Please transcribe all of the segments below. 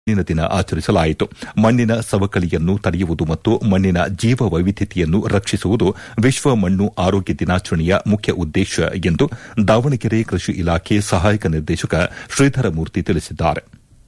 ಮಣ್ಣಿನ ದಿನ ಆಚರಿಸಲಾಯಿತು ಮಣ್ಣಿನ ಸವಕಳಿಯನ್ನು ತಡೆಯುವುದು ಮತ್ತು ಮಣ್ಣಿನ ಜೀವ ವೈವಿಧ್ಯತೆಯನ್ನು ರಕ್ಷಿಸುವುದು ವಿಶ್ವ ಮಣ್ಣು ಆರೋಗ್ಯ ದಿನಾಚರಣೆಯ ಮುಖ್ಯ ಉದ್ದೇಶ ಎಂದು ದಾವಣಗೆರೆ ಕೃಷಿ ಇಲಾಖೆ ಸಹಾಯಕ ನಿರ್ದೇಶಕ ಶ್ರೀಧರ ಮೂರ್ತಿ ತಿಳಿಸಿದ್ದಾರೆ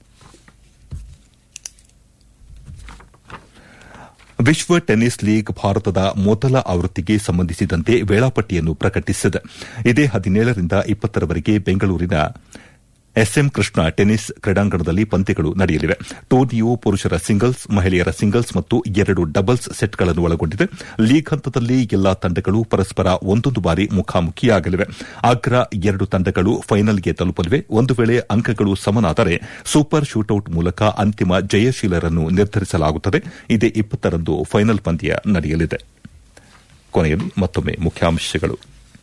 ವಿಶ್ವ ಟೆನ್ನಿಸ್ ಲೀಗ್ ಭಾರತದ ಮೊದಲ ಆವೃತ್ತಿಗೆ ಸಂಬಂಧಿಸಿದಂತೆ ವೇಳಾಪಟ್ಟಿಯನ್ನು ಪ್ರಕಟಿಸಿದೆ ಇದೇ ಹದಿನೇಳರಿಂದ ಇಪ್ಪತ್ತರವರೆಗೆ ಬೆಂಗಳೂರಿನ ಎಸ್ಎಂ ಕೃಷ್ಣ ಟೆನ್ನಿಸ್ ಕ್ರೀಡಾಂಗಣದಲ್ಲಿ ಪಂದ್ಯಗಳು ನಡೆಯಲಿವೆ ಟೂರ್ನಿಯು ಪುರುಷರ ಸಿಂಗಲ್ಸ್ ಮಹಿಳೆಯರ ಸಿಂಗಲ್ಸ್ ಮತ್ತು ಎರಡು ಡಬಲ್ಸ್ ಸೆಟ್ಗಳನ್ನು ಒಳಗೊಂಡಿದೆ ಲೀಗ್ ಹಂತದಲ್ಲಿ ಎಲ್ಲಾ ತಂಡಗಳು ಪರಸ್ಪರ ಒಂದೊಂದು ಬಾರಿ ಮುಖಾಮುಖಿಯಾಗಲಿವೆ ಅಗ್ರ ಎರಡು ತಂಡಗಳು ಫೈನಲ್ಗೆ ತಲುಪಲಿವೆ ಒಂದು ವೇಳೆ ಅಂಕಗಳು ಸಮನಾದರೆ ಸೂಪರ್ ಶೂಟೌಟ್ ಮೂಲಕ ಅಂತಿಮ ಜಯಶೀಲರನ್ನು ನಿರ್ಧರಿಸಲಾಗುತ್ತದೆ ಇದೇ ಇಪ್ಪತ್ತರಂದು ಫೈನಲ್ ಪಂದ್ಯ ನಡೆಯಲಿದೆ ಕೊನೆಯಲ್ಲಿ ಮತ್ತೊಮ್ಮೆ ಮುಖ್ಯಾಂಶಗಳು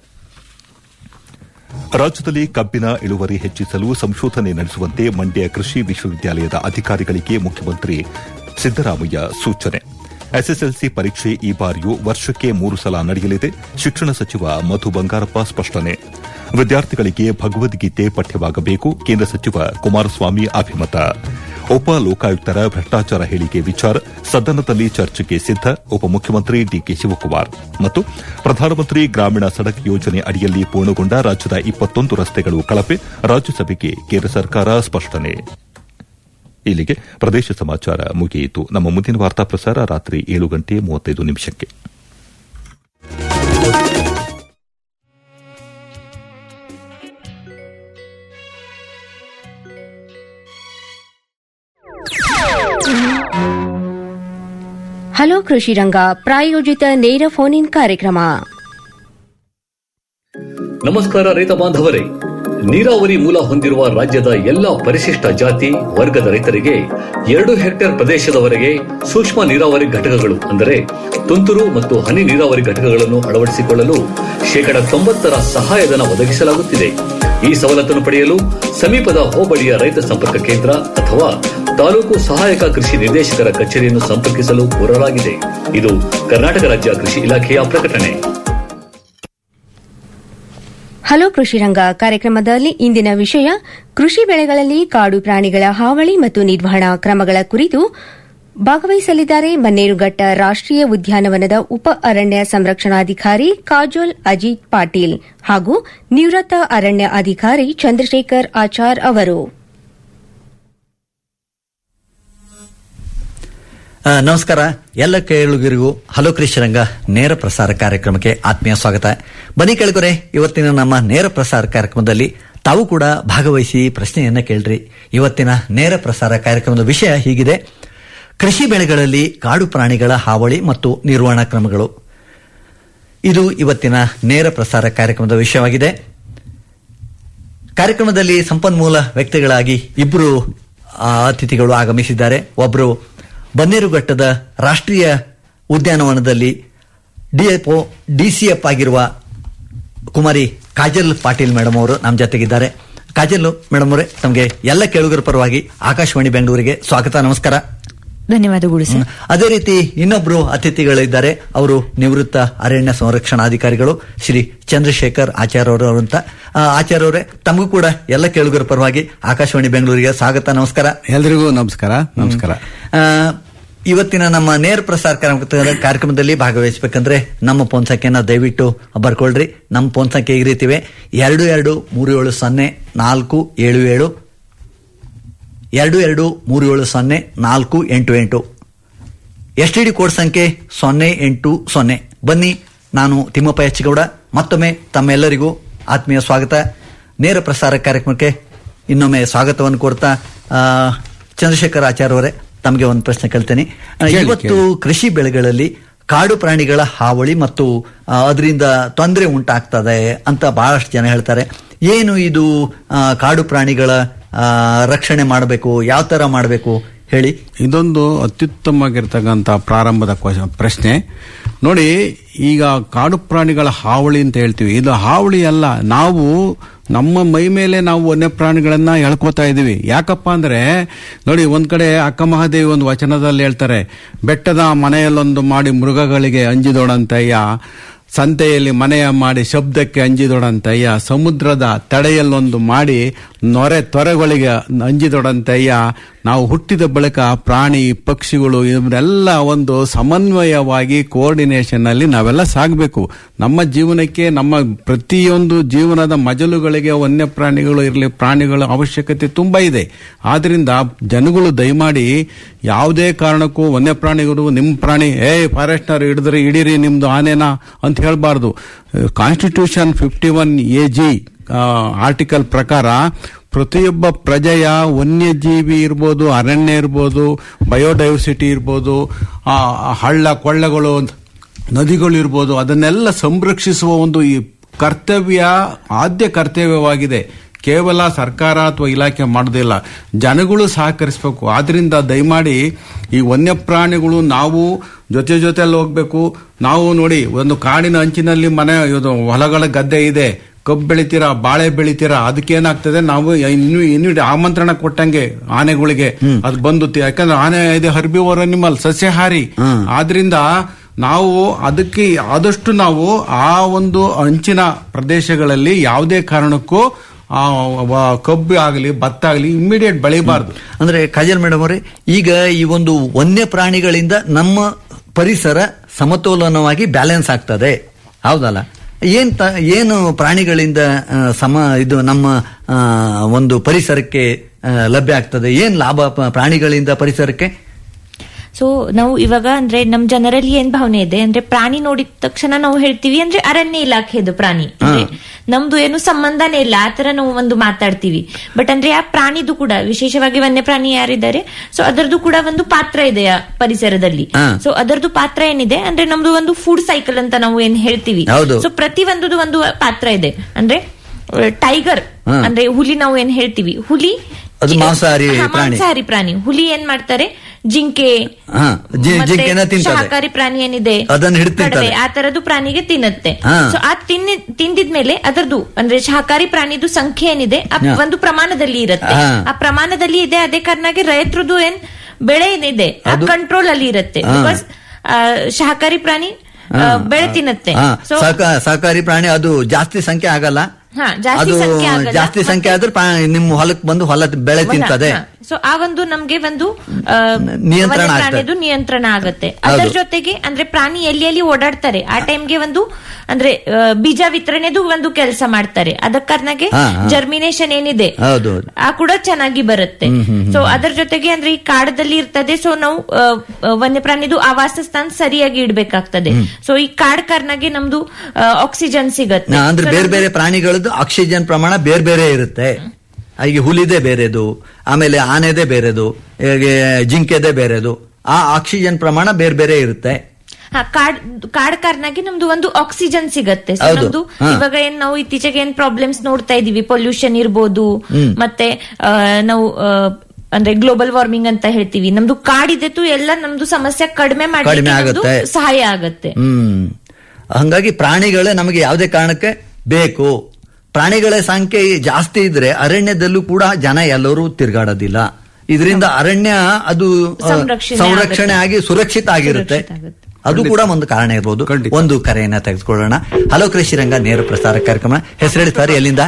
ರಾಜ್ಯದಲ್ಲಿ ಕಬ್ಬಿನ ಇಳುವರಿ ಹೆಚ್ಚಿಸಲು ಸಂಶೋಧನೆ ನಡೆಸುವಂತೆ ಮಂಡ್ಯ ಕೃಷಿ ವಿಶ್ವವಿದ್ಯಾಲಯದ ಅಧಿಕಾರಿಗಳಿಗೆ ಮುಖ್ಯಮಂತ್ರಿ ಸಿದ್ದರಾಮಯ್ಯ ಸೂಚನೆ ಎಸ್ಎಸ್ಎಲ್ಸಿ ಪರೀಕ್ಷೆ ಈ ಬಾರಿಯೂ ವರ್ಷಕ್ಕೆ ಮೂರು ಸಲ ನಡೆಯಲಿದೆ ಶಿಕ್ಷಣ ಸಚಿವ ಮಧು ಬಂಗಾರಪ್ಪ ಸ್ಪಷ್ಟನೆ ವಿದ್ಯಾರ್ಥಿಗಳಿಗೆ ಭಗವದ್ಗೀತೆ ಪಠ್ಯವಾಗಬೇಕು ಕೇಂದ್ರ ಸಚಿವ ಕುಮಾರಸ್ವಾಮಿ ಅಭಿಮತ ಉಪ ಲೋಕಾಯುಕ್ತರ ಭ್ರಷ್ಟಾಚಾರ ಹೇಳಿಕೆ ವಿಚಾರ ಸದನದಲ್ಲಿ ಚರ್ಚೆಗೆ ಸಿದ್ದ ಉಪಮುಖ್ಯಮಂತ್ರಿ ಡಿಕೆ ಶಿವಕುಮಾರ್ ಮತ್ತು ಪ್ರಧಾನಮಂತ್ರಿ ಗ್ರಾಮೀಣ ಸಡಕ್ ಯೋಜನೆ ಅಡಿಯಲ್ಲಿ ಪೂರ್ಣಗೊಂಡ ರಾಜ್ಯದ ಇಪ್ಪತ್ತೊಂದು ರಸ್ತೆಗಳು ಕಳಪೆ ರಾಜ್ಯಸಭೆಗೆ ಕೇಂದ್ರ ಸರ್ಕಾರ ಸ್ಪಷ್ಟನೆ ಇಲ್ಲಿಗೆ ಪ್ರದೇಶ ಸಮಾಚಾರ ಮುಗಿಯಿತು ನಮ್ಮ ಮುಂದಿನ ವಾರ್ತಾ ಪ್ರಸಾರ ರಾತ್ರಿ ಏಳು ಗಂಟೆ ಮೂವತ್ತೈದು ನಿಮಿಷಕ್ಕೆ ಹಲೋ ಕೃಷಿ ರಂಗ ಪ್ರಾಯೋಜಿತ ನೇರ ಫೋನ್ ಇನ್ ಕಾರ್ಯಕ್ರಮ ನಮಸ್ಕಾರ ರೈತ ಬಾಂಧವರೇ ನೀರಾವರಿ ಮೂಲ ಹೊಂದಿರುವ ರಾಜ್ಯದ ಎಲ್ಲ ಪರಿಶಿಷ್ಟ ಜಾತಿ ವರ್ಗದ ರೈತರಿಗೆ ಎರಡು ಹೆಕ್ಟೇರ್ ಪ್ರದೇಶದವರೆಗೆ ಸೂಕ್ಷ್ಮ ನೀರಾವರಿ ಘಟಕಗಳು ಅಂದರೆ ತುಂತುರು ಮತ್ತು ಹನಿ ನೀರಾವರಿ ಘಟಕಗಳನ್ನು ಅಳವಡಿಸಿಕೊಳ್ಳಲು ಶೇಕಡ ತೊಂಬತ್ತರ ಸಹಾಯಧನ ಒದಗಿಸಲಾಗುತ್ತಿದೆ ಈ ಸವಲತ್ತನ್ನು ಪಡೆಯಲು ಸಮೀಪದ ಹೋಬಳಿಯ ರೈತ ಸಂಪರ್ಕ ಕೇಂದ್ರ ಅಥವಾ ತಾಲೂಕು ಸಹಾಯಕ ಕೃಷಿ ನಿರ್ದೇಶಕರ ಕಚೇರಿಯನ್ನು ಸಂಪರ್ಕಿಸಲು ಕೋರಲಾಗಿದೆ ಇದು ಕರ್ನಾಟಕ ರಾಜ್ಯ ಕೃಷಿ ಇಲಾಖೆಯ ಪ್ರಕಟಣೆ ಹಲೋ ಕೃಷಿ ರಂಗ ಕಾರ್ಯಕ್ರಮದಲ್ಲಿ ಇಂದಿನ ವಿಷಯ ಕೃಷಿ ಬೆಳೆಗಳಲ್ಲಿ ಕಾಡು ಪ್ರಾಣಿಗಳ ಹಾವಳಿ ಮತ್ತು ನಿರ್ವಹಣಾ ಕ್ರಮಗಳ ಕುರಿತು ಭಾಗವಹಿಸಲಿದ್ದಾರೆ ಮನ್ನೇರುಘಟ್ಟ ರಾಷ್ಟೀಯ ಉದ್ಯಾನವನದ ಉಪ ಅರಣ್ಯ ಸಂರಕ್ಷಣಾಧಿಕಾರಿ ಕಾಜೋಲ್ ಅಜಿತ್ ಪಾಟೀಲ್ ಹಾಗೂ ನಿವೃತ್ತ ಅರಣ್ಯ ಅಧಿಕಾರಿ ಚಂದ್ರಶೇಖರ್ ಆಚಾರ್ ಅವರು ಆ, ನಮಸ್ಕಾರ ಎಲ್ಲ ಕೇಳುಗರಿಗೂ ಹಲೋ ಕೃಷ್ಣರಂಗ ನೇರ ಪ್ರಸಾರ ಕಾರ್ಯಕ್ರಮಕ್ಕೆ ಆತ್ಮೀಯ ಸ್ವಾಗತ ಬನ್ನಿ ಕೇಳಿಕೊರೆ ಇವತ್ತಿನ ನಮ್ಮ ನೇರ ಪ್ರಸಾರ ಕಾರ್ಯಕ್ರಮದಲ್ಲಿ ತಾವು ಕೂಡ ಭಾಗವಹಿಸಿ ಪ್ರಶ್ನೆಯನ್ನ ಕೇಳ್ರಿ ಇವತ್ತಿನ ನೇರ ಪ್ರಸಾರ ಕಾರ್ಯಕ್ರಮದ ವಿಷಯ ಹೀಗಿದೆ ಕೃಷಿ ಬೆಳೆಗಳಲ್ಲಿ ಕಾಡು ಪ್ರಾಣಿಗಳ ಹಾವಳಿ ಮತ್ತು ನಿರ್ವಹಣಾ ಕ್ರಮಗಳು ಇದು ಇವತ್ತಿನ ನೇರ ಪ್ರಸಾರ ಕಾರ್ಯಕ್ರಮದ ವಿಷಯವಾಗಿದೆ ಕಾರ್ಯಕ್ರಮದಲ್ಲಿ ಸಂಪನ್ಮೂಲ ವ್ಯಕ್ತಿಗಳಾಗಿ ಇಬ್ಬರು ಆ, ಅತಿಥಿಗಳು ಆಗಮಿಸಿದ್ದಾರೆ ಒಬ್ಬರು ಬನ್ನೇರುಘಟ್ಟದ ರಾಷ್ಟ್ರೀಯ ಉದ್ಯಾನವನದಲ್ಲಿ ಡಿಎಫ್ಒ ಡಿಸಿಎಫ್ ಆಗಿರುವ ಕುಮಾರಿ ಕಾಜಲ್ ಪಾಟೀಲ್ ಮೇಡಮ್ ಅವರು ನಮ್ಮ ಜೊತೆಗಿದ್ದಾರೆ ಕಾಜಲ್ ಮೇಡಮ್ ಅವರೇ ತಮಗೆ ಎಲ್ಲ ಕೇಳುಗರ ಪರವಾಗಿ ಆಕಾಶವಾಣಿ ಬೆಂಗಳೂರಿಗೆ ಸ್ವಾಗತ ನಮಸ್ಕಾರ ಧನ್ಯವಾದಗಳು ಸರ್ ಅದೇ ರೀತಿ ಇನ್ನೊಬ್ರು ಅತಿಥಿಗಳಿದ್ದಾರೆ ಅವರು ನಿವೃತ್ತ ಅರಣ್ಯ ಸಂರಕ್ಷಣಾಧಿಕಾರಿಗಳು ಶ್ರೀ ಚಂದ್ರಶೇಖರ್ ಆಚಾರ್ಯ ಅವರು ಅಂತ ಆ, ಆಚಾರ್ಯ ಅವರೇ ತಮಗೂ ಕೂಡ ಎಲ್ಲ ಕೇಳುಗರ ಪರವಾಗಿ ಆಕಾಶವಾಣಿ ಬೆಂಗಳೂರಿಗೆ ಸ್ವಾಗತ ನಮಸ್ಕಾರ ಎಲ್ರಿಗೂ ನಮಸ್ಕಾರ ನಮಸ್ಕಾರ ಆ, ಇವತ್ತಿನ ನಮ್ಮ ನೇರ ಪ್ರಸಾರ ಕಾರ್ಯಕ್ರಮ- ಕಾರ್ಯಕ್ರಮದಲ್ಲಿ ಭಾಗವಹಿಸಬೇಕಂದ್ರೆ ನಮ್ಮ ಫೋನ್ ಸಂಖ್ಯೆನ ದಯವಿಟ್ಟು ಬರ್ಕೊಳ್ರಿ ನಮ್ಮ ಫೋನ್ ಸಂಖ್ಯೆ ಈ ರೀತಿವೆ ಎರಡು ಎರಡು ಮೂರು ಏಳು ಸೊನ್ನೆ ನಾಲ್ಕು ಏಳು ಏಳು ಎರಡು ಎರಡು ಮೂರು ಏಳು ಸೊನ್ನೆ ನಾಲ್ಕು ಎಂಟು ಎಂಟು ಎಸ್ ಟಿ ಡಿ ಕೋಡ್ ಸಂಖ್ಯೆ ಸೊನ್ನೆ ಎಂಟು ಸೊನ್ನೆ ಬನ್ನಿ ನಾನು ತಿಮ್ಮಪ್ಪ ಹೆಚ್ಚಗೌಡ ಮತ್ತೊಮ್ಮೆ ತಮ್ಮೆಲ್ಲರಿಗೂ ಆತ್ಮೀಯ ಸ್ವಾಗತ ನೇರ ಪ್ರಸಾರ ಕಾರ್ಯಕ್ರಮಕ್ಕೆ ಇನ್ನೊಮ್ಮೆ ಸ್ವಾಗತವನ್ನು ಕೋರ್ತಾ ಆ, ಚಂದ್ರಶೇಖರ್ ಆಚಾರ್ಯ ಅವರೇ ತಮಗೆ ಒಂದು ಪ್ರಶ್ನೆ ಕೇಳ್ತೇನೆ ಆ, ಕೇಳಿ, ಇವತ್ತು ಕೃಷಿ ಬೆಳೆಗಳಲ್ಲಿ ಕಾಡು ಪ್ರಾಣಿಗಳ ಹಾವಳಿ ಮತ್ತು ಆ, ಅದರಿಂದ ತೊಂದರೆ ಉಂಟಾಗ್ತದೆ ಅಂತ ಬಹಳಷ್ಟು ಜನ ಹೇಳ್ತಾರೆ ಏನು ಇದು ಆ, ಕಾಡು ಪ್ರಾಣಿಗಳ ಆ, ರಕ್ಷಣೆ ಮಾಡಬೇಕು ಯಾವ ತರ ಮಾಡಬೇಕು ಹೇಳಿ ಇದೊಂದು ಅತ್ಯುತ್ತಮವಾಗಿರ್ತಕ್ಕಂಥ ಪ್ರಾರಂಭದ ಕ್ವ- ಪ್ರಶ್ನೆ ನೋಡಿ ಈಗ ಕಾಡು ಪ್ರಾಣಿಗಳ ಹಾವಳಿ ಅಂತ ಹೇಳ್ತೀವಿ ಇದು ಹಾವಳಿ ಅಲ್ಲ ನಾವು ನಮ್ಮ ಮೈ ಮೇಲೆ ನಾವು ವನ್ಯ ಪ್ರಾಣಿಗಳನ್ನ ಎಳ್ಕೋತಾ ಇದೀವಿ ಯಾಕಪ್ಪ ಅಂದ್ರೆ ನೋಡಿ ಒಂದ್ ಕಡೆ ಅಕ್ಕ ಮಹಾದೇವಿ ಒಂದು ವಚನದಲ್ಲಿ ಹೇಳ್ತಾರೆ ಬೆಟ್ಟದ ಮನೆಯಲ್ಲೊಂದು ಮಾಡಿ ಮೃಗಗಳಿಗೆ ಅಂಜಿದೊಡಂತಯ್ಯ ಸಂತೆಯಲ್ಲಿ ಮನೆಯ ಮಾಡಿ ಶಬ್ದಕ್ಕೆ ಅಂಜಿದೊಡಂತಯ್ಯ ಸಮುದ್ರದ ತಡೆಯಲ್ಲೊಂದು ಮಾಡಿ ನೊರೆ ತೊರೆಗಳಿಗೆ ಅಂಜಿದೊಡಂತೆಯ ನಾವು ಹುಟ್ಟಿದ ಬಳಿಕ ಪ್ರಾಣಿ ಪಕ್ಷಿಗಳು ಇವನ್ನೆಲ್ಲ ಒಂದು ಸಮನ್ವಯವಾಗಿ ಕೋಆರ್ಡಿನೇಷನ್ ಅಲ್ಲಿ ನಾವೆಲ್ಲ ಸಾಗಬೇಕು ನಮ್ಮ ಜೀವನಕ್ಕೆ ನಮ್ಮ ಪ್ರತಿಯೊಂದು ಜೀವನದ ಮಜಲುಗಳಿಗೆ ವನ್ಯ ಪ್ರಾಣಿಗಳು ಇರಲಿ ಪ್ರಾಣಿಗಳ ಅವಶ್ಯಕತೆ ತುಂಬಾ ಇದೆ ಆದ್ರಿಂದ ಜನಗಳು ದಯಮಾಡಿ ಯಾವುದೇ ಕಾರಣಕ್ಕೂ ವನ್ಯ ಪ್ರಾಣಿಗಳು ನಿಮ್ಮ ಪ್ರಾಣಿ ಏ ಫಾರೆಸ್ಟ್ನರ್ ಹಿಡಿದ್ರಿ ಹಿಡೀರಿ ನಿಮ್ದು ಆನೆನಾ ಅಂತ ಹೇಳ್ಬಾರ್ದು constitution fifty one A G article ಪ್ರಕಾರ ಪ್ರತಿಯೊಬ್ಬ ಪ್ರಜೆಯ ವನ್ಯಜೀವಿ ಇರ್ಬೋದು ಅರಣ್ಯ ಇರ್ಬೋದು ಬಯೋಡೈವರ್ಸಿಟಿ ಇರ್ಬೋದು ಆ, ಹಳ್ಳ ಕೊಳ್ಳಗಳು ನದಿಗಳು ಇರ್ಬೋದು ಅದನ್ನೆಲ್ಲ ಸಂರಕ್ಷಿಸುವ ಒಂದು ಈ ಕರ್ತವ್ಯ ಆದ್ಯ ಕರ್ತವ್ಯವಾಗಿದೆ ಕೇವಲ ಸರ್ಕಾರ ಅಥವಾ ಇಲಾಖೆ ಮಾಡೋದಿಲ್ಲ ಜನಗಳು ಸಹಕರಿಸಬೇಕು ಆದ್ರಿಂದ ದಯಮಾಡಿ ಈ ವನ್ಯಪ್ರಾಣಿಗಳು ನಾವು ಜೊತೆ ಜೊತೆಯಲ್ಲಿ ಹೋಗ್ಬೇಕು ನಾವು ನೋಡಿ ಒಂದು ಕಾಡಿನ ಅಂಚಿನಲ್ಲಿ ಮನೆ ಇದು ಹೊಲಗಳ ಗದ್ದೆ ಇದೆ ಕಬ್ಬು ಬೆಳಿತೀರಾ ಬಾಳೆ ಬೆಳಿತೀರಾ ಅದಕ್ಕೇನಾಗ್ತದೆ ನಾವು ಇನ್ನು ಇನ್ನು ಆಮಂತ್ರಣ ಕೊಟ್ಟಂಗೆ ಆನೆಗಳಿಗೆ ಅದು ಬಂದು ತಿ- ಯಾಕಂದ್ರೆ ಆನೆ ಇದೆ ಹರ್ಬಿವರ್ ಅನಿಮಲ್ ಸಸ್ಯಾಹಾರಿ ಆದ್ರಿಂದ ನಾವು ಅದಕ್ಕೆ ಆದಷ್ಟು ನಾವು ಆ ಒಂದು ಅಂಚಿನ ಪ್ರದೇಶಗಳಲ್ಲಿ ಯಾವುದೇ ಕಾರಣಕ್ಕೂ ಆ ವ- ಕಬ್ಬು ಆಗಲಿ ಭತ್ತ ಆಗಲಿ ಇಮಿಡಿಯೇಟ್ ಬೆಳಿಬಾರ್ದು ಅಂದ್ರೆ ಕಾಜಲ್ ಮೇಡಮ್ ಅವರೇ ಈಗ ಈ ಒಂದು ವನ್ಯ ಪ್ರಾಣಿಗಳಿಂದ ನಮ್ಮ ಪರಿಸರ ಸಮತೋಲನವಾಗಿ ಬ್ಯಾಲೆನ್ಸ್ ಆಗ್ತದೆ ಹೌದಲ್ಲ ಏನ್ ತ- ಏನು ಪ್ರಾಣಿಗಳಿಂದ ಆ, ಸಮ ಇದು ನಮ್ಮ ಆ, ಒಂದು ಪರಿಸರಕ್ಕೆ ಆ, ಲಭ್ಯ ಆಗ್ತದೆ ಏನ್ ಲಾಭ ಪ- ಪ್ರಾಣಿಗಳಿಂದ ಪರಿಸರಕ್ಕೆ ಸೊ ನಾವು ಇವಾಗ ಅಂದ್ರೆ ನಮ್ ಜನರಲ್ಲಿ ಏನ್ ಭಾವನೆ ಇದೆ ಅಂದ್ರೆ ಪ್ರಾಣಿ ನೋಡಿದ ತಕ್ಷಣ ನಾವು ಹೇಳ್ತೀವಿ ಅಂದ್ರೆ ಅರಣ್ಯ ಇಲಾಖೆದು ಪ್ರಾಣಿ ಅಂದ್ರೆ ನಮ್ದು ಏನು ಸಂಬಂಧನೇ ಇಲ್ಲ ಆತರ ನಾವು ಒಂದು ಮಾತಾಡ್ತೀವಿ ಬಟ್ ಅಂದ್ರೆ ಆ ಪ್ರಾಣಿದು ಕೂಡ ವಿಶೇಷವಾಗಿ ವನ್ಯ ಪ್ರಾಣಿ ಯಾರಿದ್ದಾರೆ ಸೊ ಅದರದ್ದು ಕೂಡ ಒಂದು ಪಾತ್ರ ಇದೆ ಆ ಪರಿಸರದಲ್ಲಿ ಹಾ. ಸೊ ಅದರದ್ದು ಪಾತ್ರ ಏನಿದೆ ಅಂದ್ರೆ ನಮ್ದು ಒಂದು ಫುಡ್ ಸೈಕಲ್ ಅಂತ ನಾವು ಏನ್ ಹೇಳ್ತೀವಿ ಹೌದು. ಸೊ ಪ್ರತಿ ಒಂದದು ಒಂದು ಪಾತ್ರ ಇದೆ ಅಂದ್ರೆ ಟೈಗರ್ ಹಾ. ಅಂದ್ರೆ ಹುಲಿ ನಾವು ಏನ್ ಹೇಳ್ತೀವಿ ಹುಲಿ ಅದು ಮಾಂಸಾಹಾರಿ ಹಾ, ಪ್ರಾಣಿ. ಮಾಂಸಾಹಾರಿ ಪ್ರಾಣಿ ಹುಲಿ ಏನ್ ಮಾಡ್ತಾರೆ ಜಿಂಕೆ ಹಾ, ಜಿ- ಮತ್ತೆ ಜಿಂಕೆನ ತಿಂತದೆ. ಶಾಕಾಹಾರಿ ಪ್ರಾಣಿ ಏನಿದೆ ಅದನ್ನ ಹಿಡ್ದು ತಿಂತದೆ. ಕಡವೆ, ಆ ತರದ್ದು ಪ್ರಾಣಿಗೆ ತಿನ್ನುತ್ತೆ ಹಾ. ಸೊ ಆ ತಿನ್ನಿ ತಿಂದಿದ್ಮೇಲೆ ಅದರದ್ದು ಅಂದ್ರೆ ಶಾಕಾಹಾರಿ ಪ್ರಾಣಿದು ಸಂಖ್ಯೆ ಏನಿದೆ ಆ ಹಾ. ಒಂದು ಪ್ರಮಾಣದಲ್ಲಿ ಇರುತ್ತೆ ಹಾ. ಆ ಪ್ರಮಾಣದಲ್ಲಿ ಇದೆ ಅದೇ ಕಾರಣಕ್ಕೆ ರೈತರದ್ದು ಏನ್ ಬೆಳೆ ಏನಿದೆ ಆ ಅದು- ಕಂಟ್ರೋಲ್ ಅಲ್ಲಿ ಇರುತ್ತೆ ಹಾ. ಬಿಕಾಸ್ ಶಾಕಾಹಾರಿ ಪ್ರಾಣಿ ಆ, ಬೆಳೆ ತಿನ್ನುತ್ತೆ ಹಾ, ಸೊ ಸಹಕ- ಸಹಕಾರಿ ಪ್ರಾಣಿ ಅದು ಜಾಸ್ತಿ ಸಂಖ್ಯೆ ಆಗಲ್ಲ ಹಾ, ಜಾಸ್ತಿ ಅದು ಸಂಖ್ಯೆ ಆಗಲ್ಲ. ಜಾಸ್ತಿ ಸಂಖ್ಯೆ ಆದ್ರೆ ಪ್ರಾ- ನಿಮ್ಮ ಹೊಲಕ್ಕೆ ಬಂದು ಹೊಲ ಬೆಳೆ ತಿಂತದೆ ಸೊ ಆ ಒಂದು ನಮ್ಗೆ ಒಂದು ಆ, ನಿಯಂತ್ರಣ ವನ್ಯ ಆಗ್ತದೆ. ಪ್ರಾಣಿದು ನಿಯಂತ್ರಣ ಆಗುತ್ತೆ ಅದರ ಹೌದು. ಜೊತೆಗೆ ಅಂದ್ರೆ ಪ್ರಾಣಿ ಎಲ್ಲಿ ಎಲ್ಲಿ ಓಡಾಡ್ತಾರೆ ಆ ಟೈಮ್ಗೆ ಒಂದು ಅಂದ್ರೆ ಆ, ಬೀಜ ವಿತರಣೆದು ಒಂದು ಕೆಲಸ ಮಾಡ್ತಾರೆ ಅದಕ್ಕೆ ಕಾರಣಕ್ಕೆ ಹಾ, ಹಾ. ಜರ್ಮಿನೇಷನ್ ಏನಿದೆ ಹೌದು ಆ ಕೂಡ ಚೆನ್ನಾಗಿ ಬರುತ್ತೆ ಸೊ ಅದರ ಜೊತೆಗೆ ಅಂದ್ರೆ ಈ ಕಾಡದಲ್ಲಿ ಇರ್ತದೆ ಸೊ ನಾವು ಆ, ಆ, ವನ್ಯಪ್ರಾಣಿದು ಆವಾಸ ಸ್ಥಾನ ಸರಿಯಾಗಿ ಇಡ್ಬೇಕಾಗ್ತದೆ ಸೊ ಈ ಕಾಡ್ ಕಾರಣಕ್ಕೆ ನಮ್ದು ಆಕ್ಸಿಜನ್ ಸಿಗತ್ತೆ ನಾ- ಅಂದ್ರೆ So ಬೇರೆ ನಮ್ದು- ಬೇರೆ ಪ್ರಾಣಿಗಳದ್ದು ಆಕ್ಸಿಜನ್ ಪ್ರಮಾಣ ಬೇರೆ ಬೇರೆ ಇರುತ್ತೆ ಈಗ ಹುಲಿದೆ ಬೇರೆದು ಆಮೇಲೆ ಆನೆದೇ ಬೇರೆದು ಹೇಗೆ ಜಿಂಕೆದೇ ಬೇರೆದು ಆ ಆಕ್ಸಿಜನ್ ಪ್ರಮಾಣ ಬೇರೆ ಬೇರೆ ಇರುತ್ತೆ ಹಾ ಕಾಡ್ ಕಾಡ್ ಕಾರಣಾಗಿ ನಮ್ದು ಒಂದು ಆಕ್ಸಿಜನ್ ಸಿಗತ್ತೆ ಸೊ ಹೌದು. ನಮ್ದು ಹಾ. ಇವಾಗ ಏನ್ ನಾವು ಇತ್ತೀಚೆಗೆ ಏನ್ ಪ್ರಾಬ್ಲಮ್ಸ್ ನೋಡ್ತಾ ಇದೀವಿ ಪೊಲ್ಯೂಷನ್ ಇರ್ಬೋದು ಮತ್ತೆ ಆ, ನಾವು ಆ, ಅಂದ್ರೆ ಗ್ಲೋಬಲ್ ವಾರ್ಮಿಂಗ್ ಅಂತ ಹೇಳ್ತೀವಿ ನಮ್ದು ಕಾಡಿದೆತು ಎಲ್ಲ ನಮ್ದು ಸಮಸ್ಯೆ ಕಡಿಮೆ ಕಡಿಮೆ ಮಾಡಲಿಕ್ಕೆ ನಮ್ದು ಆಗುತ್ತೆ. ಸಹಾಯ ಆಗತ್ತೆ ಹ್ಮ್ ಹಂಗಾಗಿ ಪ್ರಾಣಿಗಳೇ ನಮಗೆ ಯಾವುದೇ ಕಾರಣಕ್ಕೆ ಬೇಕು ಪ್ರಾಣಿಗಳ ಸಂಖ್ಯೆ ಜಾಸ್ತಿ ಇದ್ರೆ ಅರಣ್ಯದಲ್ಲೂ ಕೂಡ ಜನ ಎಲ್ಲರೂ ತಿರುಗಾಡೋದಿಲ್ಲ ಇದರಿಂದ ಅರಣ್ಯ ಅದು ಆ, ಸಂರಕ್ಷಣೆ ಸಂರಕ್ಷಣೆ ಆಗಿ ಸುರಕ್ಷಿತ ಆಗಿರುತ್ತೆ ಸುರಕ್ಷಿತ ಆಗುತ್ತೆ. ಅದು ಕೂಡ ಒಂದು ಕಾರಣ ಇರ್ಬೋದು ಖಂಡಿತ. ಒಂದು ಕರೆಯನ್ನ ತೆಗೆದುಕೊಳ್ಳೋಣ ಹಲೋ ಕೃಷಿ ರಂಗ ನೇರ ಪ್ರಸಾರ ಕಾರ್ಯಕ್ರಮ ಹೆಸರೇಳಿ ಸರ್ ಎಲ್ಲಿಂದ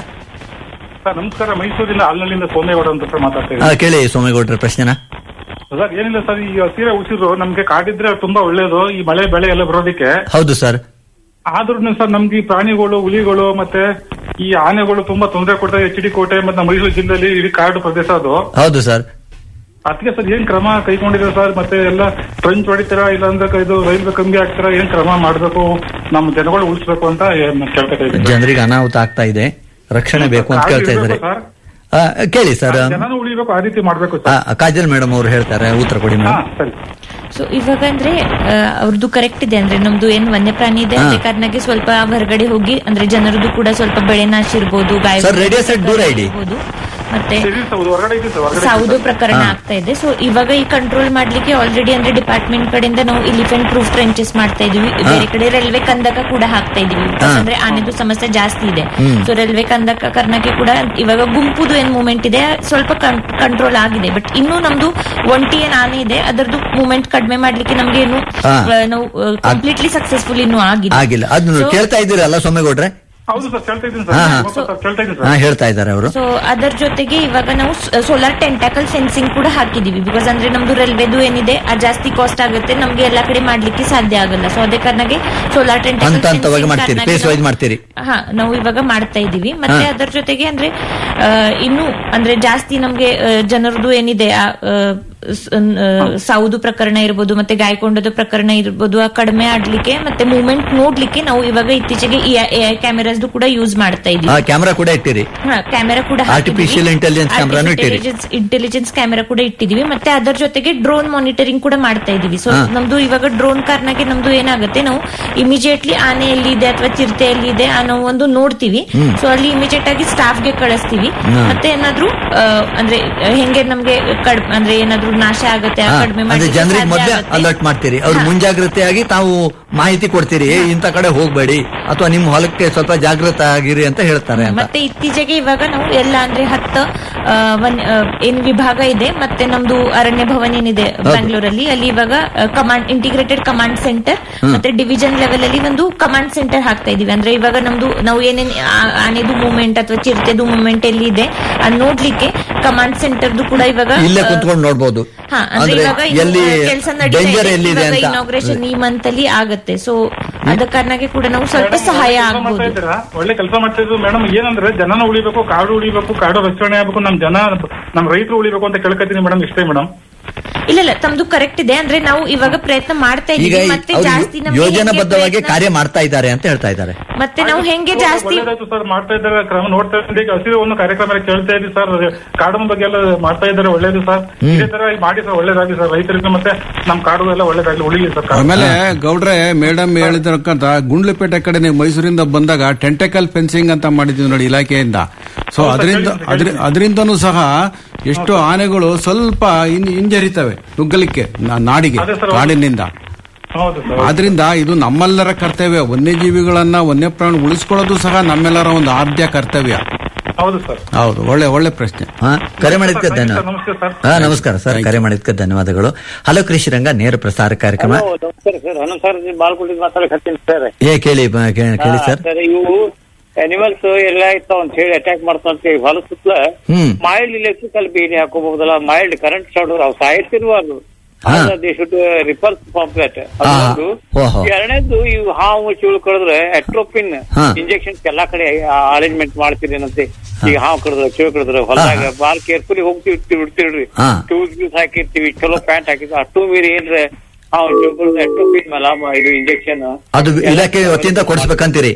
ಸರ್ ನಮಸ್ಕಾರ ಮೈಸೂರಿನ ಹಾಲ್ನಳ್ಳಿಯಿಂದ ಸೋಮೇಗೌಡ ಅಂತ ಸರ್ ಮಾತಾಡ್ತಾ ಆ, ಇದ್ದೀನಿ ಕೇಳಿ ಸೋಮೇಗೌಡ್ರ ಪ್ರಶ್ನೆನ ಸರ್ ಏನಿಲ್ಲ ಸರ್ ಈ ಹಸಿರ ಉಸಿರು ನಮ್ಗೆ ಕಾಡಿದ್ರೆ ತುಂಬಾ ಒಳ್ಳೇದು ಈ ಮಳೆ ಬೆಳೆ ಎಲ್ಲ ಬರೋದಕ್ಕೆ ಹೌದು ಸರ್ ಆದ್ರೂ ಸರ್ ನಮ್ಗೆ ಈ ಪ್ರಾಣಿಗಳು ಹುಲಿಗಳು ಮತ್ತೆ ಈ ಆನೆಗಳು ತುಂಬಾ ತೊಂದರೆ ಕೊಡ್ತಾರೆ ಎಚ್ ಡಿ ಕೋಟೆ ಮತ್ತೆ ನಮ್ಮ ಮೈಸೂರು ಜಿಲ್ಲೆಯಲ್ಲಿ ಇಡೀ ಕಾಡು ಪ್ರದೇಶ ಅದು ಹೌದು ಸರ್ ಅದಕ್ಕೆ ಸರ್ ಏನ್ ಕ್ರಮ ಕೈಗೊಂಡಿದೆ ಸರ್ ಮತ್ತೆ ಎಲ್ಲ ಟ್ರೆಂಚ್ ಹೊಡಿತೀರಾ ಇಲ್ಲ ಅಂದ್ರೆ ಇದು ರೈಲ್ವೆ ಕಮ್ಮಿ ಆಗ್ತೀರಾ ಏನ್ ಕ್ರಮ ಮಾಡ್ಬೇಕು ನಮ್ಮ ಜನಗಳು ಉಳಿಸ್ಬೇಕು ಅಂತ ಏನ್ ಕೇಳ್ತಾ ಇದ್ದೀನಿ ಜನರಿಗೆ ಅನಾಹುತ ಆಗ್ತಾ ಇದೆ ರಕ್ಷಣೆ ಬೇಕು ಅಂತ ಕಾಡು ಕೇಳ್ತಾ ಇದ್ದಾರೆ ಇರ್ಬೇಕು ಸರ್. ಆ, ಕೇಳಿ ಸರ್ ಜನನು ಉಳಿಬೇಕು ಆ ರೀತಿ ಮಾಡ್ಬೇಕು ಆ, ಸರ್ ಕಾಜಲ್ ಮೇಡಮ್ ಅವರು ಹೇಳ್ತಾರೆ ಉತ್ತರ ಕೊಡಿ ಹಾ ಮೇಡಮ್ ಸರಿ ಸೊ ಇವಾಗ ಅಂದ್ರೆ ಆ, ಅವ್ರದ್ದು ಕರೆಕ್ಟ್ ಇದೆ ಅಂದ್ರೆ ನಮ್ದು ಏನ್ ವನ್ಯಪ್ರಾಣಿ ಇದೆ ಹಾ. ಅದೇ ಕಾರಣಕ್ಕೆ ಸ್ವಲ್ಪ ಹೊರಗಡೆ ಹೋಗಿ ಅಂದ್ರೆ ಜನರದ್ದು ಕೂಡ ಸ್ವಲ್ಪ ಬೆಳೆ ನಾಶ ಇರ್ಬೋದು ಗಾಯ ಸರ್, radio set ದೂರ ಇಡಿ. ಇರ್ಬೋದು. ಮತ್ತೆ ಇದೆ ಸರ್, ಹೊರಗಡೆ ಇದೆ ಸರ್ ಹೊರಗಡೆ ಸೌದು ಇದೆ ಸರ್. ಪ್ರಕರಣ ಹಾ. ಆಗ್ತಾ ಇದೆ ಸೊ ಇವಾಗ ಈ ಕಂಟ್ರೋಲ್ ಮಾಡ್ಲಿಕ್ಕೆ ಆಲ್ರೆಡಿ ಅಂದ್ರೆ ಡಿಪಾರ್ಟ್ಮೆಂಟ್ ಕಡೆಯಿಂದ ನಾವು ಇಲಿಫೆಂಟ್ ಪ್ರೂಫ್ ಟ್ರೆಂಚಸ್ ಮಾಡ್ತಾ ಇದೀವಿ ಬೇರೆ ಕಡೆ ರೈಲ್ವೆ ಕಂದಕ ಕೂಡ ಹಾಕ್ತಾ ಇದೀವಿ ಹಾ. ಅಂದ್ರೆ ಆನೆದು ಸಮಸ್ಯೆ ಜಾಸ್ತಿ ಇದೆ ಹ್ಮ್. ಸೊ ರೈಲ್ವೆ ಕಂದಕ ಕಾರಣಕ್ಕೆ ಕೂಡ ಇವಾಗ ಗುಂಪುದು ಏನ್ ಮೂವ್ಮೆಂಟ್ ಇದೆ ಸ್ವಲ್ಪ ಕಂಟ್ರೋಲ್ ಆಗಿದೆ ಬಟ್ ಇನ್ನೂ ನಮ್ದು ಒಂಟಿ ಏನ್ ಆನೆ ಇದೆ ಅದರದ್ದು ಮೂವ್ಮೆಂಟ್ ಕಡಿಮೆ ಮಾಡ್ಲಿಕ್ಕೆ ನಮ್ಗೆ ಏನು ಹಾ. ಆ, ನಾವು ಕಂಪ್ಲೀಟ್ಲಿ ಸಕ್ಸಸ್ಫುಲ್ ಇನ್ನೂ ಆಗಿದೆ ಆಗಿಲ್ಲ ಅದನ್ನ So, ಕೇಳ್ತಾ ಇದ್ದೀರಲ್ಲ ಸೋಮೇಗೌಡ್ರೆ ಹೌದು ಸರ್ ಕೇಳ್ತಾ ಇದ್ದೀನಿ ಹಾ, ಹಾ. ಸರ್ ಸರ್ ಕೇಳ್ತಾ ಇದ್ದೀನಿ ಹಾ ಸರ್ ಹೇಳ್ತಾ ಇದ್ದಾರೆ ಅವರು ಸೊ ಅದರ ಜೊತೆಗೆ ಇವಾಗ ನಾವು ಸೋಲಾರ್ ಟೆಂಟಾಕಲ್ ಫೆನ್ಸಿಂಗ್ ಕೂಡ ಹಾಕಿದೀವಿ ಬಿಕಾಸ್ ಅಂದ್ರೆ ನಮ್ದು ರೈಲ್ವೆದು ಏನಿದೆ ಅದು ಜಾಸ್ತಿ ಕಾಸ್ಟ್ ಆಗುತ್ತೆ ನಮ್ಗೆ ಎಲ್ಲಾ ಕಡೆ ಮಾಡ್ಲಿಕ್ಕೆ ಸಾಧ್ಯ ಆಗಲ್ಲ ಸೊ ಅದೇ ಕಾರಣಕ್ಕೆ ಸೋಲಾರ್ ಟೆಂಟಾಕಲ್ ಹಂತ ಹಂತವಾಗಿ ಮಾಡ್ತೀರಿ, phase wise ಮಾಡ್ತೀರಿ. ಹಾ ನಾವು ಇವಾಗ ಮಾಡ್ತಾ ಇದೀವಿ ಮತ್ತೆ ಅದರ ಜೊತೆಗೆ ಅಂದ್ರೆ ಆ, ಇನ್ನು ಅಂದ್ರೆ ಜಾಸ್ತಿ ನಮ್ಗೆ ಆ, ಜನರದು ಏನಿದೆ ಆ, ಆ, ಸ್- ಆ, ಸಾವುದು ಪ್ರಕರಣ ಇರ್ಬೋದು ಮತ್ತೆ ಗಾಯಕೊಂಡದ ಪ್ರಕರಣ ಇರ್ಬೋದು ಆ ಕಡಿಮೆ ಆಡ್ಲಿಕ್ಕೆ ಮತ್ತೆ ಮೂವ್ಮೆಂಟ್ ನೋಡ್ಲಿಕ್ಕೆ ನಾವು ಇವಾಗ ಇತ್ತೀಚೆಗೆ ಎಐ ಕ್ಯಾಮೆರಾಸ್ ಕೂಡ ಯೂಸ್ ಮಾಡ್ತಾ ಆ ಇದೀವಿ ಕ್ಯಾಮ್ರಾ ಕೂಡ ಇಟ್ಟಿರಿ ಕ್ಯಾಮೆರಾ ಕೂಡ Artificial intelligence camera ನು ಇಟ್ಟಿರಿ. ಇಂಟೆಲಿಜೆನ್ಸ್ ಕ್ಯಾಮೆರಾ ಕೂಡ ಇಟ್ಟಿದೀವಿ ಮತ್ತೆ ಅದರ ಜೊತೆಗೆ ಡ್ರೋನ್ ಮಾನಿಟರಿಂಗ್ ಕೂಡ ಮಾಡ್ತಾ ಇದೀವಿ ಸೊ ಹಾ. ನಮ್ದು ಇವಾಗ ಡ್ರೋನ್ ಕಾರ್ನಾಗೆ ನಮ್ದು ಏನಾಗುತ್ತೆ ನಾವು ಇಮಿಡಿಯೇಟ್ಲಿ ಆನೆ ಎಲ್ಲಿದೆ ಅಥವಾ ಚಿರತೆ ಎಲ್ಲಿದೆ ಆ ನಾವು ಒಂದು ನೋಡ್ತೀವಿ ಸೊ ಅಲ್ಲಿ ಇಮಿಡಿಯೇಟ್ ಆಗಿ ಸ್ಟಾಫ್ ಗೆ ಕಳಿಸ್ತೀವಿ ಮತ್ತೆ ಏನಾದ್ರೂ ಆ, ಅಂದ್ರೆ ಆ, ಹೆಂಗೆ ನಮ್ಗೆ ಕಡ್- ಅಂದ್ರೆ ಏನಾದ್ರೂ ನಾಶ ಆಗುತ್ತೆ ಹಾ, ಕಡಿಮೆ ಅಂದ್ರೆ ಮಾಡ್ಲಿಕ್ಕೆ ಜನರಿಗೆ ಸಾಧ್ಯ ಮೊದಲೇ ಆಗುತ್ತೆ. ಅಲರ್ಟ್ ಮಾಡ್ತೀರಿ ಅವ್ರು ಹಾ. ಮುಂಜಾಗ್ರತೆಯಾಗಿ ತಾವು ಮಾಹಿತಿ ಕೊಡ್ತೀರಿ ಏ, ಇಂಥ ಕಡೆ ಹೋಗ್ಬೇಡಿ ಅಥವಾ ನಿಮ್ಮ ಹೊಲಕ್ಕೆ ಸ್ವಲ್ಪ ಜಾಗೃತ ಆಗಿರಿ ಅಂತ ಹೇಳ್ತಾರೆ ಅಂತ ಮತ್ತೆ ಇತ್ತೀಚೆಗೆ ಇವಾಗ ನಾವು ಎಲ್ಲ ಅಂದ್ರೆ ಹತ್ತು ಆ, ವನ್- ಆ, ಏನ್ ವಿಭಾಗ ಇದೆ ಮತ್ತೆ ನಮ್ದು ಅರಣ್ಯ ಭವನ್ ಏನಿದೆ ಬ್ಯಾಂಗ್ಳೂರಲ್ಲಿ ಅಲ್ಲಿ ಇವಾಗ ಕಮಾಂಡ್ ಇಂಟಿಗ್ರೇಟೆಡ್ ಕಮಾಂಡ್ ಸೆಂಟರ್ ಮತ್ತೆ ಡಿವಿಷನ್ ಲೆವೆಲ್ ಅಲ್ಲಿ ಒಂದು ಕಮಾಂಡ್ ಸೆಂಟರ್ ಹಾಕ್ತಾ ಇದೀವಿ ಅಂದ್ರೆ ಇವಾಗ ನಮ್ದು ನಾವು ಏನೇನ್ ಆ- ಆನೆದು ಮೂವ್ಮೆಂಟ್ ಅಥವಾ ಚಿರತೆದು ಮೂವ್ಮೆಂಟ್ ಎಲ್ಲಿ ಇದೆ ಅದ್ ನೋಡ್ಲಿಕ್ಕೆ ಕಮಾಂಡ್ ಸೆಂಟರ್ದು ಕೂಡ ಇವಾಗ ಇಲ್ಲೇ ಆ, ಕುಂತ್ಕೊಂಡು ನೋಡ್ಬೋದು ಹಾ ಅಂದ್ರೆ ಅಂದ್ರೆ ಇವಾಗ ಎಲ್ಲಿ ಕೆಲಸ ಡೇಂಜರ್ ಎಲ್ಲಿದೆ ಅಂತ ಇನಾಗ್ರೇಷನ್ ಈ ಮಂತ್ ಅಲ್ಲಿ ಆಗತ್ತೆ ಸೊ ಅದ ಕಾರಣಕ್ಕೆ ಕೂಡ ನಾವು ಸ್ವಲ್ಪ ಸಹಾಯ ಕೆಲ್ಸ ಮಾಡ್ತಾ ಆಗ್ಬೋದು ಇದ್ದೀರಾ ಒಳ್ಳೆ ಕೆಲಸ ಮಾಡ್ತಾ ಇದ್ರು ಮೇಡಮ್ ಏನಂದ್ರೆ ಜನನ ಉಳಿಬೇಕು ಕಾಡು ಉಳಿಬೇಕು ಕಾಡು ರಕ್ಷಣೆ ಆಗ್ಬೇಕು ನಮ್ ಜನ ನಮ್ ರೈತರು ಉಳಿಬೇಕು ಅಂತ ಕೇಳ್ಕೊತೀನಿ ಮೇಡಮ್ ಇಷ್ಟೇ ಮೇಡಮ್ ಇಲ್ಲ ಇಲ್ಲ ತಮ್ದು ಕರೆಕ್ಟ್ ಇದೆ ಅಂದ್ರೆ ನಾವು ಇವಾಗ ಪ್ರಯತ್ನ ಮಾಡ್ತಾ ಈಗ ಇದೀವಿ ಮತ್ತೆ ಅವ್ರು ಜಾಸ್ತಿ ನಮ್ಗೆ ಯೋಜನಾಬದ್ಧವಾಗಿ ಹೆಂಗೆ ಪ್ರಯತ್ನ- ಕಾರ್ಯ ಮಾಡ್ತಾ ಇದ್ದಾರೆ ಅಂತ ಹೇಳ್ತಾ ಇದ್ದಾರೆ ಮತ್ತೆ ನಾವು ಹೆಂಗೆ ಜಾಸ್ತಿ ಒಳ್ಳೇದಾಯ್ತು ಸರ್ ಮಾಡ್ತಾ ಇದ್ದಾರೆ ಕ್ರಮ ನೋಡ್ತಾ ಇದ್ದೀನಿ ಈಗ ಹಸಿರು ಒಂದು ಕಾರ್ಯಕ್ರಮ ಕೇಳ್ತಾ ಇದ್ದೀವಿ ಸರ್ ಕಾಡಿನ ಬಗ್ಗೆ ಎಲ್ಲ ಮಾಡ್ತಾ ಇದ್ದಾರೆ ಒಳ್ಳೇದು ಸರ್ ಇದೇ ತರ ಮಾಡಿ ಸರ್ ಒಳ್ಳೇದಾಗಿ ಸರ್ ರೈತರಿಗೆ ಮತ್ತೆ ನಮ್ ಕಾಡು ಎಲ್ಲ ಒಳ್ಳೇದಾಗ್ಲಿ ಉಳಿಲಿ ಸರ್ ಕಾಡು. ಆಮೇಲೆ ಗೌಡ್ರೆ ಮೇಡಮ್ ಹೇಳಿದ್ರಕ್ಕಂತ ಗುಂಡ್ಲುಪೇಟೆ ಕಡೆ ನೀವು ಮೈಸೂರಿಂದ ಬಂದಾಗ ಟೆಂಟಕಲ್ ಫೆನ್ಸಿಂಗ್ ಅಂತ ಮಾಡಿದ್ವಿ ನೋಡಿ ಇಲಾಖೆಯಿಂದ ಸೊ ಅದರಿಂದ ಅದ್ರ- ಅದರಿಂದನೂ ಸಹ ಎಷ್ಟು ಆನೆಗಳು ಸ್ವಲ್ಪ ಹಿಂ- ಹಿಂಜರಿತವೆ ನುಗ್ಗಲಿಕ್ಕೆ ನಾ- ನಾಡಿಗೆ ಅದೇ ಸರ್, ಹೌದು. ಕಾಡಿನಿಂದ ಹೌದು ಸರ್ ಆದ್ರಿಂದ ಇದು ನಮ್ಮೆಲ್ಲರ ಕರ್ತವ್ಯ ವನ್ಯಜೀವಿಗಳನ್ನ ವನ್ಯಪ್ರಾಣಿ ಉಳಿಸ್ಕೊಳ್ಳೋದು ಸಹ ನಮ್ಮೆಲ್ಲರ ಒಂದು ಆದ್ಯ ಕರ್ತವ್ಯ ಹೌದು ಸರ್ ಹೌದು ಒಳ್ಳೆ ಒಳ್ಳೆ ಪ್ರಶ್ನೆ ಹಾ ಕರೆ ಮಾಡಿದ್ಕೆ ಧನ್ಯವಾದ ನಮಸ್ತೆ ಸರ್ ಹಾ ನಮಸ್ಕಾರ ಸರ್ ಕರೆ ಮಾಡಿದ್ಕೆ ಧನ್ಯವಾದಗಳು ಹಲೋ ಕೃಷಿರಂಗ ನೇರ ಪ್ರಸಾರ ಕಾರ್ಯಕ್ರಮ ಹಲೋ ನಮಸ್ಕಾರ ಸರ್ ಹನುಮ ಸರ್ ಬಾಲ್ಕೋಟಿಗೆ ಮಾತಾಡಕತ್ತೀನಿ ಸರ್ ಏ ಕೇಳಿ ಬ- ಕೇ- ಕೇಳಿ ಸರ್ ಸರ್ ಇವು ಅನಿಮಲ್ಸ್ ಎಲ್ಲ ಇರ್ತಾವ ಅಂತ ಹೇಳಿ ಅಟ್ಯಾಕ್ ಮಾಡ್ತಾವಂತ ಹೇಳಿ ಹೊಲ ಸುತ್ತಲ ಹ್ಮ್ ಮೈಲ್ಡ್ ಇಲೆಕ್ಟ್ರಿಕಲ್ ಬೇಲಿ ಹಾಕೋಬಹುದಲ್ಲ ಮೈಲ್ಡ್ ಕರೆಂಟ್ ಶಾರ್ಟ್ ಅವು ಸಾಯ್ತಿರ್ಬಾರ್ದು ಹಾ. ದೇ ಶುಡ್ ರಿಪಲ್ಸ್ ಪಾಂಪ್ಲೆಟ್ ಹಾ. ಓಹೋ. ಎರಡನೇದು ಇವು ಹಾವು ಚೂಳು ಕಡಿದ್ರೆ ಅಟ್ರೋಪಿನ್ ಹಾ. ಇಂಜೆಕ್ಷನ್ ಎಲ್ಲಾ ಕಡೆ ಅರೇಂಜ್ಮೆಂಟ್ ಮಾಡ್ತೀರಿ ಏನಂತೆ ಈಗ ಹಾವು ಕಡಿದ್ರೆ ಚೂಳು ಕಡಿದ್ರೆ ಹೊಲದಾಗ ಬಾಲ್ ಕೇರ್ಫುಲಿ ಹೋಗ್ತಿವಿ ಬಿಡ್ತಿರ್ರಿ ಹಾ. ಟೂಸ್ ಗೀಸ್ ಹಾಕಿರ್ತೀವಿ ಚಲೋ ಪ್ಯಾಂಟ್ ಹಾಕಿರ್ತೀವಿ ಅಷ್ಟು ಮೀರಿ ಏನ್ರೆ ಹಾವು ಚೂಳು ಕಡಿದ್ರೆ ಅಟ್ರೋಪಿನ್ ಮಲಾಮ ಇದು ಇಂಜೆಕ್ಷನ್ ಅದು ಇಲಾಖೆ ವತಿಯಿಂದ ಕೊಡಿಸ್ಬೇಕಂತೀರಿ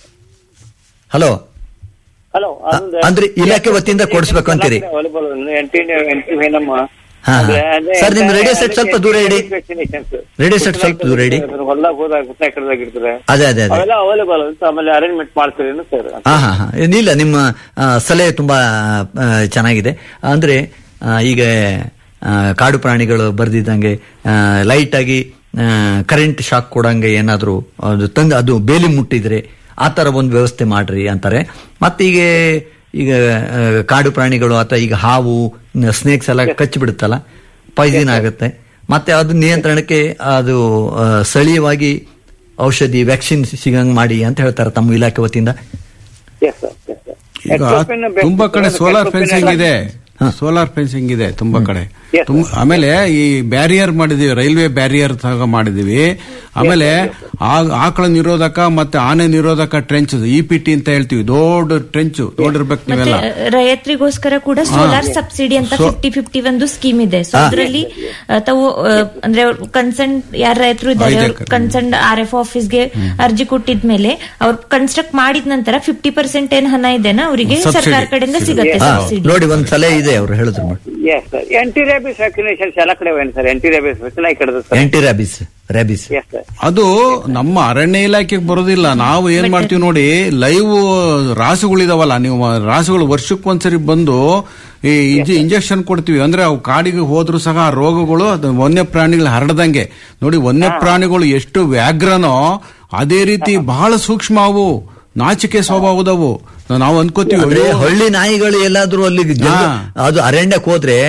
ಹಲೋ ಹಲೋ ಅಂದ್ರೆ ಇಲಾಖೆ ವತಿಯಿಂದ ಕೊಡಿಸ್ಬೇಕು ಅಂತೀರಿ? ಅವೈಲೇಬಲ್ ಎಂಟಿ ಎಂಟಿ ನಮ್ಮ ಹಾ, ಹಾ. ಸರ್, ನಿಮ್ ರೇಡಿಯೋ ಸೆಟ್ ಸ್ವಲ್ಪ ದೂರ ಇಡಿ. ರೇಡಿಯೋ ಸೆಟ್ ಸ್ವಲ್ಪ ದೂರ ಇಡಿ. ಹೊಲ್ದಾಗ ಹೋದಾಗ ಗುತ್ತಾ ಕಡ್ದಾಗ ಇರ್ತಾರೆ ಅದೇ ಅದೇ ಅದೇ ಅವೆಲ್ಲ ಅವೈಲೇಬಲ್ ಅಂತ ಆಮೇಲೆ ಅರೇಂಜ್ಮೆಂಟ್ ಮಾಡ್ತೀರಿ ಸರ್ ಹಾ ಹಾ ಹಾ ಏನಿಲ್ಲ ನಿಮ್ಮ ಆ, ಸಲಹೆ ತುಂಬಾ ಆ, ಚೆನ್ನಾಗಿದೆ ಅಂದ್ರೆ ಆ, ಈಗ ಆ, ಕಾಡು ಪ್ರಾಣಿಗಳು ಬರ್ದಿದ್ದಂಗೆ ಲೈಟ್ ಆಗಿ ಕರೆಂಟ್ ಶಾಕ್ ಕೊಡಂಗೆ ಏನಾದ್ರು ಅದು ತಂದು ಅದು ಬೇಲಿ ಮುಟ್ಟಿದ್ರೆ ಆ ತರ ಒಂದು ವ್ಯವಸ್ಥೆ ಮಾಡ್ರಿ ಅಂತಾರೆ ಮತ್ತೀಗ ಈಗ ಆ, ಕಾಡು ಪ್ರಾಣಿಗಳು ಅಥವಾ ಈಗ ಹಾವು ಸ್ನೇಕ್ಸ್ ಎಲ್ಲ ಕಚ್ಚಿ ಬಿಡುತ್ತಲ್ಲ ಪಾಯ್ಸನ್ ಆಗುತ್ತೆ ಮತ್ತೆ ಅದು ನಿಯಂತ್ರಣಕ್ಕೆ ಅದು ಆ, ಸ್ಥಳೀಯವಾಗಿ ಔಷಧಿ ವ್ಯಾಕ್ಸಿನ್ ಸಿಗಂಗ್ ಮಾಡಿ ಅಂತ ಹೇಳ್ತಾರೆ ತಮ್ಮ ಇಲಾಖೆ ವತಿಯಿಂದ ಎಸ್ ಸರ್ ಎಸ್ ಸರ್ ಈಗ ತುಂಬಾ ಕಡೆ ಸೋಲಾರ್ ಫೆನ್ಸಿಂಗ್ ಇದೆ ಸೋಲಾರ್ ಫೆನ್ಸಿಂಗ್ ಇದೆ ತುಂಬಾ ಕಡೆ Yes, ತುಂಬ- ಆಮೇಲೆ ಈ ಬ್ಯಾರಿಯರ್ ಮಾಡಿದೀವಿ ರೈಲ್ವೆ ಬ್ಯಾರಿಯರ್ ಸಹ ಮಾಡಿದೀವಿ ಆಮೇಲೆ ಆ- ಆಕಳ ನಿರೋಧಕ ಮತ್ತೆ ಆನೆ ನಿರೋಧಕ ಟ್ರೆಂಚ್ ಇ ಪಿ ಟಿ ಅಂತ ಹೇಳ್ತೀವಿ ದೊಡ್ಡ ಟ್ರೆಂಚ್ ನೋಡಿರ್ಬೇಕು ಮತ್ತೆ ನೀವೆಲ್ಲ ರೈತರಿಗೋಸ್ಕರ ಕೂಡ ಸೋಲಾರ್ ಸಬ್ಸಿಡಿ ಅಂತ So- ಫಿಫ್ಟಿ ಫಿಫ್ಟಿ ಒಂದು ಸ್ಕೀಮ್ ಇದೆ ಸೊ ಅದರಲ್ಲಿ ತಾವು ಆ, ಅಂದ್ರೆ ಕನ್ಸರ್ನ್ ಯಾರ ರೈತರು ಇದ್ದಾರೆ ಐದು ಅವ್ರು ಎಕರೆ. ಕನ್ಸರ್ನ್ ಆರ್ ಎಫ್ ಆಫೀಸ್ಗೆ ಅರ್ಜಿ ಕೊಟ್ಟಿದ್ಮೇಲೆ ಅವ್ರು ಕನ್ಸ್ಟ್ರಕ್ಟ್ ಮಾಡಿದ ನಂತರ ಫಿಫ್ಟಿ ಪರ್ಸೆಂಟ್ ಏನ್ ಹಣ ಇದೆನಾ ಅವರಿಗೆ Subsidy. ಸರ್ಕಾರ ಕಡೆಯಿಂದ ಸಿಗತ್ತೆ ಹಾ, ಸಬ್ಸಿಡಿ ನೋಡಿ ಒಂದ್ ಸಲಹೆ ಇದೆ ಅವ್ರು ಹೇಳಿದ್ರು ನೋಡಿ yes sir anti rabies vaccinations ಎಲ್ಲ ಕಡೆ ಏನು ಸರ್ ಎಂಟಿ ರೇಬಿಸ್ ವ್ಯಾಕ್ಸಿನ್ ಕಡದ sir anti rabies rabies yes sir ಅದು ನಮ್ಮ ಅರಣ್ಯ ಇಲಾಖೆಗೆ ಬರೋದಿಲ್ಲ ನಾವು ಏನ್ ಮಾಡ್ತೀವಿ ನೋಡಿ ಲೈವ್ ರಾಸುಗಳಿದಾವಲ್ಲ ನೀವು ರಾಸುಗಳು ವರ್ಷಕ್ಕೊಂದ್ಸರಿ ಬಂದು ಈ ಇಂಜೆಕ್ಷನ್ ಕೊಡ್ತೀವಿ ಅಂದ್ರೆ ಅವು ಕಾಡಿಗೆ ಹೋದ್ರು ಸಹ ಆ ರೋಗಗಳು ಅದು ವನ್ಯ ಪ್ರಾಣಿಗಳು ಹರಡದಂಗೆ ನೋಡಿ ವನ್ಯ ಪ್ರಾಣಿಗಳು ಎಷ್ಟು ವ್ಯಾಘ್ರನೋ ಅದೇ ರೀತಿ ಬಹಳ ಸೂಕ್ಷ್ಮ ಅವು ನಾಚಿಕೆ ಸ್ವಭಾವದವು ನಾವು ಅನ್ಕೋತೀವಿ ಅಂದ್ರೆ ಅಯ್ಯೋ, ಹಳ್ಳಿ ನಾಯಿಗಳು ಎಲ್ಲಾದ್ರೂ ಅಲ್ಲಿ ಜಂಗ- ಹಾ. ಅದು ಅರಣ್ಯಕ್ಕೆ ಹೋದ್ರೆ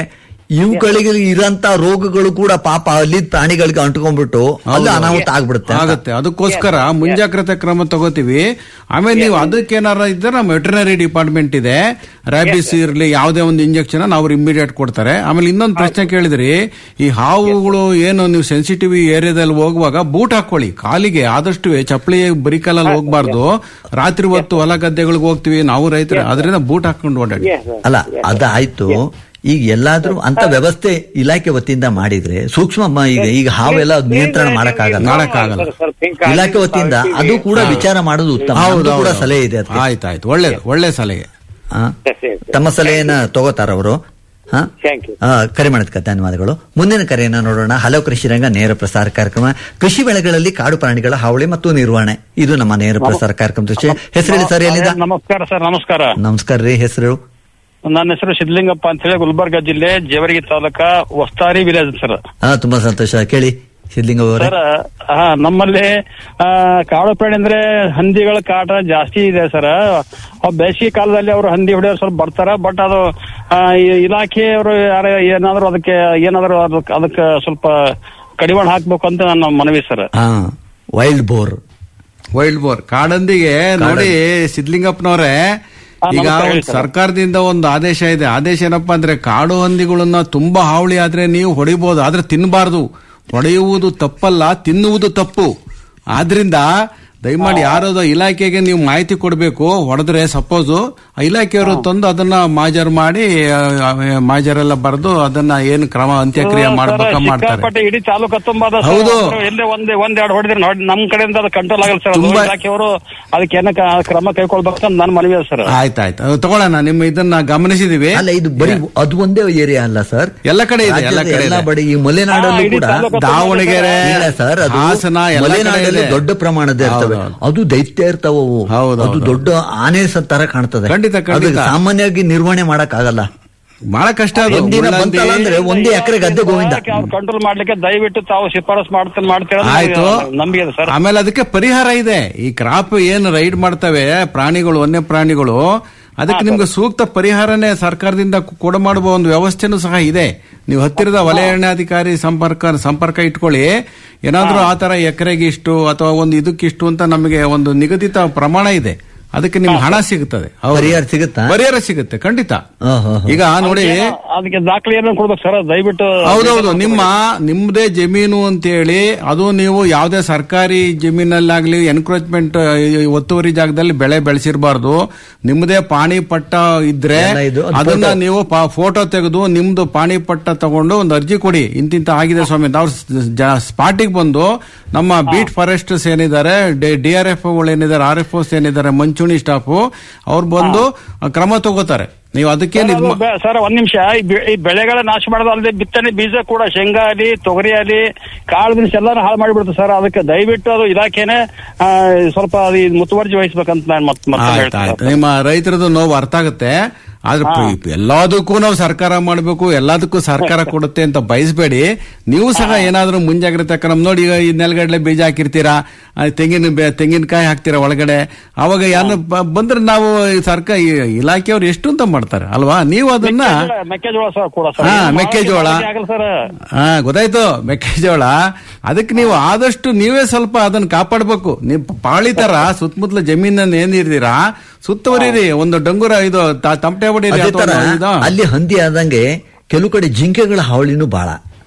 ಇವುಗಳಿಗೆ ಇರಂತ ರೋಗಗಳು ಕೂಡ ಪಾಪ ಅಲ್ಲಿ ಪ್ರಾಣಿಗಳಿಗೆ ಅಂಟ್ಕೊಂಡ್ಬಿಟ್ಟು ಅಲ್ಲಿ ಹೌದು. ಅನಾಹುತ ಆಗ್ಬಿಡುತ್ತೆ ಅಂತ. ಆಗುತ್ತೆ ಅದಕ್ಕೋಸ್ಕರ ಮುಂಜಾಗ್ರತೆ ಕ್ರಮ ತಗೋತೀವಿ ಆಮೇಲೆ ನೀವು ಅದಕ್ಕೇನಾರ ಇದ್ರೆ ನಮ್ಮ ವೆಟರ್ನರಿ ಡಿಪಾರ್ಟ್ಮೆಂಟ್ ಇದೆ ರ್ಯಾಬಿಸ್ ಇರ್ಲಿ ಯಾವುದೇ ಒಂದು ಇಂಜೆಕ್ಷನ್ ಅವ್ರು ಇಮಿಡಿಯೇಟ್ ಕೊಡ್ತಾರೆ ಆಮೇಲೆ ಇನ್ನೊಂದು ಪ್ರಶ್ನೆ ಕೇಳಿದ್ರಿ ಈ ಹಾವುಗಳು ಏನು ನೀವು ಸೆನ್ಸಿಟಿವ್ ಏರಿಯಾದಲ್ಲಿ ಹೋಗುವಾಗ ಬೂಟ್ ಹಾಕೊಳ್ಳಿ ಕಾಲಿಗೆ ಆದಷ್ಟು ಚಪ್ಪಲಿ ಬರಿಕಾಲಲ್ಲಿ ಹೋಗ್ಬಾರ್ದು ರಾತ್ರಿ ಹೊತ್ತು ಹೊಲ ಗದ್ದೆಗಳಿಗೆ ಹೋಗ್ತೀವಿ ನಾವು ರೈತರು ಅದರಿಂದ ಬೂಟ್ ಹಾಕೊಂಡು ಓಡಾಡಿ ಅಲ್ಲ ಅದಾಯ್ತು ಈಗ ಎಲ್ಲಾದ್ರೂ ಅಂತ ವ್ಯವಸ್ಥೆ ಇಲಾಖೆ ವತಿಯಿಂದ ಮಾಡಿದ್ರೆ ಸೂಕ್ಷ್ಮ ಮ- ಈಗ ಈಗ ಹಾವೆಲ್ಲ ಅದ್ ನಿಯಂತ್ರಣ ಮಾಡಕ್ಕಾಗಲ್ಲ ಮಾಡಕ್ಕಾಗಲ್ಲ ಇಲಾಖೆ ವತಿಯಿಂದ ಅದು ಕೂಡ ವಿಚಾರ ಮಾಡೋದು ಉತ್ತಮ ಹೌದು, ನಮ್ದು ಕೂಡ ಹೌದು. ಸಲಹೆ ಇದೆ ಅದಕ್ಕೆ. ಆಯ್ತಾಯ್ತು ಒಳ್ಳೇದು ಒಳ್ಳೆ ಸಲಹೆ ಆ? ತಮ್ಮ ಸಲಹೆಯನ್ನ ತಗೋತಾರ ಅವರು Thank you. ಕರೆ ಮಾಡೋದಕ್ಕೆ ಧನ್ಯವಾದಗಳು ಮುಂದಿನ ಕರೆಯನ್ನ ನೋಡೋಣ ಹಲವು ಕೃಷಿ ರಂಗ ನೇರ ಪ್ರಸಾರ ಕಾರ್ಯಕ್ರಮ ಕೃಷಿ ಬೆಳೆಗಳಲ್ಲಿ ಕಾಡು ಪ್ರಾಣಿಗಳ ಹಾವಳಿ ಮತ್ತು ನಿರ್ವಹಣೆ ಇದು ನಮ್ಮ ನೇರ ಪ್ರಸಾರ ಕಾರ್ಯಕ್ರಮದ ವಿಷಯ ಹೆಸರು ಹೇಳಿ ಸರ್ ಎಲ್ಲಿಂದ ನಮಸ್ಕಾರ ಸರ್ ನಮಸ್ಕಾರ ನಮಸ್ಕಾರ ರೀ ಹೆಸರು ನನ್ನ ಹೆಸರು ಸಿದ್ಧಲಿಂಗಪ್ಪ ಅಂತ ಹೇಳಿ ಗುಲ್ಬರ್ಗ ಜಿಲ್ಲೆ ಜೇವರ್ಗಿ ತಾಲೂಕ ವಸ್ತಾರಿ ವಿಲೇಜ್ ಸರ್ ಹಾ ತುಂಬಾ ಸಂತೋಷ ಕೇಳಿ ಸಿದ್ಲಿಂಗ ಅವರೇ ಸರ್ ಹಾ ನಮ್ಮಲ್ಲಿ ಆ, ಕಾಡು ಪ್ರಾಣಿ ಅಂದ್ರೆ ಹಂದಿಗಳ ಕಾಟ ಜಾಸ್ತಿ ಇದೆ ಸರ್ ಬೇಸಿಗೆ ಕಾಲದಲ್ಲಿ ಅವರು ಹಂದಿ ಹೊಡೆಯೋರು ಸ್ವಲ್ಪ ಬರ್ತಾರ ಬಟ್ ಅದು ಆ, ಈ ಇಲಾಖೆಯವರು ಯಾರ ಏನಾದ್ರು ಅದಕ್ಕೆ ಏನಾದ್ರು ಅದಕ್ಕೆ ಅದಕ್ಕೆ ಸ್ವಲ್ಪ ಕಡಿವಾಣ ಹಾಕ್ಬೇಕು ಅಂತ ನನ್ನ ಮನವಿ ಸರ್ ಹಾ ವೈಲ್ಡ್ ಬೋರ್ ವೈಲ್ಡ್ ಬೋರ್ ಕಾಡಂದಿಗೆ ನೋಡಿ ಸಿದ್ಲಿಂಗಪ್ಪನವ್ರೆ ಈಗ ನಮಸ್ಕಾರ ಹೇಳಿ ಒಂದ್ ಸರ್. ಸರ್ಕಾರದಿಂದ ಒಂದು ಆದೇಶ ಇದೆ ಆದೇಶ ಏನಪ್ಪಾ ಅಂದ್ರೆ ಕಾಡು ಹಂದಿಗಳನ್ನ ತುಂಬಾ ಹಾವಳಿ ಆದ್ರೆ ನೀವು ಹೊಡಿಬಹುದು ಆದ್ರೆ ತಿನ್ನಬಾರ್ದು ಹೊಡೆಯುವುದು ತಪ್ಪಲ್ಲ ತಿನ್ನುವುದು ತಪ್ಪು ಆದ್ರಿಂದ ದಯಮಾಡಿ ಯಾರಾದ್ರೂ ಇಲಾಖೆಗೆ ನೀವು ಮಾಹಿತಿ ಕೊಡಬೇಕು ಹೊಡೆದ್ರೆ ಸಪೋಸ್ ಇಲಾಖೆಯವರು ತಂದು ಅದನ್ನ ಮಾಜರ್ ಮಾಡಿ ಆ, ಮಾಜರೆಲ್ಲ ಬರೆದು ಅದನ್ನ ಏನು ಕ್ರಮ ಅಂತ್ಯಕ್ರಿಯೆ ಮಾಡ್ಬೇಕ ಮಾಡ್ತಾರೆ ಸಿಕ್ಕಾಪಟ್ಟೆ ಇಡೀ ತಾಲೂಕು ತುಂಬಾದ ಹೌದು. ಎಲ್ಲೇ ಒಂದೇ ಒಂದ್ ಎರಡು ಹೊಡೆದ್ರೆ ನೋಡಿ ನಮ್ ಕಡೆಯಿಂದ ಅದು ಕಂಟ್ರೋಲ್ ಆಗಲ್ಲ ಸರ್ ತುಂಬಾ- ಇಲಾಖೆಯವರು ಅದಕ್ಕೆ ಏನ ಕ್ರಮ ಕೈಗೊಳ್ಬೇಕಂತ ನನ್ನ ಮನವಿ ಇದೆ ಸರ್ ಆಯ್ತಾಯ್ತು ಅದು ತಗೊಳ್ಳೋಣ ನಿಮ್ಮ ಇದನ್ನ ಗಮನಿಸಿದೀವಿ ಅಲ್ಲ ಇದು ಬರೀ ಅದು ಒಂದೇ ಏರಿಯಾ ಅಲ್ಲ ಸರ್ ಎಲ್ಲ ಕಡೆ ಇದೆ, ಎಲ್ಲ ರಾಜ್ಯದ ಕಡೆ ಎಲ್ಲ ಇದೆ. ಬಡಿ ಈ ಮಲೆನಾಡಲ್ಲೂ ಹಾ, ಇಡೀ ಕೂಡ ತಾಲೂಕು ದಾವಣಗೆರೆ ಇಲ್ಲ ಸರ್ ಅದು ಹಾಸನ ಎಲ್ಲ ಕಡೆ ಮಲೆನಾಡಲ್ಲಿ ಇದೆ. ದೊಡ್ಡ ಪ್ರಮಾಣದ ಇರ್ತವೆ ಹೌದು, ಅದು ದೈತ್ಯ ಇರ್ತಾವ ಅವು. ಹೌದು, ಅದು ಹೌದು. ದೊಡ್ಡ ಆನೆ ಸ- ತರ ಕಾಣ್ತದೆ ಖಂಡಿತ, ಖಂಡಿತ. ಅದು ಸಾಮಾನ್ಯವಾಗಿ ನಿರ್ವಹಣೆ ಮಾಡಕ್ ಆಗಲ್ಲ ಬಹಳ ಕಷ್ಟ ಅದು ಒಂದಿನ ಮುಳ್ಳಂದಿ- ಬಂತಲ್ಲ ಅಂದ್ರೆ ಒಂದೇ ಎಕರೆ ಗದ್ದೆ ಗೋವಿಂದ ಅವ್ರು ಕಂಟ್ರೋಲ್ ಮಾಡ್ಲಿಕ್ಕೆ ದಯವಿಟ್ಟು ತಾವು ಶಿಫಾರಸ್ ಮಾಡ್ತಾರೆ ಮಾಡ್ತೀರ ಆಯ್ತು ನಂಬಿಕೆ ಇದೆ ಸರ್ ಆಮೇಲೆ ಅದಕ್ಕೆ ಪರಿಹಾರ ಇದೆ ಈ ಕ್ರಾಪ್ ಏನು ರೈಡ್ ಮಾಡ್ತವೆ ಪ್ರಾಣಿಗಳು ವನ್ಯ ಪ್ರಾಣಿಗಳು ಅದಕ್ಕೆ ನಿಮ್ಗೆ ಸೂಕ್ತ ಪರಿಹಾರನೇ ಸರ್ಕಾರದಿಂದ ಕೊಡ ಮಾಡುವ ಒಂದು ವ್ಯವಸ್ಥೆನೂ ಸಹ ಇದೆ ನೀವು ಹತ್ತಿರದ ವಲಯಾರಣ್ಯಾಧಿಕಾರಿ ಸಂಪರ್ಕ ಸಂಪರ್ಕ ಇಟ್ಕೊಳ್ಳಿ ಏನಾದ್ರೂ ಆ ತರ ಎಕರೆಗೆ ಇಷ್ಟು ಅಥವಾ ಒಂದು ಇದಕ್ಕಿಷ್ಟು ಅಂತ ನಮಗೆ ಒಂದು ನಿಗದಿತ ಪ್ರಮಾಣ ಇದೆ ಅದಕ್ಕೆ ನಿಮ್ಗೆ ಹಣ ಸಿಗುತ್ತದೆ ಹೌದು. ಪರಿಹಾರ ಸಿಗುತ್ತಾ? ಪರಿಹಾರ ಸಿಗುತ್ತೆ ಖಂಡಿತ ಹಾ, ಹಾ, ಹಾ. ಈಗ ನೋಡಿ ಅದಕ್ಕೆ ದಾಖಲೆ ಏನೋ ಕೊಡ್ಬೇಕು ಸರ್ ದಯವಿಟ್ಟು ಹೌದೌದು ನಿಮ್ಮ ನಿಮ್ಮದೇ ಜಮೀನು ಅಂತೇಳಿ ಅದು ನೀವು ಯಾವುದೇ ಸರ್ಕಾರಿ ಜಮೀನಲ್ಲಾಗ್ಲಿ ಎನ್ಕ್ರೋಚ್ಮೆಂಟ್ ಒತ್ತುವರಿ ಜಾಗದಲ್ಲಿ ಬೆಳೆ ಬೆಳೆಸಿರಬಾರ್ದು ನಿಮ್ಮದೇ ಪಾಣಿ ಪಟ್ಟ ಇದ್ರೆ ಎಲ್ಲ ಇದು, ಅದು ಅದನ್ನ photo. ನೀವು ಫೋಟೋ ತೆಗೆದು ನಿಮ್ದು ಪಾಣಿ ಪಟ್ಟ ತಗೊಂಡು ಒಂದು ಅರ್ಜಿ ಕೊಡಿ ಇಂತಿಂತ ಆಗಿದೆ ಸ್ವಾಮಿ ಅಂತ ಅವ್ರು ಸ್ಪಾಟಿಗೆ ಬಂದು ನಮ್ಮ ಬೀಟ್ ಫಾರೆಸ್ಟರ್ಸ್ ಏನಿದ್ದಾರೆ ಡಿ ಆರ್ ಎಫ್ ಏನಿದ್ದಾರೆ ಆರ್ ಎಫ್ ಏನಿದ್ದಾರೆ ಮಂಚೂಣಿ ಸ್ಟಾಫ್ ಅವ್ರು ಬಂದು ಕ್ರಮ ತಗೋತಾರೆ ನೀವು ಅದಕ್ಕೆ ಅದು ಬೆ- ಸರ್ ಒಂದ್ ನಿಮಿಷ ಈ ಬೆ- ಈ ಬೆಳೆಗಳ ನಾಶ ಮಾಡೋದು ಅಲ್ಲದೆ ಬಿತ್ತನೆ ಬೀಜ ಕೂಡ ಶೇಂಗಾ ಆಗಲಿ ತೊಗರಿ ಆಗಲಿ ಕಾಳು ದಿನಸ ಎಲ್ಲಾನು ಹಾಳು ಮಾಡಿಬಿಡುತ್ತೆ ಸರ್ ಅದಕ್ಕೆ ದಯವಿಟ್ಟು ಅದು ಇಲಾಖೆನೆ ಆ, ಸ್ವಲ್ಪ ಅದು ಈ ಮುತುವರ್ಜಿ ವಹಿಸ್ಬೇಕಂತ ನಾನು ಮತ್ತೆ ಮತ್ತೆ ಆಯ್ತು ಹೇಳ್ತೀನಿ ಆಯ್ತು ಸರ್. ನಿಮ್ಮ ರೈತರದ್ದು ನೋವು ಅರ್ಥ ಆಗುತ್ತೆ ಆದ್ರೆ ಪ- ಎಲ್ಲದಕ್ಕೂ ನಾವು ಸರ್ಕಾರ ಮಾಡಬೇಕು ಎಲ್ಲದಕ್ಕೂ ಸರ್ಕಾರ ಕೊಡುತ್ತೆ ಅಂತ ಬಯಸಬೇಡಿ ನೀವು ಸಹ ಏನಾದ್ರೂ ಮುಂಜಾಗ್ರತೆ ಕ್ರಮ ನೋಡಿ ಈಗ ಈ ನೆಲಗಡಲೆ ಬೀಜ ಹಾಕಿರ್ತೀರಾ ಆ, ತೆಂಗಿನ ಬೆ- ತೆಂಗಿನಕಾಯಿ ಹಾಕ್ತೀರಾ ಒಳಗಡೆ ಅವಾಗ ಯಾರು ಬಂದ್ರೆ ನಾವು ಈ ಸರ್ಕಾರ ಈ ಇಲಾಖೆಯವ್ರು ಎಷ್ಟು ಅಂತ ಮಾಡ್ತಾರೆ ಅಲ್ವಾ ನೀವು ಅದನ್ನ ಮೆಕ್ಕೆಜೋಳ- ಮೆಕ್ಕೆಜೋಳ ಸರ್ ಕೂಡ ಸರ್ ಹಾ ಇದು ಮೆಕ್ಕೆಜೋಳ ಮಾಡೋಕೆ ಆಗಲ್ಲ ಸರ್ ಹಾ ಗೊತ್ತಾಯ್ತು ಮೆಕ್ಕೆಜೋಳ ಅದಕ್ಕೆ ನೀವು ಆದಷ್ಟು ನೀವೇ ಸ್ವಲ್ಪ ಅದನ್ನ ಕಾಪಾಡ್ಬೇಕು ನೀವು ಪಾಳಿ ತರ ಸುತ್ತಮುತ್ತಲ ಜಮೀನನ್ನ ಏನಿರ್ತೀರಾ ಸುತ್ತುವರಿರಿ ಒಂದು ಡಂಗುರ ಇದು ತ- ತಮಟೆ ಹೊಡೀರಿ ಅದೇ ಅಥವಾ ತರ ಒಂದು ಇದು. ಅಲ್ಲಿ ಹಂದಿ ಆದಂಗೆ ಕೆಲವು ಕಡೆ ಜಿಂಕೆಗಳ ಹಾವಳಿನೂ ಬಹಳ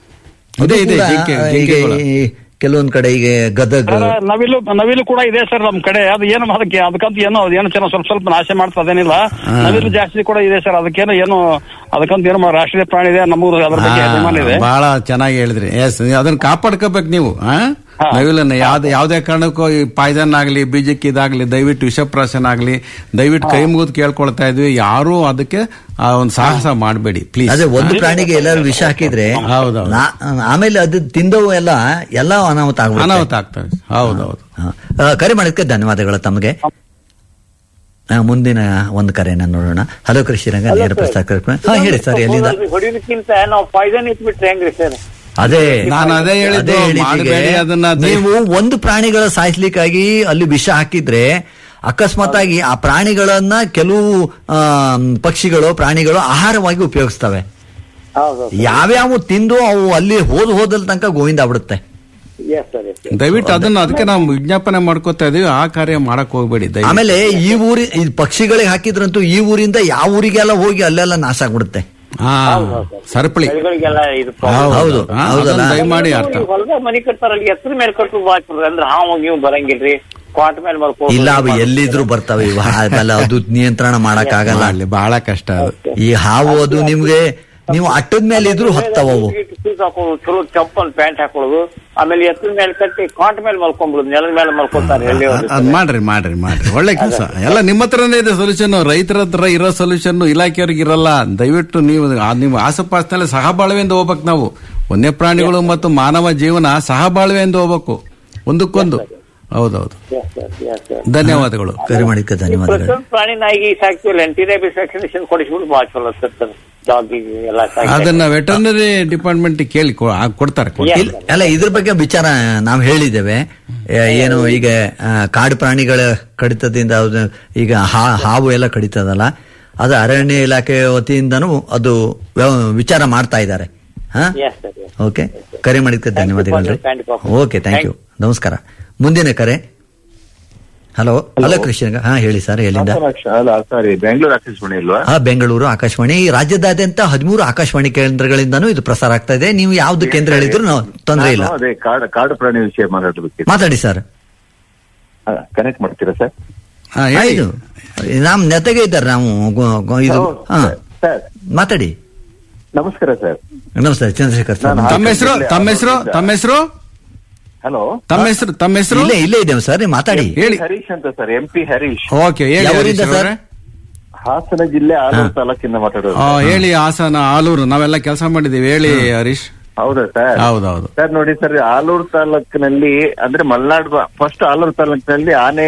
ಇದೆ, ಇದೆ, ಅದು ಕೂಡ ಜಿಂಕೆ- ಈಗ ಜಿಂಕೆಗಳು. ಈ ಕೆಲವೊಂದ್ ಕಡೆ ಈಗ ಗದಗ ಸರ್, ನವಿಲು ನವಿಲು ಕೂಡ ಇದೆ ಸರ್ ನಮ್ ಕಡೆ ಅದು ಏನು ಅದಕ್ಕೆ ಅದಕ್ಕಂತ ಏನೋ ಏನೋ ಚೆನ್ನಾಗಿ ಸ್ವಲ್ಪ ಸ್ವಲ್ಪ ನಾಶ ಮಾಡ್ತಾ ಅದೇನಿಲ್ಲ ನವಿಲು ಜಾಸ್ತಿ ಕೂಡ ಇದೆ ಸರ್ ಅದಕ್ಕೇನೋ ಏನು ಅದಕ್ಕಂತ ಏನೋ ರಾಷ್ಟ್ರೀಯ ಪ್ರಾಣಿ ಇದೆ ನಮಗೂ ಅದ್ರ ಬಗ್ಗೆ ಹಾ, ಅಭಿಮಾನ ಇದೆ ಬಹಳ ಚೆನ್ನಾಗಿ ಹೇಳಿದ್ರಿ ಎಸ್ ಅದನ್ನ ಕಾಪಾಡ್ಕೋಬೇಕು ನೀವು ಆ? ನವಿಲನ್ನ ಯಾವ್ದೇ ಯಾವ್ದೇ ಕಾರಣಕ್ಕೂ ಈ ಪಾಯ್ಸನ್ ಆಗ್ಲಿ ಬೀಜಕ್ಕೆ ಇದಾಗ್ಲಿ ದಯವಿಟ್ಟು ವಿಷಪ್ರಾಶನ ಆಗ್ಲಿ ದಯವಿಟ್ಟು ಕೈ ಮುಗಿದು ಕೇಳ್ಕೊಳ್ತಾ ಇದ್ವಿ ಯಾರು ಅದಕ್ಕೆ ಆ ಒಂದು ಸಾಹಸ ಮಾಡಬೇಡಿ ಪ್ಲೀಸ್ ಅದೇ ಒಂದು ಪ್ರಾಣಿಗೆ ಎಲ್ಲರೂ ವಿಷ ಹಾಕಿದ್ರೆ ಹೌದೌದು. ನಾ- ಆಮೇಲೆ ಅದು ತಿಂದವು ಎಲ್ಲ ಎಲ್ಲ ಅನಾಹುತ ಆಗ್ಬಿಡುತ್ತೆ. ಅನಾಹುತ ಆಗ್ತವೆ ಹೌದೌದು ಹಾ. ಆ, ಕರೆ ಮಾಡೋದಕ್ಕೆ ಧನ್ಯವಾದಗಳು ತಮಗೆ ಆ, ಮುಂದಿನ ಒಂದು ಕರೆಯನ್ನ ನೋಡೋಣ ಹಲೋ ಕೃಷಿ ರಂಗ ನೇರ ಪ್ರಸಾರ ಕಾರ್ಯಕ್ರಮ ಹಾ ಹೇಳಿ ಸರ್ ಎಲ್ಲಿಂದ ಹೊಡಿಲಿಕ್ಕಿಂತ ನಾವು ಪಾಯ್ಸನ್ ಇಟ್ಬಿಟ್ರೆ ಹೆಂಗ್ರಿ ಸರ್ ಅದೇ ನಾನು ಅದೇ ಹೇಳಿದ್ದು, ಹೇಳಿದ್ದು ಮಾಡ್ಬೇಡಿ ಈಗ. ಅದನ್ನ ದಯ- ನೀವು ಒಂದು ಪ್ರಾಣಿಗಳ ಸಾಯಿಸ್ಲಿಕ್ಕಾಗಿ ಅಲ್ಲಿ ವಿಷ ಹಾಕಿದ್ರೆ ಅಕಸ್ಮಾತ್ ಆಗಿ ಆ ಪ್ರಾಣಿಗಳನ್ನ ಕೆಲವು ಆ, ಪಕ್ಷಿಗಳು ಪ್ರಾಣಿಗಳು ಆಹಾರವಾಗಿ ಉಪಯೋಗಿಸ್ತವೆ ಹೌದು ಯಾವ್ಯಾವ ತಿಂದು ಅವು ಅಲ್ಲಿ ಹೋದ್ ಹೋದಲ್ ತನಕ ಗೋವಿಂದ ಆಗ್ಬಿಡುತ್ತೆ ಎಸ್ ಸರ್ ಎಸ್ ದಯವಿಟ್ಟು ಅದನ್ನ ಅದಕ್ಕೆ ನಾವು ವಿಜ್ಞಾಪನೆ ಮಾಡ್ಕೋತಾ ಇದೀವಿ ಆ ಕಾರ್ಯ ಮಾಡಕ್ ಹೋಗ್ಬೇಡಿ ದಯವಿಟ್ಟು ಆಮೇಲೆ ಈ ಊರಿ ಈ ಪಕ್ಷಿಗಳಿಗೆ ಹಾಕಿದ್ರಂತೂ ಈ ಊರಿಂದ ಯಾವ ಊರಿಗೆಲ್ಲ ಹೋಗಿ ಅಲ್ಲೆಲ್ಲ ನಾಶ ಆಗ್ಬಿಡುತ್ತೆ ಹಾ ಸರಪಳಿ ಬೆಳೆಗಳಿಗೆಲ್ಲ ಇದು ಹೌದು. ಹೌದು ಹಾ, ಹೌದಲ್ಲ ಅದನ್ನ ದಯಮಾಡಿ ಅರ್ಥ ಹೊಲದ ಮನಿ ಕಟ್ತಾರಲ್ಲ ಎತ್ರ ಮೇಲೆ ಕಟ್ಟು ಬಾಚ್ಬಿಡ್ರಿ ಅಂದ್ರೆ ಹಾವು ನೀವು ಬರಂಗಿಲ್ರಿ ಕ್ವಾಟ್ ಮೇಲೆ ಮಲ್ಕೊ ಇಲ್ಲ ಅವು ಎಲ್ಲಿದ್ರು ಬರ್ತವೆ ಇವು ಆಮೇಲೆ ಅದು ನಿಯಂತ್ರಣ ಮಾಡಕ್ ಆಗಲ್ಲ ಮಾಡ್ಲಿ ಬಹಳ ಕಷ್ಟ ಅದು ಈ ಹಾವು ಅದು ನಿಮ್ಗೆ ನೀವು ಅಟ್ಟದ ಮೇಲೆ ಇದ್ರು ಹತ್ತವ ಅವು ಶೂಸ್ ಹಾಕೊಳ್ಳೋದು ಚಲೋ ಚಪ್ಪಲ್ ಪ್ಯಾಂಟ್ ಹಾಕೊಳ್ಳೋದು ಆಮೇಲೆ ಎತ್ತರ ಮೇಲೆ ಕಟ್ಟಿ ಕಾಟ್ ಮೇಲೆ ಮಲ್ಕೊಂಡ್ಬಿಡುದು ನೆಲದ ಮೇಲೆ ಮಲ್ಕೊಂತಾರೆ ಎಲ್ಲಿ ಹೋದ್ರು. ಅದ್ ಮಾಡ್ರಿ ಮಾಡ್ರಿ ಮಾಡ್ರಿ ಒಳ್ಳೆ ಕೆಲಸ ಎಲ್ಲ ನಿಮ್ಮ ಹತ್ರನೇ ಇದೆ ಸೊಲ್ಯೂಷನ್ ರೈತರ ಹತ್ರ ಇರೋ ಸೊಲ್ಯೂಷನ್ ಇಲಾಖೆಯವ್ರಿಗೆ ಇರಲ್ಲ ದಯವಿಟ್ಟು ನೀವು ಆ ನಿಮ್ಮ ಆಸುಪಾಸಿನಲ್ಲಿ ಸಹಬಾಳ್ವೆಯಿಂದ ಹೋಗ್ಬೇಕು ನಾವು ವನ್ಯ ಪ್ರಾಣಿಗಳು ಮತ್ತು ಮಾನವ ಜೀವನ ಸಹಬಾಳ್ವೆಯಿಂದ ಹೋಗ್ಬೇಕು ಒಂದಕ್ಕೊಂದು ಹೌದೌದು Yes, sir, yes, sir. ಧನ್ಯವಾದಗಳು ಕರೆ ಮಾಡಿಕ್ಕೆ ಧನ್ಯವಾದಗಳು ಪ್ರತಿಯೊಂದು ಪ್ರಾಣಿ ನಾಯಿಗೆ ಸಾಕ್ತಿವಲ್ಲ ಎಂಟಿರೇಬಿಸ್ ವ್ಯಾಕ್ಸಿನೇಷನ್ ಕೊಡಿಸ್ಬಿಟ್ಟು ಭಾಳ ಚಲೋ ಸರ್ ಡಾಗಿಗೆ ಎಲ್ಲ ಸಾಕಿ ಅದನ್ನ ವೆಟರ್ನರಿ ಡಿಪಾರ್ಟ್ಮೆಂಟ್ ಕೇಳಿ ಕೊ- ಆ, ಕೊಡ್ತಾರೆ ಕೊಡ್ತಾರೆ. ಇಲ್ಲ ಅಲ್ಲ ಇದ್ರ ಬಗ್ಗೆ ವಿಚಾರ ನಾವು ಹೇಳಿದ್ದೇವೆ ಏ- ಏನು ಈಗ ಆ, ಕಾಡು ಪ್ರಾಣಿಗಳ ಕಡಿತದಿಂದ ಅದು ಈಗ ಹಾ- ಹಾವು ಎಲ್ಲ ಕಡಿತದಲ್ಲ ಅದು ಅರಣ್ಯ ಇಲಾಖೆ ವತಿಯಿಂದನೂ ಅದು ವ್ಯವ- ವಿಚಾರ ಮಾಡ್ತಾ ಇದ್ದಾರೆ ಹಾ Yes, sir, yes. ಓಕೆ ಕರೆ ಮಾಡಿದ್ದಕ್ಕೆ Thank you for ಧನ್ಯವಾದಗಳು your kind offer. Okay thank you ನಮಸ್ಕಾರ ಮುಂದಿನ ಕರೆ ಹಲೋ ಹಲೋ ಕೃಷ್ಣ ಹಾ ಹೇಳಿ ಸರ್ ಎಲ್ಲಿಂದ ಅಲ್ಲ ಸಾರಿ ಬೆಂಗಳೂರು ಆಕಾಶವಾಣಿ ಇಲ್ವಾ ಹಾ ಬೆಂಗಳೂರು ಆಕಾಶವಾಣಿ ಈ ರಾಜ್ಯದಾದ್ಯಂತ ಹದಿಮೂರು ಆಕಾಶವಾಣಿ ಕೇಂದ್ರಗಳಿಂದನೂ ಇದು ಪ್ರಸಾರ ಆಗ್ತಾ ಇದೆ ನೀವು ಯಾವ್ದು ಕೇಂದ್ರ ಹೇಳಿದ್ರು ನಾವು ತೊಂದರೆ ಇಲ್ಲ ನಾನು ಅದೇ ಕಾಡು ಕಾಡು ಪ್ರಾಣಿ ವಿಷಯ ಮಾತಾಡಬೇಕಿತ್ತು ಮಾತಾಡಿ ಸರ್ ಕನೆಕ್ಟ್ ಮಾಡ್ತೀರಾ ಸರ್ ಹಾ, ಹೇಳಿ. ಇದು ನಮ್ ನೆತೆಗೆ ಇದ್ದಾರೆ ನಾವು ಗೊ- ಗೊ- ಇದು ಹಾ ಸರ್ ಮಾತಾಡಿ ನಮಸ್ಕಾರ ಸರ್ ನಮಸ್ತೆ ಚಂದ್ರಶೇಖರ್ ಸರ್ ನಾನು ತಮ್ಮ ಹೆಸರು ತಮ್ಮ ಹೆಸರು ತಮ್ಮ ಹೆಸರು ಹಲೋ ತಮ್ಮ ಹೆಸರು ತಮ್ಮ ಹೆಸರು ಇಲ್ಲೇ ಇಲ್ಲೇ ಇದ್ದೇವೆ ಸರ್ ನೀವು ಮಾತಾಡಿ ಹೇಳಿ ಹರೀಶ್ ಅಂತ sir M P Harish okay ಹೇಳಿ ಯಾವ ಹರೀಶ್ ಊರಿಂದ ಸರ್? ಅವರೇ. ಹಾಸನ ಜಿಲ್ಲೆ ಆಲೂರು ತಾಲೂಕಿಂದ ಮಾತಾಡೋದು ಆ, ಹೇಳಿ ಹಾಸನ ಆಲೂರು ನಾವೆಲ್ಲ ಕೆಲಸ ಮಾಡಿದೀವಿ ಹೇಳಿ ಹರೀಶ್ ಹೌದಾ ಸರ್ ಹೌದೌದು ಸರ್ ನೋಡಿ ಸರ್ ಆಲೂರು ತಾಲೂಕಿನಲ್ಲಿ ಅಂದ್ರೆ ಮಲ್ನಾಡು ಫಸ್ಟ್ ಆಲೂರು ತಾಲೂಕಿನಲ್ಲಿ ಆನೆ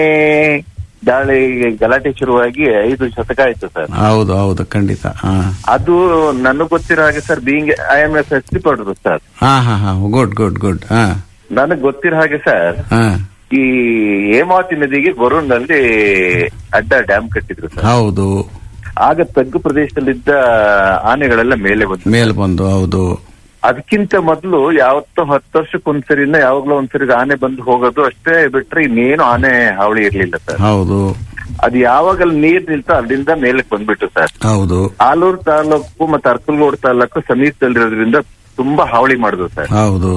ದಾಳಿ ಗಲಾಟೆ ಶುರುವಾಗಿ ಐದು ಶತಕ ಆಯ್ತು ಸರ್ ಹೌದು ಹೌದು ಖಂಡಿತ ಹಾ ಅದು ನನಗೆ ಗೊತ್ತಿರೋ ಹಾಗೆ sir being I M S S P sir ಹಾ ಹಾ ಹಾ ಗುಡ್ ಗುಡ್ ಗುಡ್ ಹಾ ನನಗೆ ಗೊತ್ತಿರೋ ಹಾಗೆ ಸರ್ ಹಾ ಈ ಹೇಮಾವತಿ ನದಿಗೆ ಗೊರೂರ್ನಲ್ಲಿ ಅಡ್ಡ ಡ್ಯಾಮ್ ಕಟ್ಟಿದ್ರು ಸರ್ ಹೌದು ಆಗ ತಗ್ಗು ಪ್ರದೇಶದಲ್ಲಿದ್ದ ಆನೆಗಳೆಲ್ಲ ಮೇಲೆ ಬಂತು ಮೇಲ್ ಬಂದು ಹೌದು ಅದಕ್ಕಿಂತ ಮೊದಲು ಯಾವತ್ತೋ ಹತ್ತು ವರ್ಷಕ್ಕೊಂದ್ಸರಿನ ಯಾವಾಗ್ಲೋ ಒಂದ್ಸರಿ ಆನೆ ಬಂದು ಹೋಗೋದು ಅಷ್ಟೇ ಬಿಟ್ರೆ ಇನ್ನೇನು ಆನೆ ಹಾವಳಿ ಇರ್ಲಿಲ್ಲ ಸರ್ ಹೌದು ಅದು ಯಾವಾಗ ಅಲ್ಲಿ ನೀರ್ ನಿಲ್ತೋ ಅಲ್ಲಿಂದ ಮೇಲಕ್ಕೆ ಬಂದ್ಬಿಟ್ಟು ಸರ್ ಹೌದು ಆಲೂರು ತಾಲೂಕು ಮತ್ತೆ ಅರ್ಕಲ್ಗೋಡ್ ತಾಲೂಕು ಸಮೀಪದಲ್ಲಿರೋದ್ರಿಂದ ತುಂಬಾ ಹಾವಳಿ ಮಾಡಿದ್ರು ಸರ್ ಹೌದು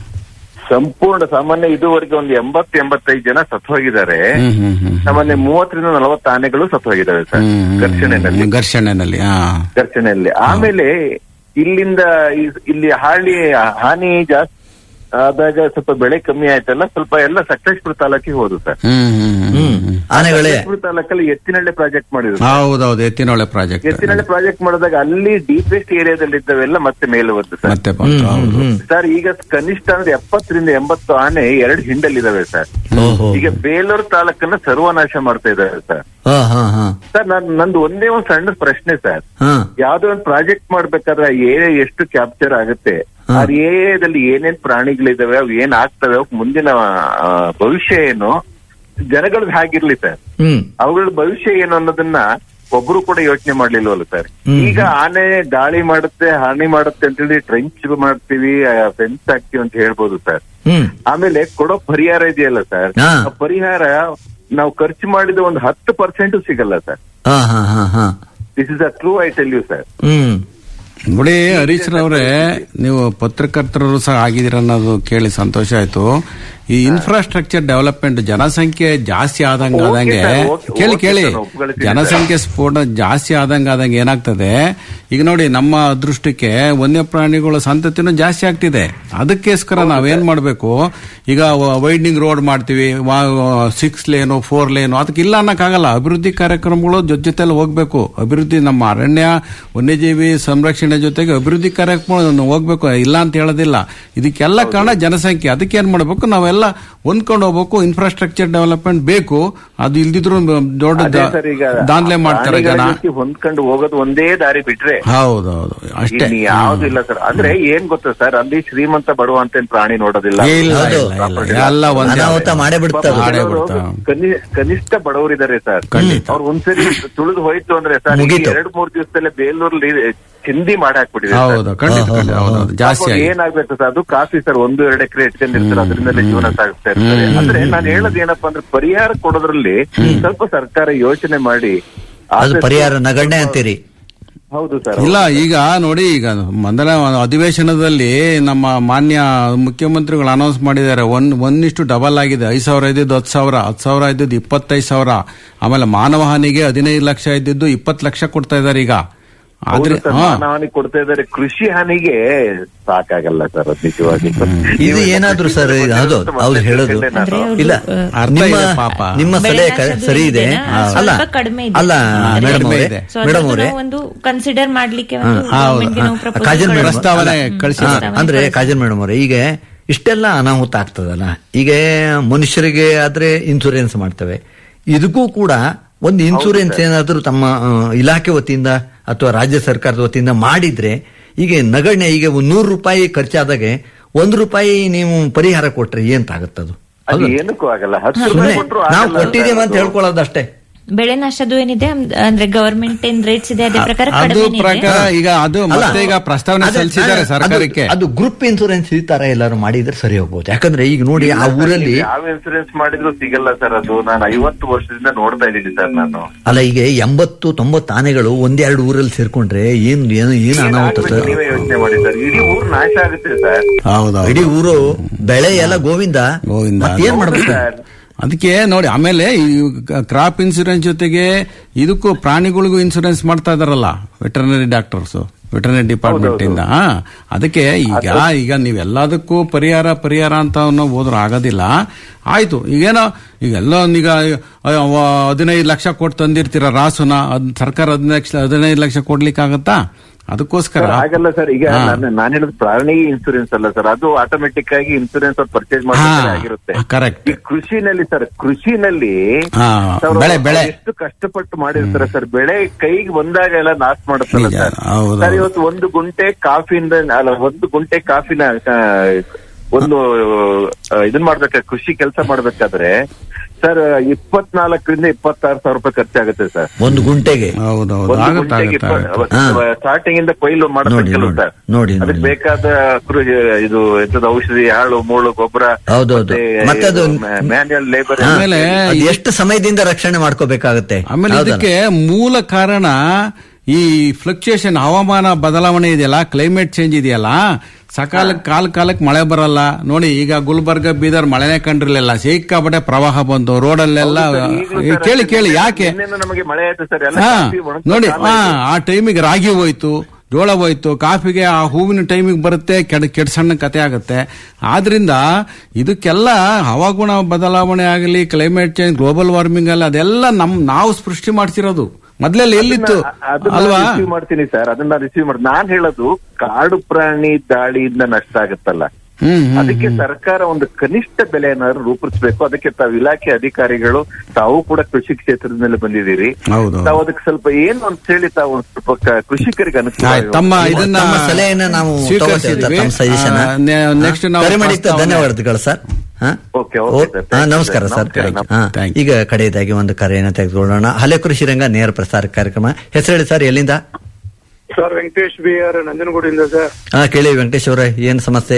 ಸಂಪೂರ್ಣ ಸಾಮಾನ್ಯ ಇದುವರೆಗೆ ಒಂದು ಎಂಬತ್ತು ಎಂಬತ್ತೈದು ಜನ ಸತ್ತು ಹೋಗಿದ್ದಾರೆ ಹ್ಮ್ ಹ್ಮ್ ಹ್ಮ್ ಸಾಮಾನ್ಯ ಮೂವತ್ತರಿಂದ ನಲವತ್ತು ಆನೆಗಳು ಸತ್ತು ಹೋಗಿದ್ದಾವೆ ಸರ್ ಹ್ಮ್, ಹ್ಮ್, ಘರ್ಷಣೆನಲ್ಲಿ ಹ್ಮ್, ಘರ್ಷಣೆನಲ್ಲಿ ಹಾ ಘರ್ಷಣೆಯಲ್ಲಿ ಆಮೇಲೆ ಇಲ್ಲಿಂದ ಇ- ಇಲ್ಲಿ ಹಾಳಿ ಹಾನಿ ಜಾಸ್ತಿ ಆದಾಗ ಸ್ವಲ್ಪ ಬೆಳೆ ಕಮ್ಮಿ ಆಯ್ತಲ್ಲ ಸ್ವಲ್ಪ ಎಲ್ಲ ಸಕಲೇಶ್ಪುರ ತಾಲೂಕಿಗೆ ಹೋದು ಸರ್ ಹ್ಮ್ ಹ್ಮ್ ಹ್ಮ್, ಹ್ಮ್ ಆನೆಗಳೇ ಸಕಲೇಶ್ಪುರ ತಾಲೂಕಲ್ಲಿ ಎತ್ತಿನಹಳ್ಳಿ ಪ್ರಾಜೆಕ್ಟ್ ಮಾಡಿದ್ರು ಹೌದೌದು ಎತ್ತಿನೊಳೆ ಪ್ರಾಜೆಕ್ಟ್ ಎತ್ತಿನಹಳ್ಳಿ ಪ್ರಾಜೆಕ್ಟ್ ಮಾಡಿದಾಗ ಅಲ್ಲಿ ಡೀಪೆಸ್ಟ್ ಏರಿಯಾದಲ್ಲಿ ಇದ್ದವೆಲ್ಲ ಮತ್ತೆ ಮೇಲೆ ಬಂತು ಸರ್ ಮತ್ತೆ ಬಂತು ಹೌದು ಸರ್ ಈಗ ಕನಿಷ್ಠ ಅಂದ್ರೆ ಎಪ್ಪತ್ತರಿಂದ ಎಂಬತ್ತು ಆನೆ ಎರಡು ಹಿಂಡಲ್ಲಿದಾವೆ ಸರ್ ಓಹೋ ಈಗ ಬೇಲೂರು ತಾಲೂಕನ್ನ ಸರ್ವನಾಶ ಮಾಡ್ತಾ ಇದ್ದಾರೆ ಸರ್ ಹಾ ಹಾ ಹಾ ಸರ್ ನಾನ್ ನಂದು ಒಂದೇ ಒಂದು ಸಣ್ಣ ಪ್ರಶ್ನೆ ಸರ್ ಹಾ ಯಾವ್ದೋ ಒಂದು ಪ್ರಾಜೆಕ್ಟ್ ಮಾಡ್ಬೇಕಾದ್ರೆ ಆ ಏರಿಯಾ ಎಷ್ಟು ಕ್ಯಾಪ್ಚರ್ ಆಗುತ್ತೆ ಆ ಏರಿಯಾದಲ್ಲಿ ಏನೇನ್ ಪ್ರಾಣಿಗಳಿದಾವೆ ಅವು ಏನ್ ಆಗ್ತವೆ ಅವಕ್ ಮುಂದಿನ ಆ, ಭವಿಷ್ಯ ಏನು ಜನಗಳದ್ದು ಹಾಗಿರ್ಲಿ ಸರ್ ಹ್ಮ್ ಅವುಗಳ ಭವಿಷ್ಯ ಏನು ಅನ್ನೋದನ್ನ ಒಬ್ರು ಕೂಡ ಯೋಚನೆ ಮಾಡ್ಲಿಲ್ವಲ್ಲ ಸರ್ ಈಗ ಆನೆ ದಾಳಿ ಮಾಡುತ್ತೆ ಹಾನಿ ಮಾಡುತ್ತೆ ಅಂತ ಹೇಳಿ ಟ್ರೆಂಚ್ ಮಾಡ್ತೀವಿ ಫೆನ್ಸ್ ಹಾಕ್ತಿವಿ ಅಂತ ಹೇಳ್ಬೋದು ಸರ್ ಹ್ಮ್ ಆಮೇಲೆ ಕೊಡೋ ಪರಿಹಾರ ಇದೆಯಲ್ಲ ಸರ್ ಹಾ. ಆ ಪರಿಹಾರ ನಾವು ಖರ್ಚು ಮಾಡಿದ ಒಂದು ಹತ್ತು ಪರ್ಸೆಂಟ್ ಸಿಗಲ್ಲ ಸರ್ ಹಾ ಹಾ ಹಾ ಹಾ this is a true I tell you sir hmm ನೋಡಿ ಹರೀಶ್ ರವರೇ ನೀವು ಪತ್ರಕರ್ತರು ಸಹ ಆಗಿದ್ದೀರ ಅನ್ನೋದು ಕೇಳಿ ಸಂತೋಷ ಆಯ್ತು ಈ ಇನ್ಫ್ರಾಸ್ಟ್ರಕ್ಚರ್ ಡೆವಲಪ್ಮೆಂಟ್ ಜನಸಂಖ್ಯೆ ಜಾಸ್ತಿ ಆದಂಗ Okay, ಆದಂಗೆ sir, okay, ಕೇಳಿ okay, ಕೇಳಿ sir, ಒಪ್ಕೊಳ್ತೀನಿ, ಜನಸಂಖ್ಯೆ ಸ್ಫೋಟ ಜಾಸ್ತಿ ಆದಂಗ ಆದಂಗೆ ಏನಾಗ್ತದೆ ಈಗ ನೋಡಿ ನಮ್ಮ ಅದೃಷ್ಟಕ್ಕೆ ವನ್ಯಪ್ರಾಣಿಗಳ ಸಂತತಿನೂ ಜಾಸ್ತಿ ಆಗ್ತಿದೆ ಅದಕ್ಕೋಸ್ಕರ ನಾವೇನ್ ಮಾಡಬೇಕು ಈಗ ವೈಡ್ನಿಂಗ್ ರೋಡ್ ಮಾಡ್ತೀವಿ ಸಿಕ್ಸ್ ಲೇನು ಫೋರ್ ಲೇನು ಅದಕ್ಕೆ ಇಲ್ಲ ಅನ್ನಕ್ಕಾಗಲ್ಲ ಅಭಿವೃದ್ಧಿ ಕಾರ್ಯಕ್ರಮಗಳು ಜೊತೆ ಜೊತೆಲಿ ಹೋಗ್ಬೇಕು ಅಭಿವೃದ್ಧಿ ನಮ್ಮ ಅರಣ್ಯ ವನ್ಯಜೀವಿ ಸಂರಕ್ಷಣೆ ಜೊತೆಗೆ ಅಭಿವೃದ್ಧಿ ಕಾರ್ಯಕ್ರಮ ಹೋಗ್ಬೇಕು ಇಲ್ಲ ಅಂತ ಹೇಳೋದಿಲ್ಲ ಇದಕ್ಕೆಲ್ಲ ಕಾರಣ ಜನಸಂಖ್ಯೆ ಅದಕ್ಕೆ ಏನ್ ಮಾಡ್ಬೇಕು ನಾವೆಲ್ಲ ಹೊಂದ್ಕೊಂಡು ಹೋಗ್ಬೇಕು ಇನ್ಫ್ರಾಸ್ಟ್ರಕ್ಚರ್ ಡೆವಲಪ್ಮೆಂಟ್ ಬೇಕು ಅದು ಇಲ್ದಿದ್ರು ದೊಡ್ಡ ಅದೇ ಸರ್ ಈಗ ದಾಂಧಲೆ ಮಾಡ್ತಾರೆ ಜನ ಪ್ರಾಣಿಗಳ ಜೊತೆ ಹೊಂದ್ಕೊಂಡು ಹೋಗೋದು ಒಂದೇ ದಾರಿ ಬಿಟ್ರೆ ಹೌದೌದು ಅಷ್ಟೇ ಇನ್ನು ಯಾವ್ದು ಇಲ್ಲ ಸರ್ ಅಂದ್ರೆ ಏನ್ ಗೊತ್ತಾ ಸರ್ ಅಲ್ಲಿ ಶ್ರೀಮಂತ ಬಡವ ಅಂತ ಏನ್ ಪ್ರಾಣಿ ನೋಡೋದಿಲ್ಲ ಇಲ್ಲ ಹೌದು. ಇಲ್ಲ, ಇಲ್ಲ, ಎಲ್ಲ ಒಂದೇ ಅನಾಹುತ ಮಾಡೇ ಬಿಡ್ತಾರೆ ಪಾಪ ಮಾಡೇ ಕೆಲವ್ರು ಬಿಡ್ತಾವೆ. ಕನಿ- ಕನಿಷ್ಠ ಬಡವರಿದ್ದಾರೆ ಸರ್ ಖಂಡಿತ. ಅವ್ರು ಒಂದ್ಸರಿ ತುಳಿದು ಹೋಯ್ತು ಅಂದ್ರೆ ಸರ್ ಈ ಮುಗೀತು. ಎರಡ್ ಮೂರ್ ದಿವಸದಲ್ಲೇ ಬೇಲೂರಲ್ಲಿ ಚಿಂದಿ ಮಾಡಿ ಹಾಕ್ಬಿಟ್ಟಿದೆ ಸರ್. ಹೌದು ಖಂಡಿತ ಖಂಡಿತ ಹೌದು ಹೌದು ಜಾಸ್ತಿ ಪಾಪ ಆಗಿದೆ ಏನಾಗ್ಬೇಕು ಸರ್ ಅದು ಕಾಫಿ ಸರ್ ಒಂದು ಎರಡು ಎಕರೆ ಇಟ್ಕೊಂಡಿರ್ತಾರೆ ಅದರಿಂದಲೇ ಜೀವನ ಸಾಗಿಸ್ತಾ ಇರ್ತಾರೆ ಅಂದ್ರೆ ನಾನು ಹೇಳೋದು ಏನಪ್ಪಾ ಅಂದ್ರೆ ಪರಿಹಾರ ಕೊಡೋದ್ರಲ್ಲಿ ಸ್ವಲ್ಪ ಸರ್ಕಾರ ಯೋಚನೆ ಮಾಡಿ ಅದು ಆದಷ್ಟು- ಪರಿಹಾರ ನಗಣ್ಯ ಅಂತೀರಿ ಹೌದು ಸರ್ ಇಲ್ಲ ಈಗ ನೋಡಿ ಈಗ ಮೊದಲ ಅಧಿವೇಶನದಲ್ಲಿ ನಮ್ಮ ಮಾನ್ಯ ಮುಖ್ಯಮಂತ್ರಿಗಳು ಅನೌನ್ಸ್ ಮಾಡಿದ್ದಾರೆ ಒನ್ ಒಂದಿಷ್ಟು ಡಬಲ್ ಆಗಿದೆ ಐದು ಸಾವಿರ ಇದ್ದಿದ್ದು ಹತ್ತು ಸಾವಿರ ಹತ್ತು ಸಾವಿರ ಇದ್ದಿದ್ದು ಇಪ್ಪತ್ತೈದು ಸಾವಿರ ಆಮೇಲೆ ಮಾನವ ಹಾನಿಗೆ ಹದಿನೈದು ಲಕ್ಷ ಇದ್ದಿದ್ದು ಇಪ್ಪತ್ತು ಲಕ್ಷ ಕೊಡ್ತಾ ಇದ್ದಾರೆ ಈಗ ಆದ್ರೆ ಹೌದು ಸರ್, ಹಾ ಮಾನವ ಹಾನಿ ಕೊಡ್ತಾ ಇದ್ದಾರೆ ಕೃಷಿ ಹಾನಿಗೆ ಸಾಕಾಗಲ್ಲ ಸರ್ ಅದು ನಿಜವಾಗಿ ಇದು ಏನಾದ್ರೂ ಸರ್ ಇದು ಹೌದು ಅವ್ರು ಹೇಳೋದು ಇಲ್ಲ ಅರ್ಥ ನಿಮ್ಮ ಇದೆ ಪಾಪ. ನಿಮ್ಮ ಸಲಹೆ ಕ- ಬೆಳೆ ಸರಿ ಇದೆ ನಷ್ಟದ್ದು ಇದೆನಾ? ಅಲ್ಲ ಸ್ವಲ್ಪ ಕಡಿಮೆ ಇದೆ. ಅಲ್ಲ ಅಂದ್ರೆ ಮೇಡಮ್ ಅವರೇ ಇದೆ. ಸೊ ಮೇಡಮ್ ಅದ್ರದ್ದು ಅವರೇ ನಾವು ಒಂದು ಕನ್ಸಿಡರ್ ಮಾಡ್ಲಿಕ್ಕೆ ಒಂದು ಹಾ, ಹೌದು. government ಗೆ ನಾವು proposal ಕಾಜಲ್ ಮೇಡಮ್ ಕೊಡ್ಬೇಕು. ಪ್ರಸ್ತಾವನೆ ಅಲ್ಲ, ಕಳಿಸಿದ್ದಾರೆ. ಹಾ, ಅಂದ್ರೆ ಕಾಜಲ್ ಮೇಡಮ್ ಅವರೇ ಈಗ ಇಷ್ಟೆಲ್ಲ ಅನಾಹುತ ಆಗ್ತದಲ್ಲ ಈಗ ಮನುಷ್ಯರಿಗೆ ಆದ್ರೆ ಇನ್ಸೂರೆನ್ಸ್ ಮಾಡ್ತೇವೆ ಇದಕ್ಕೂ ಕೂಡ ಒಂದು ಇನ್ಸೂರೆನ್ಸ್ ಏನಾದ್ರೂ ತಮ್ಮ ಆ, ಇಲಾಖೆ ವತಿಯಿಂದ ಅಥವಾ ರಾಜ್ಯ ಸರ್ಕಾರದ ವತಿಯಿಂದ ಮಾಡಿದ್ರೆ ಈಗ ನಗಣ್ಯ ಈಗ ಒಂದು ನೂರು ರೂಪಾಯಿ ಖರ್ಚಾದಾಗೆ ಒಂದು ರೂಪಾಯಿ ನೀವು ಪರಿಹಾರ ಕೊಟ್ರೆ ಏಂತಾಗತ್ತದು ಅದು ಏನಕ್ಕೂ ಆಗಲ್ಲ ಹತ್ತು ಸುಮ್ಮನೆ ರೂಪಾಯಿ ಕೊಟ್ರು ನಾವು ಆಗಲ್ಲ ಕೊಟ್ಟಿದ್ದೀವಿ ಅಂತ ಅದು. ಹೇಳ್ಕೊಳ್ಳೋದಷ್ಟೇ ಬೆಳೆ ನಷ್ಟದ್ದು ಏನಿದೆ ಅಮ್- ಅಂದ್ರೆ ಗವರ್ಮೆಂಟ್ ಏನ್ ರೇಟ್ಸ್ ಇದೆ ಅದೇ ಪ್ರಕಾರ ಅದು ಕಡಿಮೆ ಪ್ರಕಾರ ಈಗ ಅದು ಅಲ್ಲ, ಮತ್ತೆ ಈಗ ಪ್ರಸ್ತಾವನೆ ಅದೇ- ಸಲ್ಲಿಸಿದ್ದಾರೆ ಅದು- ಸರ್ಕಾರಕ್ಕೆ ಅದು ಗ್ರೂಪ್ ಇನ್ಸೂರೆನ್ಸ್ ಈ ತರ ಎಲ್ಲರೂ ಮಾಡಿದ್ರೆ ಸರಿ ಹೋಗ್ಬೋದು ಯಾಕಂದ್ರೆ ಈಗ ನೋಡಿ ಆ ಊರಲ್ಲಿ ಯಾವ ಇನ್ಸೂರೆನ್ಸ್ ಮಾಡಿದ್ರು ಸಿಗಲ್ಲ ಸರ್ ಅದು ನಾನು ಐವತ್ತು ವರ್ಷದಿಂದ ನೋಡ್ತಾ ಇದ್ದೀನಿ ಸರ್ ನಾನು ಅಲ್ಲ ಈಗ ಎಂಬತ್ತು ತೊಂಬತ್ತು ಆನೆಗಳು ಒಂದೆರಡು ಊರಲ್ಲಿ ಸೇರ್ಕೊಂಡ್ರೆ ಏನ್ ಏನು ಏನು ಅನಾಹುತ ಏನಾಗ್ಬೇಕು ಸರ್ ನೀವೇ ಯೋಚನೆ ಮಾಡಿ ಸರ್ ಇಡೀ ಊರ್ ನಾಶ ಆಗುತ್ತೆ ಸರ್ ಹೌದೌದು ಇಡೀ ಊರು ಬೆಳೆ ಎಲ್ಲ ಗೋವಿಂದ ಗೋವಿಂದ. ಮತ್ತೇನ್ ಮಾಡ್ಬೇಕು ಸರ್ ಅದಕ್ಕೆ ನೋಡಿ ಆಮೇಲೆ ಕ್ರಾಪ್ ಇನ್ಸೂರೆನ್ಸ್ ಜೊತೆಗೆ ಇದಕ್ಕೂ ಪ್ರಾಣಿಗಳಿಗೂ ಇನ್ಸೂರೆನ್ಸ್ ಮಾಡ್ತಾ ಇದಾರಲ್ಲ ವೆಟರ್ನರಿ ಡಾಕ್ಟರ್ಸ್ ವೆಟರ್ನರಿ ಡಿಪಾರ್ಟ್ಮೆಂಟ್ ಇಂದ ಹಾ, ಅದಕ್ಕೆ ಈಗ ಈಗ ನೀವೆಲ್ಲದಕ್ಕೂ ಪರಿಹಾರ ಪರಿಹಾರ ಅಂತ ಅನ್ನೋ ಹೋದ್ರೆ ಆಗೋದಿಲ್ಲ ಆಯ್ತು ಈಗೇನೋ ಈಗೆಲ್ಲ ಈಗ ಅಯ್ಯೋ, ಅವ ಹದಿನೈದು ಲಕ್ಷ ಕೊಟ್ಟು ತಂದಿರ್ತೀರ ರಾಸುನ ಅದ್ ಸರ್ಕಾರ ಹದಿನೈದು ಲಕ್ಷ ಹದಿನೈದು ಲಕ್ಷ ಕೊಡ್ಲಿಕ್ಕೆ ಆಗತ್ತಾ ಅದಕ್ಕೋಸ್ಕರ ಸರ್, ಆಗಲ್ಲ ಸರ್ ಈಗ ಹಾ. ನಾನು ನಾನು ಹೇಳೋದು ಪ್ರಾಣಿ ಇನ್ಸೂರೆನ್ಸ್ ಅಲ್ಲ ಸರ್ ಅದು ಆಟೋಮೆಟಿಕ್ ಆಗಿ ಇನ್ಸೂರೆನ್ಸ್ ಅವ್ರು ಪರ್ಚೇಸ್ ಹಾ, ಮಾಡಿ ಆಗಿರುತ್ತೆ correct. ಈ ಕೃಷಿನಲ್ಲಿ ಸರ್ ಕೃಷಿನಲ್ಲಿ ಹಾ, ಅವ್ರು ಬೆಳೆ, ಬೆಳೆ. ಎಷ್ಟು ಕಷ್ಟಪಟ್ಟು ಮಾಡಿರ್ತಾರೆ ಸರ್ ಬೆಳೆ ಕೈಗೆ ಬಂದಾಗ ಎಲ್ಲ ನಾಶ ಮಾಡುತ್ತಲ್ಲ ನಿಜ, ಸರ್ ಹೌದು, ಸರ್ ಹೌದು. ಇವತ್ತು ಒಂದು ಗುಂಟೆ ಕಾಫಿಯಿಂದ ಅಲ್ಲ ಒಂದು ಗುಂಟೆ ಕಾಫಿನ ಆ, ಒಂದು ಆ, ಇದನ್ ಮಾಡ್ಬೇಕಾದ್ರೆ ಕೃಷಿ ಕೆಲಸ ಮಾಡ್ಬೇಕಾದ್ರೆ ಸರ್ ಇಪ್ಪತ್ನಾಲ್ಕರಿಂದ ಇಪ್ಪತ್ತಾರು ಸಾವಿರ ರೂಪಾಯಿ ಖರ್ಚಾಗುತ್ತೆ ಸರ್ ಒಂದು ಗುಂಟೆಗೆ ಹೌದೌದು ಒಂದು ಆಗತ್ತೆ ಗುಂಟೆಗೆ ಆಗತ್ತೆ ಆಗತ್ತೆ. ಸ್ಟಾರ್ಟಿಂಗ್ ಇಂದ ಕೊಯ್ಲು ನೋಡಿ, ಮಾಡಬೇಕಲ್ಲ ನೋಡಿ, ಸರ್ ನೋಡಿ, ಅದಕ್ಕೆ ನೋಡಿ. ಬೇಕಾದ ಕೃ- ಇದು ಎಂತದ ಔಷಧಿ ಹಾಳು ಮೂಳು ಗೊಬ್ಬರ ಹೌದೌದು. ಮತ್ತೆ ಅದು- ಮ್ಯಾನ್ಯಲ್ ಲೇಬರ್ ಹಾ, ಆಮೇಲೆ ಅದು ಎಷ್ಟು ಸಮಯದಿಂದ ರಕ್ಷಣೆ ಮಾಡ್ಕೋಬೇಕಾಗತ್ತೆ ಆಮೇಲೆ ಹೌದಲ್ಲ? ಇದಕ್ಕೆ ಮೂಲ ಕಾರಣ ಈ ಫ್ಲಕ್ಚುಯೇಷನ್ ಹವಾಮಾನ ಬದಲಾವಣೆ ಇದೆಯಲ್ಲ ಕ್ಲೈಮೇಟ್ ಚೇಂಜ್ ಇದೆಯಲ್ಲ ಸಕಾಲ ಕಾಲ ಕಾಲಕ್ಕೆ ಮಳೆ ಬರಲ್ಲ ನೋಡಿ ಈಗ ಗುಲ್ಬರ್ಗ ಬೀದರ್ ಮಳೆನೇ ಕಂಡಿರ್ಲಿಲ್ಲ ಸಿಕ್ಕಾಪಟ್ಟೆ ಪ್ರವಾಹ ಬಂತು ರೋಡಲ್ಲೆಲ್ಲ ಈ ಕೇಳಿ ಕೇಳಿ ಯಾಕೆ ನಮಗೆ ಮಳೆ ಆಯ್ತು ಸರ್ ಎಲ್ಲ ಹಾ ಕಾಫಿ ಒಣಗ್ತಾ ನೋಡಿ ಕಾಲ ಹಾ ಇದೆ. ಆ ಟೈಮಿಗೆ ರಾಗಿ ಹೋಯ್ತು ಜೋಳ ಹೋಯ್ತು ಕಾಫಿಗೆ ಆ ಹೂವಿನ ಟೈಮಿಗೆ ಬರುತ್ತೆ ಕೆಡ ಕೆಡ್ಸಣ್ಣ ಕತೆ ಆಗುತ್ತೆ ಆದ್ರಿಂದ ಇದಕ್ಕೆಲ್ಲ ಹವಾಗುಣ ಬದಲಾವಣೆ ಆಗಲಿ ಕ್ಲೈಮೇಟ್ ಚೇಂಜ್ ಗ್ಲೋಬಲ್ ವಾರ್ಮಿಂಗ್ ಅಲ್ಲ ಅದೆಲ್ಲ ನಮ್ ನಾವು ಸೃಷ್ಟಿ ಮಾಡ್ತಿರೋದು ಮೊದ್ಲೆಲ್ಲ ಎಲ್ಲಿತ್ತು ಅದನ್ನ ಅಲ್ವಾ ರಿಸೀವ್ ಮಾಡ್ತೀನಿ ಸರ್ ಅದನ್ನ ರಿಸೀವ್ ಮಾಡಿ ನಾನ್ ಹೇಳೋದು ಕಾಡು ಪ್ರಾಣಿ ದಾಳಿಯಿಂದ ನಷ್ಟ ಆಗುತ್ತಲ್ಲ ಹ್ಮ್ ಹ್ಮ್ ಅದಕ್ಕೆ ಸರ್ಕಾರ ಒಂದು ಕನಿಷ್ಠ ಬೆಲೆ ಏನಾದ್ರು ರೂಪಿಸಬೇಕು ಅದಕ್ಕೆ ತಾವು ಇಲಾಖೆ ಅಧಿಕಾರಿಗಳು ತಾವು ಕೂಡ ಕೃಷಿ ಕ್ಷೇತ್ರದ ಮೇಲೆ ಬಂದಿದ್ದೀರಿ ಹೌದು. ತಾವು ಅದಕ್ಕೆ ಸ್ವಲ್ಪ ಏನು ಅಂತ ಹೇಳಿ ತಾವು ಒಂದ್ ಸ್ವಲ್ಪ ಕ- ಕೃಷಿಕರಿಗೆ ಅನುಕೂಲ ಆಯ್ತು, ತಮ್ಮ ಇದನ್ನ ತಮ್ಮ ಸಲಹೆಯನ್ನ ನಾವು ಸ್ವೀಕರಿಸಿದ್ವಿ. ತಗೊಳ್ತೇವೆ, ತಮ್ಮ ಸಜೆಷನ್ ಆ, ನೆ- next ನಾವು ಕರೆ ಮಾಡಿದ್ದ ಪ್ರಸ್ತಾವನೆ- ಧನ್ಯವಾದಗಳು ಸರ್ ಹಾ? Okay, okay, sir. ಹಾ, Thank you, ನಮಸ್ಕಾರ ಸರ್. ಸರ್ ನಮಸ್ಕಾರ. ಹಾ, Thank you. ಈಗ ಕಡೆಯದಾಗಿ ಒಂದು ಕರೆಯನ್ನು ತೆಗೆದುಕೊಳ್ಳೋಣ ಹಲೆ ಕೃಷಿ ರಂಗ ನೇರ ಪ್ರಸಾರ ಕಾರ್ಯಕ್ರಮ ಹೆಸರು ಹೇಳಿ ಸರ್ ಎಲ್ಲಿಂದ ಸರ್ ವೆಂಕಟೇಶ್ ಬಿ ಆರ್ ನಂಜನಗೂಡಿಂದ ಸರ್ ಹಾ ಕೇಳಿ ವೆಂಕಟೇಶ್ ಅವರೇ ಏನ್ ಸಮಸ್ಯೆ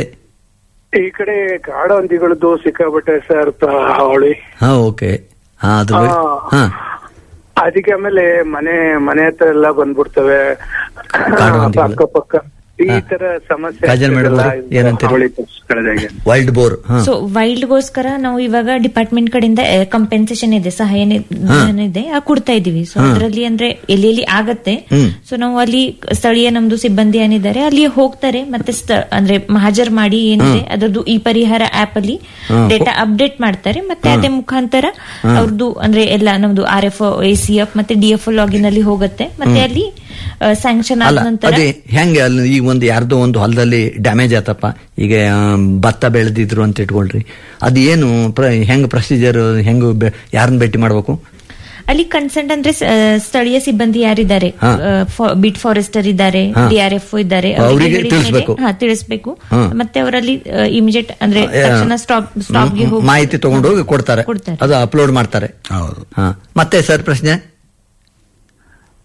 ಈ ಕಡೆ ಕಾಡಹಂದಿಗಳದ್ದು ಸಿಕ್ಕಾಬಟ್ಟೆ ಸರ್ ತ- ಹಾವಳಿ ಹಾ ಓಕೆ ಹಾ ಅದ್ರ ಬಗ್ಗೆ ಹಾ. ಹಾ ಅದಕ್ಕೆ ಆಮೇಲೆ ಮನೆ ಮನೆ ಹತ್ರ ಎಲ್ಲ ಬಂದ್ಬಿಡ್ತವೆ ಕಾಡಹಂದಿಗಳು. ಅಕ್ಕಪಕ್ಕ ಈ ಹಾ. ತರ ಸಮಸ್ಯೆ ಕಾಜಲ್ ಮೇಡಮ್ ಅವ್ರೆ, ಏನಂತೀರಿ? ಹಾವಳಿ ಕಳೆದಾಗೆ ವೈಲ್ಡ್ ಬೋರ್ ಹಾ ಸೊ ವೈಲ್ಡ್ಗೋಸ್ಕರ ನಾವು ಇವಾಗ ಡಿಪಾರ್ಟ್ಮೆಂಟ್ ಕಡೆಯಿಂದ ಕಂಪೆನ್ಸೇಷನ್ ಇದೆ ಸಹಾಯ ಇದೆ ಆ ಕೊಡ್ತಾ ಇದೀವಿ ಸೊ ಅದರಲ್ಲಿ ಅಂದ್ರೆ ಎಲ್ಲಿ ಎಲ್ಲಿ ಆಗತ್ತೆ ಹ್ಮ್. ಸೊ ನಾವು ಅಲ್ಲಿ ಸ್ಥಳೀಯ ನಮ್ದು ಸಿಬ್ಬಂದಿ ಏನಿದ್ದಾರೆ ಅಲ್ಲಿ ಹೋಗ್ತಾರೆ ಮತ್ತೆ ಸ್ಥ- ಅಂದ್ರೆ ಹಾಜರ್ ಮಾಡಿ ಏನಿದೆ ಅದರದ್ದು ಈ ಪರಿಹಾರ ಆಪ್ ಅಲ್ಲಿ ಡೇಟಾ ಅಪ್ಡೇಟ್ ಮಾಡ್ತಾರೆ ಮತ್ತೆ ಅದೇ ಮುಖಾಂತರ ಅವ್ರದ್ದು ಅಂದ್ರೆ ಎಲ್ಲ ನಮ್ದು R F A C F ಮತ್ತೆ ಡಿ ಎಫ್ ಲಾಗಿನ್ ಅಲ್ಲಿ ಹೋಗುತ್ತೆ ಮತ್ತೆ ಅಲ್ಲಿ ಸ್ಯಾಂಕ್ಷನ್ ಆದ ಅಲ್ಲ ನಂತರ ಅದೇ ಹೆಂಗೆ ಅಲ್ಲಿ ಈಗ ಒಂದು ಯಾರ್ದೋ ಒಂದು ಹೊಲದಲ್ಲಿ ಡ್ಯಾಮೇಜ್ ಆತಪ್ಪ ಈಗ ಆಮ್, ಭತ್ತ ಬೆಳೆದಿದ್ರು ಅಂತ ಇಟ್ಕೊಳ್ರಿ ಅದು ಏನು ಪ್ರ- ಹೆಂಗ್ ಪ್ರೊಸೀಜರ್ ಹೆಂಗ್ ಯಾರನ್ನ ಭೇಟಿ ಮಾಡ್ಬೇಕು ಅಲ್ಲಿ ಕನ್ಸರ್ಟ್ ಅಂದ್ರೆ ಸ- ಸ್ಥಳೀಯ ಸಿಬ್ಬಂದಿ ಯಾರಿದ್ದಾರೆ ಹಾ. ಬಿಟ್ ಫಾರೆಸ್ಟರ್ ಇದ್ದಾರೆ ಹಾ. ಡಿಆರ್ಎಫ್ ಇದ್ದಾರೆ ಅವ್ರಿಗೆ ಅವ್ರಿಗೆ ಹೇಳಿದ ಮೇಲೆ- ತಿಳಿಸ್ಬೇಕು. ಹಾ, ತಿಳಿಸ್ಬೇಕು ಹಾ. ಮತ್ತೆ ಅವರಲ್ಲಿ ಇಮಿಡಿಯೇಟ್ ಅಂದ್ರೆ ತಕ್ಷಣ ಸ್ಟಾಪ್ ಸ್ಟಾಪ್ಗೆ ಹೋಗಿ ಮಾಹಿತಿ ತಗೊಂಡು ಹೋಗಿ ಕೊಡ್ತಾರೆ ಕೊಡ್ತಾರೆ. ಅದು ಅಪ್ಲೋಡ್ ಮಾಡ್ತಾರೆ ಹೌದು ಹಾ ಮತ್ತೆ ಸರ್ ಪ್ರಶ್ನೆ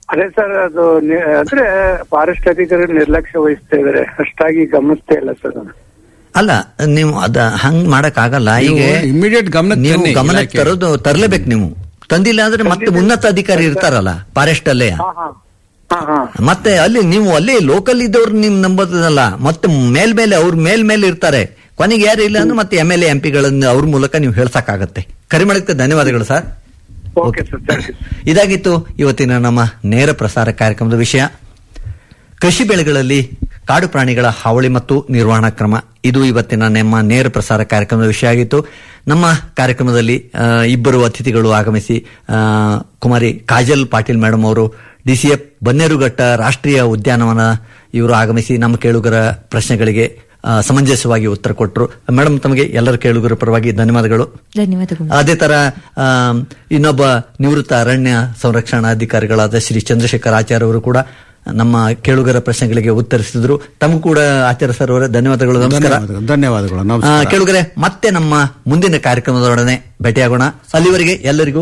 ಅದೇ ಸರ್ ಅದು ನಿ- ಅಂದ್ರೆ ಫಾರೆಸ್ಟ್ ಅಧಿಕಾರಿ ನಿರ್ಲಕ್ಷ್ಯ ವಹಿಸ್ತಾ ಇದಾರೆ ಅಷ್ಟಾಗಿ ಗಮನಿಸ್ತಾ ಇಲ್ಲ ಸರ್ ಅದು. ಅಲ್ಲ ನೀವು ಅದ ಹಂಗ್ ಮಾಡಕ್ ಆಗಲ್ಲ ಈಗ ಇಮಿಡಿಯೇಟ್ ಗಮನಕ್ಕೆ ನೀವು ತನ್ನಿ ಗಮನಕ್ಕೆ ಇಲಾಖೆ. ತರೋದು ತರ್ಲೇಬೇಕು ನೀವು ತಂದಿಲ್ಲ ಅಂದ್ರೆ ಮತ್ತೆ ಉನ್ನತ ಅಧಿಕಾರಿ ಇರ್ತಾರಲ್ಲ ಫಾರೆಸ್ಟ್ ಅಲ್ಲೇ ಹಾ ಹಾ ಹಾ ಹಾ ಮತ್ತೆ ಅಲ್ಲಿ ನೀವು ಅಲ್ಲಿ ಲೋಕಲ್ ಇದ್ದವ್ರು ನಿಮ್ ನಂಬೋದಲ್ಲ ಮತ್ತೆ ಮೇಲ್ಮೇಲೆ ಅವ್ರ ಮೇಲ್ಮೇಲೆ ಇರ್ತಾರೆ ಕೊನೆಗೆ ಯಾರು ಇಲ್ಲ ಅಂದ್ರೆ ಮತ್ತೆ ಎಂ ಎಲ್ ಎಂ ಪಿಗಳನ್ನ ಅವ್ರ ಮೂಲಕ ನೀವು ಹೇಳ್ಸಕ್ಕಾಗತ್ತೆ ಕರೆ ಮಾಡಕ್ಕೆ ಧನ್ಯವಾದಗಳು sir okay sir thank you ಇದಾಗಿತ್ತು ಇವತ್ತಿನ ನಮ್ಮ ನೇರ ಪ್ರಸಾರ ಕಾರ್ಯಕ್ರಮದ ವಿಷಯ ಕೃಷಿ ಬೆಳೆಗಳಲ್ಲಿ ಕಾಡು ಪ್ರಾಣಿಗಳ ಹಾವಳಿ ಮತ್ತು ನಿರ್ವಹಣಾ ಕ್ರಮ ಇದು ಇವತ್ತಿನ ನಮ್ಮ ನೇರ ಪ್ರಸಾರ ಕಾರ್ಯಕ್ರಮದ ವಿಷಯ ಆಗಿತ್ತು ನಮ್ಮ ಕಾರ್ಯಕ್ರಮದಲ್ಲಿ ಆ, ಇಬ್ಬರು ಅತಿಥಿಗಳು ಆಗಮಿಸಿ ಆ, ಕುಮಾರಿ ಕಾಜಲ್ ಪಾಟೀಲ್ ಮೇಡಮ್ ಅವರು ಡಿಸಿಎಫ್ ಬನ್ನೇರುಘಟ್ಟ ರಾಷ್ಟ್ರೀಯ ಉದ್ಯಾನವನ ಇವರು ಆಗಮಿಸಿ ನಮ್ಮ ಕೇಳುಗರ ಪ್ರಶ್ನೆಗಳಿಗೆ ಆ, ಸಮಂಜಸವಾಗಿ ಉತ್ತರ ಕೊಟ್ಟರು ಮೇಡಮ್ ತಮಗೆ ಎಲ್ಲರ ಕೇಳುಗರ ಪರವಾಗಿ ಧನ್ಯವಾದಗಳು ಧನ್ಯವಾದಗಳು ಅದೇ ತರ ಆ, ಇನ್ನೊಬ್ಬ ನಿವೃತ್ತ ಅರಣ್ಯ ಸಂರಕ್ಷಣಾಧಿಕಾರಿಗಳಾದ ಶ್ರೀ ಚಂದ್ರಶೇಖರ್ ಆಚಾರ್ಯ ಅವರು ಕೂಡ ನಮ್ಮ ಕೇಳುಗರ ಪ್ರಶ್ನೆಗಳಿಗೆ ಉತ್ತರಿಸಿದ್ರು ತಮಗೂ ಕೂಡ ಆಚಾರ್ಯ ಸರ್ ಅವರೇ ಧನ್ಯವಾದಗಳು ನಮಸ್ಕಾರ ಧನ್ಯವಾದಗಳು ಧನ್ಯವಾದಗಳು ಆ, ನಮಸ್ಕಾರ ಕೇಳುಗರೆ ಮತ್ತೆ ನಮ್ಮ ಮುಂದಿನ ಕಾರ್ಯಕ್ರಮದೊಡನೆ ಭೇಟಿಯಾಗೋಣ ಅಲ್ಲಿವರೆಗೆ ಎಲ್ಲರಿಗೂ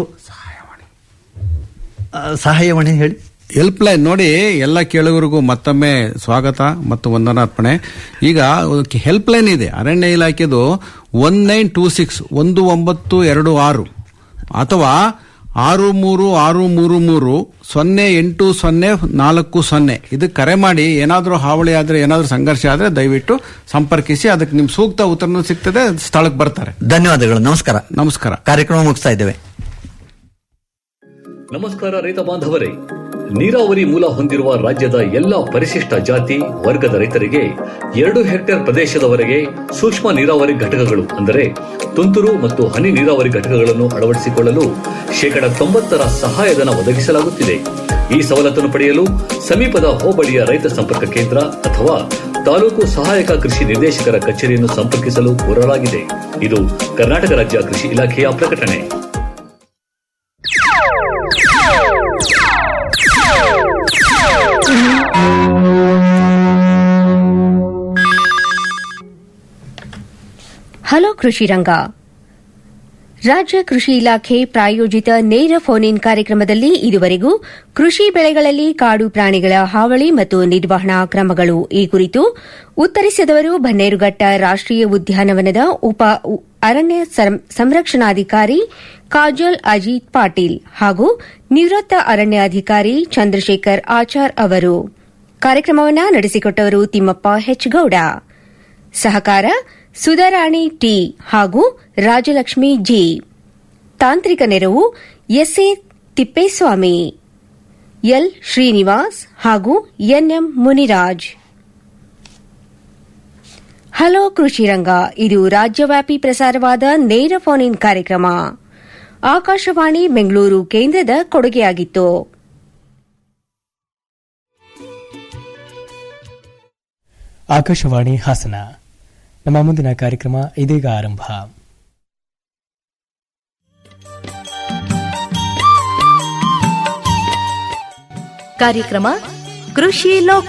ಆ, ಸಹಾಯವಾಣಿ ಹೇಳಿ ಹೆಲ್ಪ್ ಲೈನ್ ನೋಡಿ ಎಲ್ಲ ಕೇಳುಗರಿಗೂ ಮತ್ತೊಮ್ಮೆ ಸ್ವಾಗತ ಮತ್ತು ವಂದನಾರ್ಪಣೆ ಈಗ ಹೆಲ್ಪ್ ಲೈನ್ ಇದೆ ಅರಣ್ಯ ಇಲಾಖೆದು ಒನ್ ನೈನ್ ಟೂ ಸಿಕ್ಸ್ ಒಂದು ಒಂಬತ್ತು ಎರಡು ಆರು ಅಥವಾ ಆರು ಮೂರು ಆರು ಮೂರು ಮೂರು ಸೊನ್ನೆ ಎಂಟು ಸೊನ್ನೆ ನಾಲ್ಕು ಸೊನ್ನೆ ಇದಕ್ಕೆ ಕರೆ ಮಾಡಿ ಏನಾದರೂ ಹಾವಳಿ ಆದ್ರೆ ಏನಾದರೂ ಸಂಘರ್ಷ ಆದ್ರೆ ದಯವಿಟ್ಟು ಸಂಪರ್ಕಿಸಿ ಅದಕ್ಕೆ ನಿಮ್ ಸೂಕ್ತ ಉತ್ತರನೂ ಸಿಗ್ತದೆ ಸ್ಥಳಕ್ಕೆ ಬರ್ತಾರೆ ಧನ್ಯವಾದಗಳು ನಮಸ್ಕಾರ ನಮಸ್ಕಾರ ಕಾರ್ಯಕ್ರಮ ಮುಗಿಸ್ತಾ ಇದ್ದೇವೆ ನಮಸ್ಕಾರ ರೈತ ಬಾಂಧವರೇ ನೀರಾವರಿ ಮೂಲ ಹೊಂದಿರುವ ರಾಜ್ಯದ ಎಲ್ಲಾ ಪರಿಶಿಷ್ಟ ಜಾತಿ ವರ್ಗದ ರೈತರಿಗೆ ಎರಡು ಹೆಕ್ಟೇರ್ ಪ್ರದೇಶದವರೆಗೆ ಸೂಕ್ಷ್ಮ ನೀರಾವರಿ ಘಟಕಗಳು ಅಂದರೆ ತುಂತುರು ಮತ್ತು ಹನಿ ನೀರಾವರಿ ಘಟಕಗಳನ್ನು ಅಳವಡಿಸಿಕೊಳ್ಳಲು ಶೇಕಡ ತೊಂಬತ್ತರ ಸಹಾಯಧನ ಒದಗಿಸಲಾಗುತ್ತಿದೆ ಈ ಸವಲತ್ತನ್ನು ಪಡೆಯಲು ಸಮೀಪದ ಹೋಬಳಿಯ ರೈತ ಸಂಪರ್ಕ ಕೇಂದ್ರ ಅಥವಾ ತಾಲೂಕು ಸಹಾಯಕ ಕೃಷಿ ನಿರ್ದೇಶಕರ ಕಚೇರಿಯನ್ನು ಸಂಪರ್ಕಿಸಲು ಕೋರಲಾಗಿದೆ ಇದು ಕರ್ನಾಟಕ ರಾಜ್ಯ ಕೃಷಿ ಇಲಾಖೆಯ ಪ್ರಕಟಣೆ ಹಲೋ ಕೃಷಿ ರಂಗ ರಾಜ್ಯ ಕೃಷಿ ಇಲಾಖೆ ಪ್ರಾಯೋಜಿತ ನೇರ ಫೋನ್ ಇನ್ ಕಾರ್ಯಕ್ರಮದಲ್ಲಿ ಇದುವರೆಗೂ ಕೃಷಿ ಬೆಳೆಗಳಲ್ಲಿ ಕಾಡು ಪ್ರಾಣಿಗಳ ಹಾವಳಿ ಮತ್ತು ನಿರ್ವಹಣಾ ಕ್ರಮಗಳು ಈ ಕುರಿತು ಉತ್ತರಿಸಿದವರು ಬನ್ನೇರುಘಟ್ಟ ರಾಷ್ಟ್ರೀಯ ಉದ್ಯಾನವನದ ಉಪ ಉ- ಅರಣ್ಯ ಸಂ- ಸಂರಕ್ಷಣಾಧಿಕಾರಿ ಕಾಜಲ್ ಅಜಿತ್ ಪಾಟೀಲ್ ಹಾಗೂ ನಿವೃತ್ತ ಅರಣ್ಯ ಅಧಿಕಾರಿ ಚಂದ್ರಶೇಖರ್ ಆಚಾರ್ ಅವರು ಕಾರ್ಯಕ್ರಮವನ್ನು ನಡೆಸಿಕೊಟ್ಟವರು ತಿಮ್ಮಪ್ಪ ಹೆಚ್ಗೌಡ ಸಹಕಾರ ಸುಧಾರಾಣಿ ಟಿ ಹಾಗೂ ರಾಜಲಕ್ಷ್ಮಿ ಜಿ ತಾಂತ್ರಿಕ ನೆರವು ಎಸ್ಎ ತಿಪ್ಪೇಸ್ವಾಮಿ ಎಲ್ ಶ್ರೀನಿವಾಸ್ ಹಾಗೂ ಎನ್ಎಂ ಮುನಿರಾಜ್ ಹಲೋ ಕೃಷಿ ರಂಗ ಇದು ರಾಜ್ಯವ್ಯಾಪಿ ಪ್ರಸಾರವಾದ ನೇರ ಫೋನ್ ಇನ್ ಕಾರ್ಯಕ್ರಮ ಆಕಾಶವಾಣಿ ಬೆಂಗಳೂರು ಕೇಂದ್ರದ ಕೊಡುಗೆಯಾಗಿತ್ತು ಆಕಾಶವಾಣಿ ಹಾಸನ ನಮ್ಮ ಮುಂದಿನ ಕಾರ್ಯಕ್ರಮ ಇದೀಗ ಆರಂಭ ಕಾರ್ಯಕ್ರಮ ಕೃಷಿ ಲೋಕ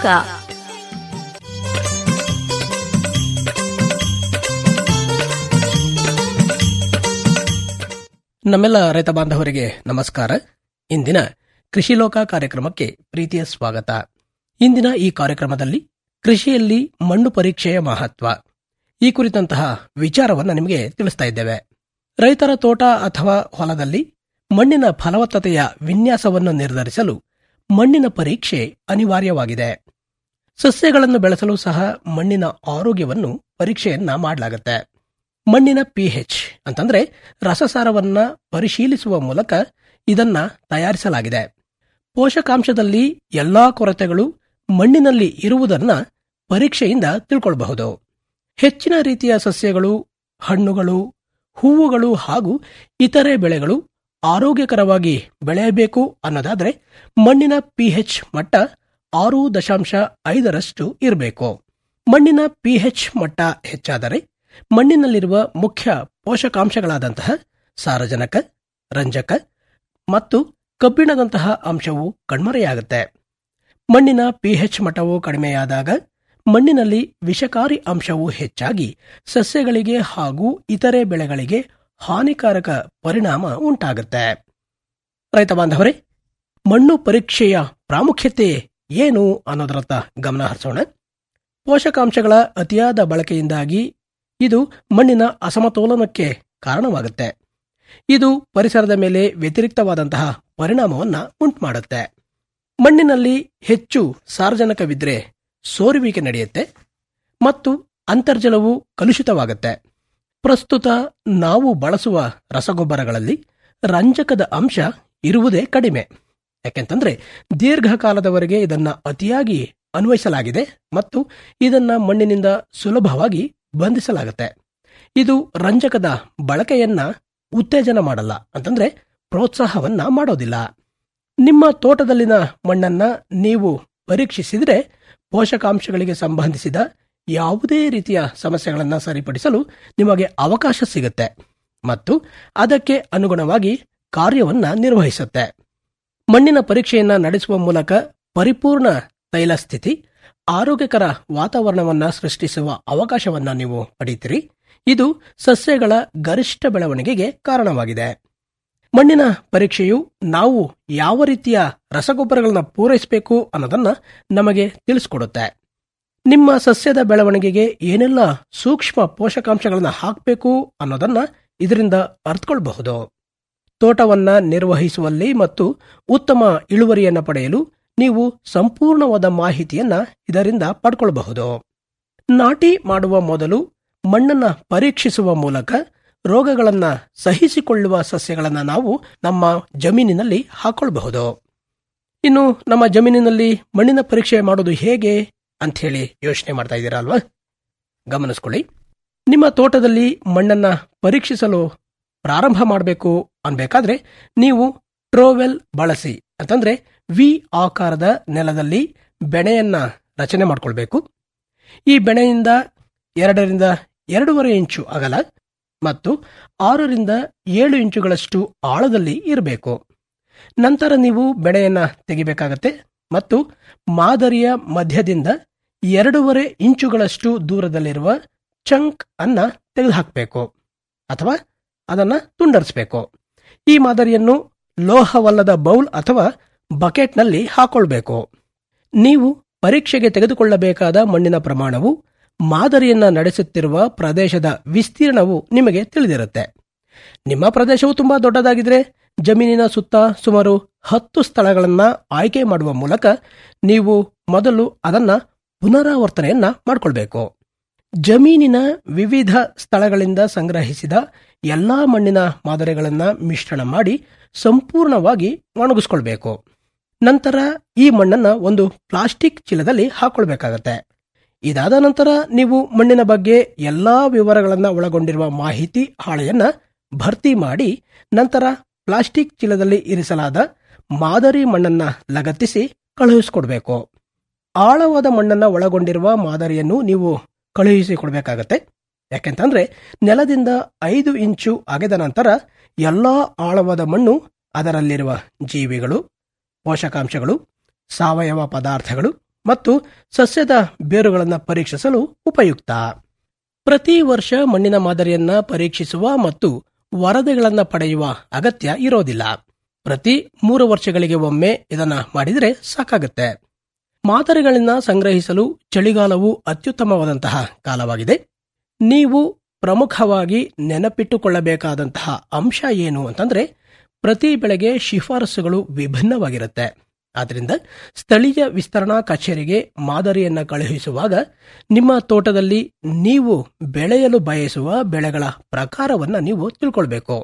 ನಮ್ಮೆಲ್ಲ ರೈತ ಬಾಂಧವರಿಗೆ ನಮಸ್ಕಾರ ಇಂದಿನ ಕೃಷಿ ಲೋಕ ಕಾರ್ಯಕ್ರಮಕ್ಕೆ ಪ್ರೀತಿಯ ಸ್ವಾಗತ ಇಂದಿನ ಈ ಕಾರ್ಯಕ್ರಮದಲ್ಲಿ ಕೃಷಿಯಲ್ಲಿ ಮಣ್ಣು ಪರೀಕ್ಷೆಯ ಮಹತ್ವ ಈ ಕುರಿತಂತಹ ವಿಚಾರವನ್ನು ನಿಮಗೆ ತಿಳಿಸ್ತಾ ಇದ್ದೇವೆ ರೈತರ ತೋಟ ಅಥವಾ ಹೊಲದಲ್ಲಿ ಮಣ್ಣಿನ ಫಲವತ್ತತೆಯ ವಿನ್ಯಾಸವನ್ನು ನಿರ್ಧರಿಸಲು ಮಣ್ಣಿನ ಪರೀಕ್ಷೆ ಅನಿವಾರ್ಯವಾಗಿದೆ ಸಸ್ಯಗಳನ್ನು ಬೆಳೆಸಲು ಸಹ ಮಣ್ಣಿನ ಆರೋಗ್ಯವನ್ನು ಪರೀಕ್ಷೆಯನ್ನ ಮಾಡಲಾಗುತ್ತೆ ಮಣ್ಣಿನ ಪಿಎಚ್ ಅಂತಂದ್ರೆ ರಸಸಾರವನ್ನ ಪರಿಶೀಲಿಸುವ ಮೂಲಕ ಇದನ್ನ ತಯಾರಿಸಲಾಗಿದೆ ಪೋಷಕಾಂಶದಲ್ಲಿ ಎಲ್ಲಾ ಕೊರತೆಗಳು ಮಣ್ಣಿನಲ್ಲಿ ಇರುವುದನ್ನ ಪರೀಕ್ಷೆಯಿಂದ ತಿಳ್ಕೊಳ್ಬಹುದು ಹೆಚ್ಚಿನ ರೀತಿಯ ಸಸ್ಯಗಳು ಹಣ್ಣುಗಳು ಹೂವುಗಳು ಹಾಗೂ ಇತರೆ ಬೆಳೆಗಳು ಆರೋಗ್ಯಕರವಾಗಿ ಬೆಳೆಯಬೇಕು ಅನ್ನೋದಾದ್ರೆ ಮಣ್ಣಿನ ಪಿಎಚ್ ಮಟ್ಟ ಆರು ದಶಾಂಶ ಐದರಷ್ಟು ಇರಬೇಕು ಮಣ್ಣಿನ ಪಿಎಚ್ ಮಟ್ಟ ಹೆಚ್ಚಾದರೆ ಮಣ್ಣಿನಲ್ಲಿರುವ ಮುಖ್ಯ ಪೋಷಕಾಂಶಗಳಾದಂತಹ ಸಾರಜನಕ ರಂಜಕ ಮತ್ತು ಕಬ್ಬಿಣದಂತಹ ಅಂಶವು ಕಣ್ಮರೆಯಾಗುತ್ತೆ ಮಣ್ಣಿನ ಪಿಎಚ್ ಮಟ್ಟವು ಕಡಿಮೆಯಾದಾಗ ಮಣ್ಣಿನಲ್ಲಿ ವಿಷಕಾರಿ ಅಂಶವು ಹೆಚ್ಚಾಗಿ ಸಸ್ಯಗಳಿಗೆ ಹಾಗೂ ಇತರೆ ಬೆಳೆಗಳಿಗೆ ಹಾನಿಕಾರಕ ಪರಿಣಾಮ ಉಂಟಾಗುತ್ತೆ ರೈತ ಬಾಂಧವರೇ ಮಣ್ಣು ಪರೀಕ್ಷೆಯ ಪ್ರಾಮುಖ್ಯತೆ ಏನು ಅನ್ನೋದರತ್ತ ಗಮನ ಹರಿಸೋಣ ಪೋಷಕಾಂಶಗಳ ಅತಿಯಾದ ಬಳಕೆಯಿಂದಾಗಿ ಇದು ಮಣ್ಣಿನ ಅಸಮತೋಲನಕ್ಕೆ ಕಾರಣವಾಗುತ್ತೆ ಇದು ಪರಿಸರದ ಮೇಲೆ ವ್ಯತಿರಿಕ್ತವಾದಂತಹ ಪರಿಣಾಮವನ್ನ ಉಂಟುಮಾಡುತ್ತೆ ಮಣ್ಣಿನಲ್ಲಿ ಹೆಚ್ಚು ಸಾರ್ವಜನಿಕವಿದ್ರೆ ಸೋರುವಿಕೆ ನಡೆಯುತ್ತೆ ಮತ್ತು ಅಂತರ್ಜಲವು ಕಲುಷಿತವಾಗುತ್ತೆ ಪ್ರಸ್ತುತ ನಾವು ಬಳಸುವ ರಸಗೊಬ್ಬರಗಳಲ್ಲಿ ರಂಜಕದ ಅಂಶ ಇರುವುದೇ ಕಡಿಮೆ ಯಾಕೆಂತಂದ್ರೆ ದೀರ್ಘಕಾಲದವರೆಗೆ ಇದನ್ನ ಅತಿಯಾಗಿ ಅನ್ವಯಿಸಲಾಗಿದೆ ಮತ್ತು ಇದನ್ನ ಮಣ್ಣಿನಿಂದ ಸುಲಭವಾಗಿ ಬಂಧಿಸಲಾಗುತ್ತೆ ಇದು ರಂಜಕದ ಬಳಕೆಯನ್ನ ಉತ್ತೇಜನ ಮಾಡಲ್ಲ ಅಂತಂದ್ರೆ ಪ್ರೋತ್ಸಾಹವನ್ನ ಮಾಡೋದಿಲ್ಲ ನಿಮ್ಮ ತೋಟದಲ್ಲಿನ ಮಣ್ಣನ್ನ ನೀವು ಪರೀಕ್ಷಿಸಿದ್ರೆ ಪೋಷಕಾಂಶಗಳಿಗೆ ಸಂಬಂಧಿಸಿದ ಯಾವುದೇ ರೀತಿಯ ಸಮಸ್ಯೆಗಳನ್ನು ಸರಿಪಡಿಸಲು ನಿಮಗೆ ಅವಕಾಶ ಸಿಗುತ್ತೆ ಮತ್ತು ಅದಕ್ಕೆ ಅನುಗುಣವಾಗಿ ಕಾರ್ಯವನ್ನ ನಿರ್ವಹಿಸುತ್ತೆ ಮಣ್ಣಿನ ಪರೀಕ್ಷೆಯನ್ನ ನಡೆಸುವ ಮೂಲಕ ಪರಿಪೂರ್ಣ ತೈಲ ಸ್ಥಿತಿ ಆರೋಗ್ಯಕರ ವಾತಾವರಣವನ್ನ ಸೃಷ್ಟಿಸುವ ಅವಕಾಶವನ್ನ ನೀವು ಪಡೆಯುತ್ತೀರಿ ಇದು ಸಸ್ಯಗಳ ಗರಿಷ್ಠ ಬೆಳವಣಿಗೆಗೆ ಕಾರಣವಾಗಿದೆ ಮಣ್ಣಿನ ಪರೀಕ್ಷೆಯು ನಾವು ಯಾವ ರೀತಿಯ ರಸಗೊಬ್ಬರಗಳನ್ನ ಪೂರೈಸಬೇಕು ಅನ್ನೋದನ್ನ ನಮಗೆ ತಿಳಿಸ್ಕೊಡುತ್ತೆ ನಿಮ್ಮ ಸಸ್ಯದ ಬೆಳವಣಿಗೆಗೆ ಏನೆಲ್ಲ ಸೂಕ್ಷ್ಮ ಪೋಷಕಾಂಶಗಳನ್ನ ಹಾಕಬೇಕು ಅನ್ನೋದನ್ನ ಇದರಿಂದ ಅರ್ಥಕೊಳ್ಬಹುದು ತೋಟವನ್ನ ನಿರ್ವಹಿಸುವಲ್ಲಿ ಮತ್ತು ಉತ್ತಮ ಇಳುವರಿಯನ್ನ ಪಡೆಯಲು ನೀವು ಸಂಪೂರ್ಣವಾದ ಮಾಹಿತಿಯನ್ನ ಇದರಿಂದ ಪಡ್ಕೊಳ್ಬಹುದು ನಾಟಿ ಮಾಡುವ ಮೊದಲು ಮಣ್ಣನ್ನ ಪರೀಕ್ಷಿಸುವ ಮೂಲಕ ರೋಗಗಳನ್ನ ಸಹಿಸಿಕೊಳ್ಳುವ ಸಸ್ಯಗಳನ್ನ ನಾವು ನಮ್ಮ ಜಮೀನಿನಲ್ಲಿ ಹಾಕೊಳ್ಬಹುದು ಇನ್ನು ನಮ್ಮ ಜಮೀನಿನಲ್ಲಿ ಮಣ್ಣಿನ ಪರೀಕ್ಷೆ ಮಾಡೋದು ಹೇಗೆ ಅಂತ ಹೇಳಿ ಯೋಚನೆ ಮಾಡ್ತಾ ಇದ್ದೀರಾ ಅಲ್ವಾ ಗಮನಿಸ್ಕೊಳ್ಳಿ ನಿಮ್ಮ ತೋಟದಲ್ಲಿ ಮಣ್ಣನ್ನ ಪರೀಕ್ಷಿಸಲು ಪ್ರಾರಂಭ ಮಾಡಬೇಕು ಅನ್ಬೇಕಾದ್ರೆ ನೀವು ಟ್ರೋವೆಲ್ ಬಳಸಿ ಅಂತಂದ್ರೆ ವಿ ಆಕಾರದ ನೆಲದಲ್ಲಿ ಬೆಣೆಯನ್ನ ರಚನೆ ಮಾಡ್ಕೊಳ್ಬೇಕು ಈ ಬೆಣೆಯಿಂದ ಎರಡರಿಂದ ಎರಡೂವರೆ ಇಂಚು ಅಗಲ ಮತ್ತು ಆರರಿಂದ ಏಳು ಇಂಚುಗಳಷ್ಟು ಆಳದಲ್ಲಿ ಇರಬೇಕು ನಂತರ ನೀವು ಬೆಳೆಯನ್ನ ತೆಗಿಬೇಕಾಗತ್ತೆ ಮತ್ತು ಮಾದರಿಯ ಮಧ್ಯದಿಂದ ಎರಡೂವರೆ ಇಂಚುಗಳಷ್ಟು ದೂರದಲ್ಲಿರುವ ಚಂಕ್ ಅನ್ನ ತೆಗೆದುಹಾಕಬೇಕು ಅಥವಾ ಅದನ್ನ ತುಂಡರಿಸಬೇಕು ಈ ಮಾದರಿಯನ್ನು ಲೋಹವಲ್ಲದ ಬೌಲ್ ಅಥವಾ ಬಕೆಟ್ನಲ್ಲಿ ಹಾಕೊಳ್ಬೇಕು ನೀವು ಪರೀಕ್ಷೆಗೆ ತೆಗೆದುಕೊಳ್ಳಬೇಕಾದ ಮಣ್ಣಿನ ಪ್ರಮಾಣವು ಮಾದರಿಯನ್ನ ನಡೆಸುತ್ತಿರುವ ಪ್ರದೇಶದ ವಿಸ್ತೀರ್ಣವು ನಿಮಗೆ ತಿಳಿದಿರುತ್ತೆ ನಿಮ್ಮ ಪ್ರದೇಶವು ತುಂಬಾ ದೊಡ್ಡದಾಗಿದ್ರೆ ಜಮೀನಿನ ಸುತ್ತ ಸುಮಾರು ಹತ್ತು ಸ್ಥಳಗಳನ್ನ ಆಯ್ಕೆ ಮಾಡುವ ಮೂಲಕ ನೀವು ಮೊದಲು ಅದನ್ನ ಪುನರಾವರ್ತನೆಯನ್ನ ಮಾಡಿಕೊಳ್ಬೇಕು ಜಮೀನಿನ ವಿವಿಧ ಸ್ಥಳಗಳಿಂದ ಸಂಗ್ರಹಿಸಿದ ಎಲ್ಲಾ ಮಣ್ಣಿನ ಮಾದರಿಗಳನ್ನ ಮಿಶ್ರಣ ಮಾಡಿ ಸಂಪೂರ್ಣವಾಗಿ ಒಣಗಿಸ್ಕೊಳ್ಬೇಕು ನಂತರ ಈ ಮಣ್ಣನ್ನ ಒಂದು ಪ್ಲಾಸ್ಟಿಕ್ ಚೀಲದಲ್ಲಿ ಹಾಕೊಳ್ಬೇಕಾಗತ್ತೆ ಇದಾದ ನಂತರ ನೀವು ಮಣ್ಣಿನ ಬಗ್ಗೆ ಎಲ್ಲಾ ವಿವರಗಳನ್ನ ಒಳಗೊಂಡಿರುವ ಮಾಹಿತಿ ಹಾಳೆಯನ್ನ ಭರ್ತಿ ಮಾಡಿ ನಂತರ ಪ್ಲಾಸ್ಟಿಕ್ ಚೀಲದಲ್ಲಿ ಇರಿಸಲಾದ ಮಾದರಿ ಮಣ್ಣನ್ನ ಲಗತ್ತಿಸಿ ಕಳುಹಿಸಿಕೊಡ್ಬೇಕು ಆಳವಾದ ಮಣ್ಣನ್ನ ಒಳಗೊಂಡಿರುವ ಮಾದರಿಯನ್ನು ನೀವು ಕಳುಹಿಸಿಕೊಡ್ಬೇಕಾಗತ್ತೆ ಯಾಕೆಂತಂದ್ರೆ ನೆಲದಿಂದ ಐದು ಇಂಚು ಅಗೆದ ನಂತರ ಎಲ್ಲಾ ಆಳವಾದ ಮಣ್ಣು ಅದರಲ್ಲಿರುವ ಜೀವಿಗಳು ಪೋಷಕಾಂಶಗಳು ಸಾವಯವ ಪದಾರ್ಥಗಳು ಮತ್ತು ಸಸ್ಯದ ಬೇರುಗಳನ್ನು ಪರೀಕ್ಷಿಸಲು ಉಪಯುಕ್ತ ಪ್ರತಿ ವರ್ಷ ಮಣ್ಣಿನ ಮಾದರಿಯನ್ನ ಪರೀಕ್ಷಿಸುವ ಮತ್ತು ವರದಿಗಳನ್ನ ಪಡೆಯುವ ಅಗತ್ಯ ಇರೋದಿಲ್ಲ ಪ್ರತಿ ಮೂರು ವರ್ಷಗಳಿಗೆ ಒಮ್ಮೆ ಇದನ್ನ ಮಾಡಿದರೆ ಸಾಕಾಗುತ್ತೆ ಮಾದರಿಗಳನ್ನ ಸಂಗ್ರಹಿಸಲು ಚಳಿಗಾಲವು ಅತ್ಯುತ್ತಮವಾದಂತಹ ಕಾಲವಾಗಿದೆ ನೀವು ಪ್ರಮುಖವಾಗಿ ನೆನಪಿಟ್ಟುಕೊಳ್ಳಬೇಕಾದಂತಹ ಅಂಶ ಏನು ಅಂತಂದ್ರೆ ಪ್ರತಿ ಬೆಳೆಗೆ ಶಿಫಾರಸುಗಳು ವಿಭಿನ್ನವಾಗಿರುತ್ತೆ ಆದ್ದರಿಂದ ಸ್ಥಳೀಯ ವಿಸ್ತರಣಾ ಕಚೇರಿಗೆ ಮಾದರಿಯನ್ನ ಕಳುಹಿಸುವಾಗ ನಿಮ್ಮ ತೋಟದಲ್ಲಿ ನೀವು ಬೆಳೆಯಲು ಬಯಸುವ ಬೆಳೆಗಳ ಪ್ರಕಾರವನ್ನ ನೀವು ತಿಳ್ಕೊಳ್ಬೇಕು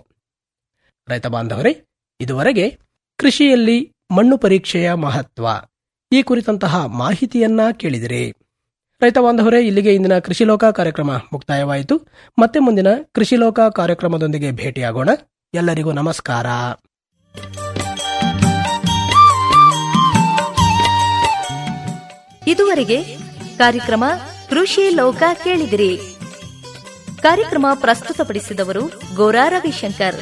ರೈತ ಬಾಂಧವರೇ ಇದುವರೆಗೆ ಕೃಷಿಯಲ್ಲಿ ಮಣ್ಣು ಪರೀಕ್ಷೆಯ ಮಹತ್ವ ಈ ಕುರಿತಂತಹ ಮಾಹಿತಿಯನ್ನ ಕೇಳಿದಿರಿ ರೈತ ಬಾಂಧವರೇ ಇಲ್ಲಿಗೆ ಇಂದಿನ ಕೃಷಿ ಲೋಕ ಕಾರ್ಯಕ್ರಮ ಮುಕ್ತಾಯವಾಯಿತು ಮತ್ತೆ ಮುಂದಿನ ಕೃಷಿ ಲೋಕ ಕಾರ್ಯಕ್ರಮದೊಂದಿಗೆ ಭೇಟಿಯಾಗೋಣ ಎಲ್ಲರಿಗೂ ನಮಸ್ಕಾರ ಇದುವರೆಗೆ ಕಾರ್ಯಕ್ರಮ ಕೃಷಿ ಲೋಕ ಕೇಳಿದಿರಿ ಕಾರ್ಯಕ್ರಮ ಪ್ರಸ್ತುತಪಡಿಸಿದವರು ಗೋರಾ ರವಿಶಂಕರ್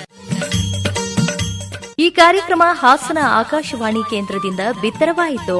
ಈ ಕಾರ್ಯಕ್ರಮ ಹಾಸನ ಆಕಾಶವಾಣಿ ಕೇಂದ್ರದಿಂದ ಬಿತ್ತರವಾಯಿತು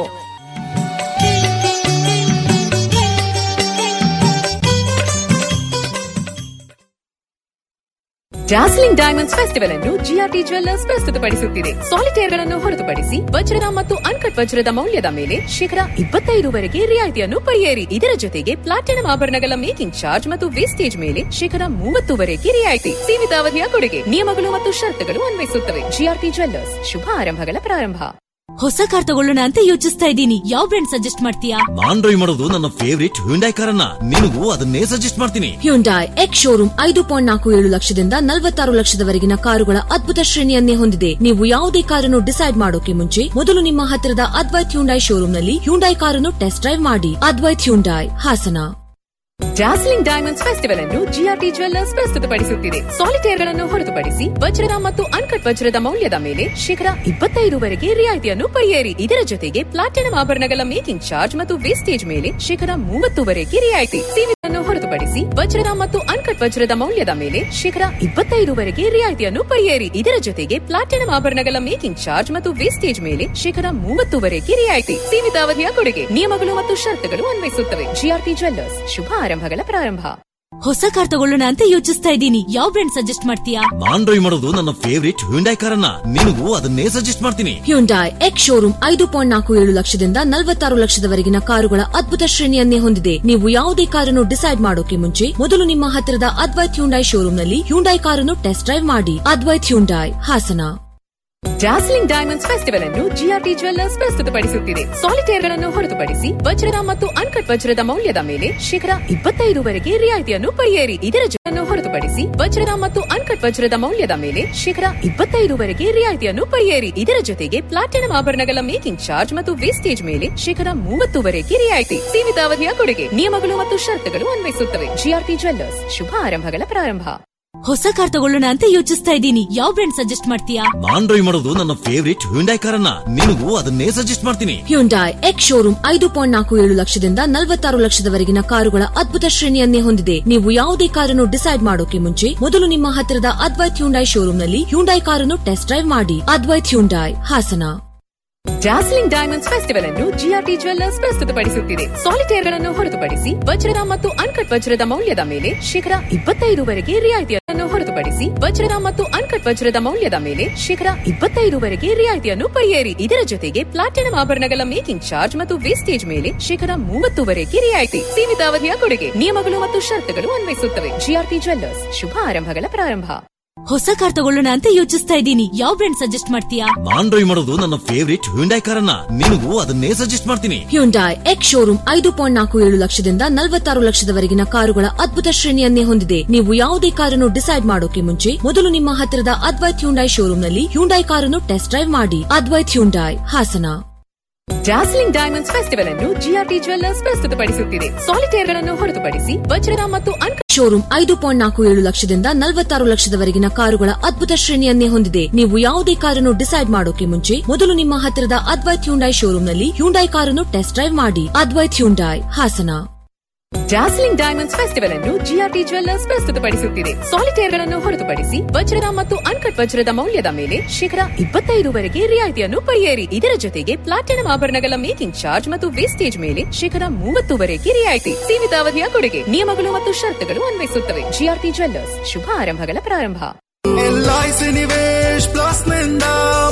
ಡಾರ್ಸ್ಲಿಂಗ್ ಡೈಮಂಡ್ಸ್ ಫೆಸ್ಟಿವಲ್ ಅನ್ನು ಜಿಆರ್ಟಿ ಜ್ವೆಲ್ಲರ್ಸ್ ಪ್ರಸ್ತುತಪಡಿಸುತ್ತಿದೆ ಸಾಲಿಟೇರ್ಗಳನ್ನು ಹೊರತುಪಡಿಸಿ ವಜ್ರದ ಮತ್ತು ಅನ್ಕಟ್ ವಜ್ರದ ಮೌಲ್ಯದ ಮೇಲೆ ಶೇಕಡ ಇಪ್ಪತ್ತೈದರವರೆಗೆ ರಿಯಾಯಿತಿಯನ್ನು ಪಡೆಯಿರಿ ಇದರ ಜೊತೆಗೆ ಪ್ಲಾಟಿನಂ ಆಭರಣಗಳ ಮೇಕಿಂಗ್ ಚಾರ್ಜ್ ಮತ್ತು ವೇಸ್ಟೇಜ್ ಮೇಲೆ ಶೇಕಡ ಮೂವತ್ತುವರೆಗೆ ರಿಯಾಯಿತಿ ಸೀಮಿತ ಅವಧಿಯ ಕೊಡುಗೆ ನಿಯಮಗಳು ಮತ್ತು ಷರತ್ತುಗಳು ಅನ್ವಯಿಸುತ್ತವೆ ಜಿಆರ್ಟಿ ಜ್ವೆಲ್ಲರ್ಸ್ ಶುಭ ಆರಂಭಗಳ ಪ್ರಾರಂಭ ಹೊಸ ಕಾರ್ ತಗೊಳ್ಳೋಣ ಅಂತ ಯೋಚಿಸ್ತಾ ಇದ್ದೀನಿ ಯಾವ ಬ್ರ್ಯಾಂಡ್ ಸಜೆಸ್ಟ್ ಮಾಡ್ತೀಯಾ ನಾನ್ ಡ್ರೈವ್ ಮಾಡೋದು ನನ್ನ ಫೇವರಿಟ್ ಹ್ಯುಂಡೈ ಕಾರನ್ನ ನಿನಗೂ ಅದನ್ನೇ ಸಜೆಸ್ಟ್ ಮಾಡ್ತೀನಿ ಹ್ಯುಂಡಾಯ್ ಎಕ್ಸ್ ಶೋರೂಮ್ ಐದು ಪಾಯಿಂಟ್ ನಾಲ್ಕು ಏಳು ಲಕ್ಷದಿಂದ ನಲವತ್ತಾರು ಲಕ್ಷದವರೆಗಿನ ಕಾರುಗಳ ಅದ್ಭುತ ಶ್ರೇಣಿಯನ್ನೇ ಹೊಂದಿದೆ ನೀವು ಯಾವುದೇ ಕಾರನ್ನು ಡಿಸೈಡ್ ಮಾಡೋಕೆ ಮುಂಚೆ ಮೊದಲು ನಿಮ್ಮ ಹತ್ತಿರದ ಅದ್ವೈತ್ ಹ್ಯುಂಡಾಯ್ ಶೋರೂಮ್ನಲ್ಲಿ ಹ್ಯುಂಡಾಯ್ ಕಾರನ್ನು ಟೆಸ್ಟ್ ಡ್ರೈವ್ ಮಾಡಿ Advaith Hyundai Hassan dazzling diamonds festival ಅನ್ನು ಜಿಆರ್ಟಿ ಜ್ವೆಲ್ಲರ್ಸ್ ಪ್ರಸ್ತುತಪಡಿಸುತ್ತಿದೆ ಸಾಲಿಟೇರ್ಗಳನ್ನು ಹೊರತುಪಡಿಸಿ ವಜ್ರದ ಮತ್ತು ಅನ್ಕಟ್ ವಜ್ರದ ಮೌಲ್ಯದ ಮೇಲೆ ಶೇಕಡ ಇಪ್ಪತ್ತೈದರವರೆಗೆ ರಿಯಾಯಿತಿಯನ್ನು ಪಡೆಯಿರಿ ಇದರ ಜೊತೆಗೆ ಪ್ಲಾಟಿನಂ ಆಭರಣಗಳ ಮೇಕಿಂಗ್ ಚಾರ್ಜ್ ಮತ್ತು ವೇಸ್ಟೇಜ್ ಮೇಲೆ ಶೇಕಡ ಮೂವತ್ತುವರೆಗೆ ರಿಯಾಯಿತಿ ಸೀಮಿತವನ್ನು ಹೊರತುಪಡಿಸಿ ವಜ್ರದ ಮತ್ತು ಅನ್ಕಟ್ ವಜ್ರದ ಮೌಲ್ಯದ ಮೇಲೆ ಶೇಕಡ ಇಪ್ಪತ್ತೈದರವರೆಗೆ ರಿಯಾಯಿತಿಯನ್ನು ಪಡೆಯಿರಿ ಇದರ ಜೊತೆಗೆ ಪ್ಲಾಟಿನಂ ಆಭರಣಗಳ ಮೇಕಿಂಗ್ ಚಾರ್ಜ್ ಮತ್ತು ವೇಸ್ಟೇಜ್ ಮೇಲೆ ಶೇಕಡ ಮೂವತ್ತುವರೆಗೆ ರಿಯಾಯಿತಿ ಸೀಮಿತ ಅವಧಿಯ ಕೊಡುಗೆ ನಿಯಮಗಳು ಮತ್ತು ಷರತ್ತುಗಳು ಅನ್ವಯಿಸುತ್ತವೆ ಜಿಆರ್ಟಿ ಜ್ವೆಲ್ಲರ್ಸ್ ಶುಭ ಆರಂಭಗಳ ಪ್ರಾರಂಭ ಹೊಸ ಕಾರ್ ತಗೊಳ್ಳೋಣ ಅಂತ ಯೋಚಿಸ್ತಾ ಇದ್ದೀನಿ ಯಾವ ಬ್ರ್ಯಾಂಡ್ ಸಜೆಸ್ಟ್ ಮಾಡ್ತೀಯಾ ನಾನ್ ಡ್ರೈವ್ ಮಾಡೋದು ನನ್ನ ಫೇವರಿಟ್ ಹ್ಯುಂಡೈ ಕಾರನ್ನ ನಿನಗೂ ಅದನ್ನೇ ಸಜೆಸ್ಟ್ ಮಾಡ್ತೀನಿ ಹ್ಯುಂಡಾಯ್ ಎಕ್ಸ್ ಶೋರೂಮ್ ಐದು ಪಾಯಿಂಟ್ ನಾಲ್ಕು ಏಳು ಲಕ್ಷದಿಂದ ನಲವತ್ತಾರು ಲಕ್ಷದವರೆಗಿನ ಕಾರುಗಳ ಅದ್ಭುತ ಶ್ರೇಣಿಯನ್ನೇ ಹೊಂದಿದೆ ನೀವು ಯಾವುದೇ ಕಾರನ್ನು ಡಿಸೈಡ್ ಮಾಡೋಕೆ ಮುಂಚೆ ಮೊದಲು ನಿಮ್ಮ ಹತ್ತಿರದ ಅದ್ವೈತ್ ಹ್ಯುಂಡಾಯ್ ಶೋರೂಮ್ನಲ್ಲಿ ಹ್ಯುಂಡಾಯ್ ಕಾರನ್ನು ಟೆಸ್ಟ್ ಡ್ರೈವ್ ಮಾಡಿ Advaith Hyundai Hassan dazzling diamonds festival ಅನ್ನು ಜಿಆರ್ಟಿ ಜ್ವೆಲ್ಲರ್ಸ್ ಪ್ರಸ್ತುತಪಡಿಸುತ್ತಿದೆ ಸಾಲಿಟೇರ್ಗಳನ್ನು ಹೊರತುಪಡಿಸಿ ವಜ್ರದ ಮತ್ತು ಅನ್ಕಟ್ ವಜ್ರದ ಮೌಲ್ಯದ ಮೇಲೆ ಶೇಕಡ ಇಪ್ಪತ್ತೈದರವರೆಗೆ ರಿಯಾಯಿತಿಯನ್ನು ಪಡೆಯಿರಿ ಇದರ ಜೊತೆಯನ್ನು ಹೊರತುಪಡಿಸಿ ವಜ್ರದ ಮತ್ತು ಅನ್ಕಟ್ ವಜ್ರದ ಮೌಲ್ಯದ ಮೇಲೆ ಶೇಕಡ ಇಪ್ಪತ್ತೈದರವರೆಗೆ ರಿಯಾಯಿತಿಯನ್ನು ಪಡೆಯಿರಿ ಇದರ ಜೊತೆಗೆ ಪ್ಲಾಟಿನಂ ಆಭರಣಗಳ ಮೇಕಿಂಗ್ ಚಾರ್ಜ್ ಮತ್ತು ವೇಸ್ಟೇಜ್ ಮೇಲೆ ಶೇಕಡ ಮೂವತ್ತುವರೆಗೆ ರಿಯಾಯಿತಿ ಸೀಮಿತ ಅವಧಿಯ ಕೊಡುಗೆ ನಿಯಮಗಳು ಮತ್ತು ಷರತ್ತುಗಳು ಅನ್ವಯಿಸುತ್ತವೆ ಜಿಆರ್ಟಿ ಜ್ವೆಲ್ಲರ್ಸ್ ಶುಭ ಆರಂಭಗಳ ಪ್ರಾರಂಭ ಹೊಸ ಕಾರ್ ತಗೊಳ್ಳೋಣ ಅಂತ ಯೋಚಿಸ್ತಾ ಇದ್ದೀನಿ ಯಾವ ಬ್ರ್ಯಾಂಡ್ ಸಜೆಸ್ಟ್ ಮಾಡ್ತೀಯಾ ನಾನ್ ಡ್ರೈವ್ ಮಾಡೋದು ನನ್ನ ಫೇವರಿಟ್ ಹ್ಯುಂಡೈ ಕಾರನ್ನ ನಿನಗೂ ಅದನ್ನೇ ಸಜೆಸ್ಟ್ ಮಾಡ್ತೀನಿ ಹ್ಯುಂಡಾಯ್ ಎಕ್ಸ್ ಶೋರೂಮ್ ಐದು ಪಾಯಿಂಟ್ ನಾಲ್ಕು ಏಳು ಲಕ್ಷದಿಂದ ನಲವತ್ತಾರು ಲಕ್ಷದವರೆಗಿನ ಕಾರುಗಳ ಅದ್ಭುತ ಶ್ರೇಣಿಯನ್ನೇ ಹೊಂದಿದೆ ನೀವು ಯಾವುದೇ ಕಾರನ್ನು ಡಿಸೈಡ್ ಮಾಡೋಕೆ ಮುಂಚೆ ಮೊದಲು ನಿಮ್ಮ ಹತ್ತಿರದ ಅದ್ವೈತ್ ಹ್ಯುಂಡಾಯ್ ಶೋರೂಮ್ನಲ್ಲಿ ಹ್ಯುಂಡಾಯ್ ಕಾರನ್ನು ಟೆಸ್ಟ್ ಡ್ರೈವ್ ಮಾಡಿ Advaith Hyundai Hassan dazzling diamonds festival ಅನ್ನು ಜಿಆರ್ಟಿ ಜ್ವೆಲ್ಲರ್ಸ್ ಪ್ರಸ್ತುತಪಡಿಸುತ್ತಿದೆ ಸಾಲಿಟೇರ್ಗಳನ್ನು ಹೊರತುಪಡಿಸಿ ವಜ್ರದ ಮತ್ತು ಅನ್ಕಟ್ ವಜ್ರದ ಮೌಲ್ಯದ ಮೇಲೆ ಶೇಕಡ ಇಪ್ಪತ್ತೈದರವರೆಗೆ ರಿಯಾಯಿತಿಯನ್ನು ಹೊರತುಪಡಿಸಿ ವಜ್ರದ ಮತ್ತು ಅನ್ಕಟ್ ವಜ್ರದ ಮೌಲ್ಯದ ಮೇಲೆ ಶೇಕಡ ಇಪ್ಪತ್ತೈದರವರೆಗೆ ರಿಯಾಯಿತಿಯನ್ನು ಪಡೆಯಿರಿ ಇದರ ಜೊತೆಗೆ ಪ್ಲಾಟಿನಂ ಆಭರಣಗಳ ಮೇಕಿಂಗ್ ಚಾರ್ಜ್ ಮತ್ತು ವೇಸ್ಟೇಜ್ ಮೇಲೆ ಶೇಕಡ ಮೂವತ್ತುವರೆಗೆ ರಿಯಾಯಿತಿ ಸೀಮಿತ ಅವಧಿಯ ಕೊಡುಗೆ ನಿಯಮಗಳು ಮತ್ತು ಷರತ್ತುಗಳು ಅನ್ವಯಿಸುತ್ತವೆ ಜಿಆರ್ಟಿ ಜ್ವೆಲ್ಲರ್ಸ್ ಶುಭ ಆರಂಭಗಳ ಪ್ರಾರಂಭ ಹೊಸ ಕಾರ್ ತಗೊಳ್ಳೋಣ ಅಂತ ಯೋಚಿಸ್ತಾ ಇದ್ದೀನಿ ಯಾವ ಬ್ರ್ಯಾಂಡ್ ಸಜೆಸ್ಟ್ ಮಾಡ್ತೀಯಾ ನಾನ್ ಡ್ರೈವ್ ಮಾಡೋದು ನನ್ನ ಫೇವರಿಟ್ ಹ್ಯುಂಡೈ ಕಾರನ್ನ ನಿನಗೂ ಅದನ್ನೇ ಸಜೆಸ್ಟ್ ಮಾಡ್ತೀನಿ ಹ್ಯುಂಡಾಯ್ ಎಕ್ಸ್ ಶೋರೂಮ್ ಐದು ಪಾಯಿಂಟ್ ನಾಲ್ಕು ಏಳು ಲಕ್ಷದಿಂದ ನಲವತ್ತಾರು ಲಕ್ಷದವರೆಗಿನ ಕಾರುಗಳ ಅದ್ಭುತ ಶ್ರೇಣಿಯನ್ನೇ ಹೊಂದಿದೆ ನೀವು ಯಾವುದೇ ಕಾರನ್ನು ಡಿಸೈಡ್ ಮಾಡೋಕೆ ಮುಂಚೆ ಮೊದಲು ನಿಮ್ಮ ಹತ್ತಿರದ ಅದ್ವೈತ್ ಹ್ಯುಂಡಾಯ್ ಶೋರೂಮ್ನಲ್ಲಿ ಹ್ಯುಂಡಾಯ್ ಕಾರನ್ನು ಟೆಸ್ಟ್ ಡ್ರೈವ್ ಮಾಡಿ Advaith Hyundai Hassan dazzling diamonds festival ಅನ್ನು ಜಿಆರ್ಟಿ ಜ್ವೆಲ್ಲರ್ಸ್ ಪ್ರಸ್ತುತಪಡಿಸುತ್ತಿದೆ ಸಾಲಿಟೇರ್ಗಳನ್ನು ಹೊರತುಪಡಿಸಿ ವಜ್ರದ ಮತ್ತು ಅನ್ಕಟ್ ಶೋರೂಮ್ ಐದು ಪಾಯಿಂಟ್ ನಾಲ್ಕು ಏಳು ಲಕ್ಷದಿಂದ ನಲವತ್ತಾರು ಲಕ್ಷದವರೆಗಿನ ಕಾರುಗಳ ಅದ್ಭುತ ಶ್ರೇಣಿಯನ್ನೇ ಹೊಂದಿದೆ ನೀವು ಯಾವುದೇ ಕಾರನ್ನು ಡಿಸೈಡ್ ಮಾಡೋಕೆ ಮುಂಚೆ ಮೊದಲು ನಿಮ್ಮ ಹತ್ತಿರದ ಅದ್ವೈತ್ ಹ್ಯುಂಡಾಯ್ ಶೋರೂಮ್ನಲ್ಲಿ ಹ್ಯುಂಡಾಯ್ ಕಾರನ್ನು ಟೆಸ್ಟ್ ಡ್ರೈವ್ ಮಾಡಿ Advaith Hyundai Hassan dazzling diamonds festival ಅನ್ನು ಜಿಆರ್ಟಿ ಜ್ವೆಲ್ಲರ್ಸ್ ಪ್ರಸ್ತುತಪಡಿಸುತ್ತಿದೆ ಸಾಲಿಟೇರ್ಗಳನ್ನು ಹೊರತುಪಡಿಸಿ ವಜ್ರದ ಮತ್ತು ಅನ್ಕಟ್ ವಜ್ರದ ಮೌಲ್ಯದ ಮೇಲೆ ಶೇಕಡ ಇಪ್ಪತ್ತೈದರವರೆಗೆ ರಿಯಾಯಿತಿಯನ್ನು ಪಡೆಯಿರಿ ಇದರ ಜೊತೆಗೆ ಪ್ಲಾಟಿನಂ ಆಭರಣಗಳ ಮೇಕಿಂಗ್ ಚಾರ್ಜ್ ಮತ್ತು ವೇಸ್ಟೇಜ್ ಮೇಲೆ ಶೇಕಡ ಮೂವತ್ತುವರೆಗೆ ರಿಯಾಯಿತಿ ಸೀಮಿತ ಅವಧಿಯ ಕೊಡುಗೆ ನಿಯಮಗಳು ಮತ್ತು ಷರತ್ತುಗಳು ಅನ್ವಯಿಸುತ್ತವೆ ಜಿಆರ್ಟಿ ಜ್ವೆಲ್ಲರ್ಸ್ ಶುಭ ಆರಂಭಗಳ ಪ್ರಾರಂಭ ಎಲ್ಐಸಿ ನಿವೇಶ್ ಪ್ಲಸ್ ನಿಂದ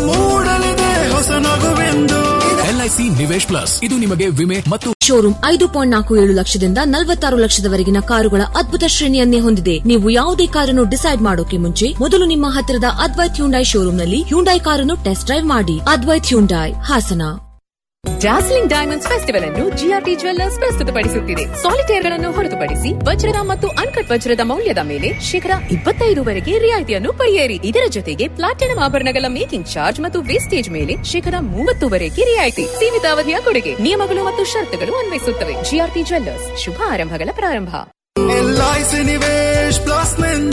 ಮೂಡಲಿದೆ ಹೊಸ ನಗುವೆಂದು ಎಲ್ಐಸಿ ನಿವೇಶ್ ಪ್ಲಸ್ ಇದು ನಿಮಗೆ ವಿಮೆ ಮತ್ತು ಶೋರೂಮ್ ಐದು ಪಾಯಿಂಟ್ ನಾಲ್ಕು ಏಳು ಲಕ್ಷದಿಂದ ನಲವತ್ತಾರು ಲಕ್ಷದವರೆಗಿನ ಕಾರುಗಳ ಅದ್ಭುತ ಶ್ರೇಣಿಯನ್ನೇ ಹೊಂದಿದೆ ನೀವು ಯಾವುದೇ ಕಾರನ್ನು ಡಿಸೈಡ್ ಮಾಡೋಕೆ ಮುಂಚೆ ಮೊದಲು ನಿಮ್ಮ ಹತ್ತಿರದ ಅದ್ವೈತ್ ಹ್ಯುಂಡಾಯ್ ಶೋರೂಮ್ನಲ್ಲಿ ಹ್ಯುಂಡಾಯ್ ಕಾರನ್ನು ಟೆಸ್ಟ್ ಡ್ರೈವ್ ಮಾಡಿ Advaith Hyundai Hassan dazzling diamonds festival ಅನ್ನು ಜಿಆರ್ಟಿ ಜ್ವೆಲ್ಲರ್ಸ್ ಪ್ರಸ್ತುತಪಡಿಸುತ್ತಿದೆ ಸಾಲಿಟೇರ್ಗಳನ್ನು ಹೊರತುಪಡಿಸಿ ವಜ್ರದ ಮತ್ತು ಅನ್ಕಟ್ ವಜ್ರದ ಮೌಲ್ಯದ ಮೇಲೆ ಶೇಕಡ ಇಪ್ಪತ್ತೈದರವರೆಗೆ ರಿಯಾಯಿತಿಯನ್ನು ಪಡೆಯಿರಿ ಇದರ ಜೊತೆಗೆ ಪ್ಲಾಟಿನಂ ಆಭರಣಗಳ ಮೇಕಿಂಗ್ ಚಾರ್ಜ್ ಮತ್ತು ವೇಸ್ಟೇಜ್ ಮೇಲೆ ಶೇಕಡ ಮೂವತ್ತುವರೆಗೆ ರಿಯಾಯಿತಿ ಸೀಮಿತ ಅವಧಿಯ ಕೊಡುಗೆ ನಿಯಮಗಳು ಮತ್ತು ಷರತ್ತುಗಳು ಅನ್ವಯಿಸುತ್ತವೆ ಜಿಆರ್ಟಿ ಜ್ವೆಲ್ಲರ್ಸ್ ಶುಭ ಆರಂಭಗಳ ಪ್ರಾರಂಭ ಎಲ್ಐಸಿ ನಿವೇಶ್ ಪ್ಲಸ್ ನಿಂದ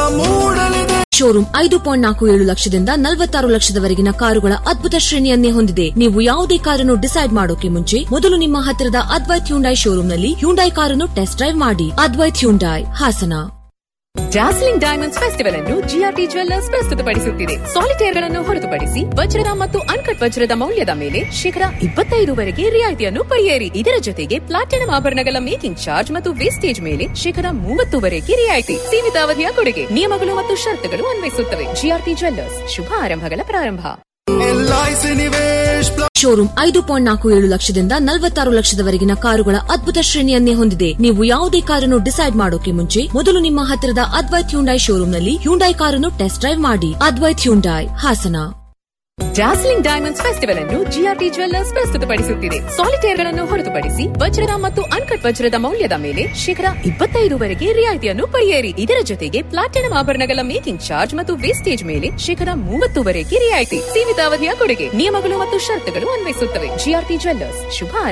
ಮೂಡಲಿದೆ ಶೋರೂಮ್ ಐದು ಪಾಯಿಂಟ್ ನಾಲ್ಕು ಏಳು ಲಕ್ಷದಿಂದ ನಲವತ್ತಾರು ಲಕ್ಷದವರೆಗಿನ ಕಾರುಗಳ ಅದ್ಭುತ ಶ್ರೇಣಿಯನ್ನೇ ಹೊಂದಿದೆ ನೀವು ಯಾವುದೇ ಕಾರನ್ನು ಡಿಸೈಡ್ ಮಾಡೋಕೆ ಮುಂಚೆ ಮೊದಲು ನಿಮ್ಮ ಹತ್ತಿರದ ಅದ್ವೈತ್ ಹ್ಯುಂಡಾಯ್ ಶೋರೂಮ್ನಲ್ಲಿ ಹ್ಯುಂಡಾಯ್ ಕಾರನ್ನು ಟೆಸ್ಟ್ ಡ್ರೈವ್ ಮಾಡಿ Advaith Hyundai Hassan dazzling diamonds festival ಅನ್ನು ಜಿಆರ್ಟಿ ಜ್ವೆಲ್ಲರ್ಸ್ ಪ್ರಸ್ತುತಪಡಿಸುತ್ತಿದೆ ಸಾಲಿಟೇರ್ಗಳನ್ನು ಹೊರತುಪಡಿಸಿ ವಜ್ರದ ಮತ್ತು ಅನ್ಕಟ್ ವಜ್ರದ ಮೌಲ್ಯದ ಮೇಲೆ ಶೇಕಡ ಇಪ್ಪತ್ತೈದರವರೆಗೆ ರಿಯಾಯಿತಿಯನ್ನು ಪಡೆಯಿರಿ ಇದರ ಜೊತೆಗೆ ಪ್ಲಾಟಿನಂ ಆಭರಣಗಳ ಮೇಕಿಂಗ್ ಚಾರ್ಜ್ ಮತ್ತು ವೇಸ್ಟೇಜ್ ಮೇಲೆ ಶೇಕಡ ಮೂವತ್ತುವರೆಗೆ ರಿಯಾಯಿತಿ ಸೀಮಿತ ಅವಧಿಯ ಕೊಡುಗೆ ನಿಯಮಗಳು ಮತ್ತು ಷರತ್ತುಗಳು ಅನ್ವಯಿಸುತ್ತವೆ ಜಿಆರ್ಟಿ ಜ್ವೆಲ್ಲರ್ಸ್ ಶುಭ ಆರಂಭಗಳ ಪ್ರಾರಂಭ ಎಲ್ಐಸಿ ನಿವೇಶ್ ಶೋರೂಮ್ ಐದು ಪಾಯಿಂಟ್ ನಾಲ್ಕು ಏಳು ಲಕ್ಷದಿಂದ ನಲವತ್ತಾರು ಲಕ್ಷದವರೆಗಿನ ಕಾರುಗಳ ಅದ್ಭುತ ಶ್ರೇಣಿಯನ್ನೇ ಹೊಂದಿದೆ ನೀವು ಯಾವುದೇ ಕಾರನ್ನು ಡಿಸೈಡ್ ಮಾಡೋಕೆ ಮುಂಚೆ ಮೊದಲು ನಿಮ್ಮ ಹತ್ತಿರದ ಅದ್ವೈತ್ ಹ್ಯುಂಡೈ ಶೋರೂಮ್ನಲ್ಲಿ ಹ್ಯುಂಡೈ ಕಾರನ್ನು ಟೆಸ್ಟ್ ಡ್ರೈವ್ ಮಾಡಿ Advaith Hyundai Hassan dazzling diamonds festival ಅನ್ನು ಜಿಆರ್ಟಿ ಜ್ವೆಲ್ಲರ್ಸ್ ಪ್ರಸ್ತುತಪಡಿಸುತ್ತಿದೆ ಸಾಲಿಟೇರ್ಗಳನ್ನು ಹೊರತುಪಡಿಸಿ ವಜ್ರದ ಮತ್ತು ಅನ್ಕಟ್ ವಜ್ರದ ಮೌಲ್ಯದ ಮೇಲೆ ಶೇಕಡ ಇಪ್ಪತ್ತೈದರವರೆಗೆ ರಿಯಾಯಿತಿಯನ್ನು ಪಡೆಯಿರಿ ಇದರ ಜೊತೆಗೆ ಪ್ಲಾಟಿನಂ ಆಭರಣಗಳ ಮೇಕಿಂಗ್ ಚಾರ್ಜ್ ಮತ್ತು ವೇಸ್ಟೇಜ್ ಮೇಲೆ ಶೇಕಡ ಮೂವತ್ತುವರೆಗೆ ರಿಯಾಯಿತಿ ಸೀಮಿತ ಅವಧಿಯ ಕೊಡುಗೆ ನಿಯಮಗಳು ಮತ್ತು ಷರತ್ತುಗಳು ಅನ್ವಯಿಸುತ್ತವೆ ಜಿಆರ್ಟಿ ಜ್ವೆಲ್ಲರ್ಸ್ ಶುಭ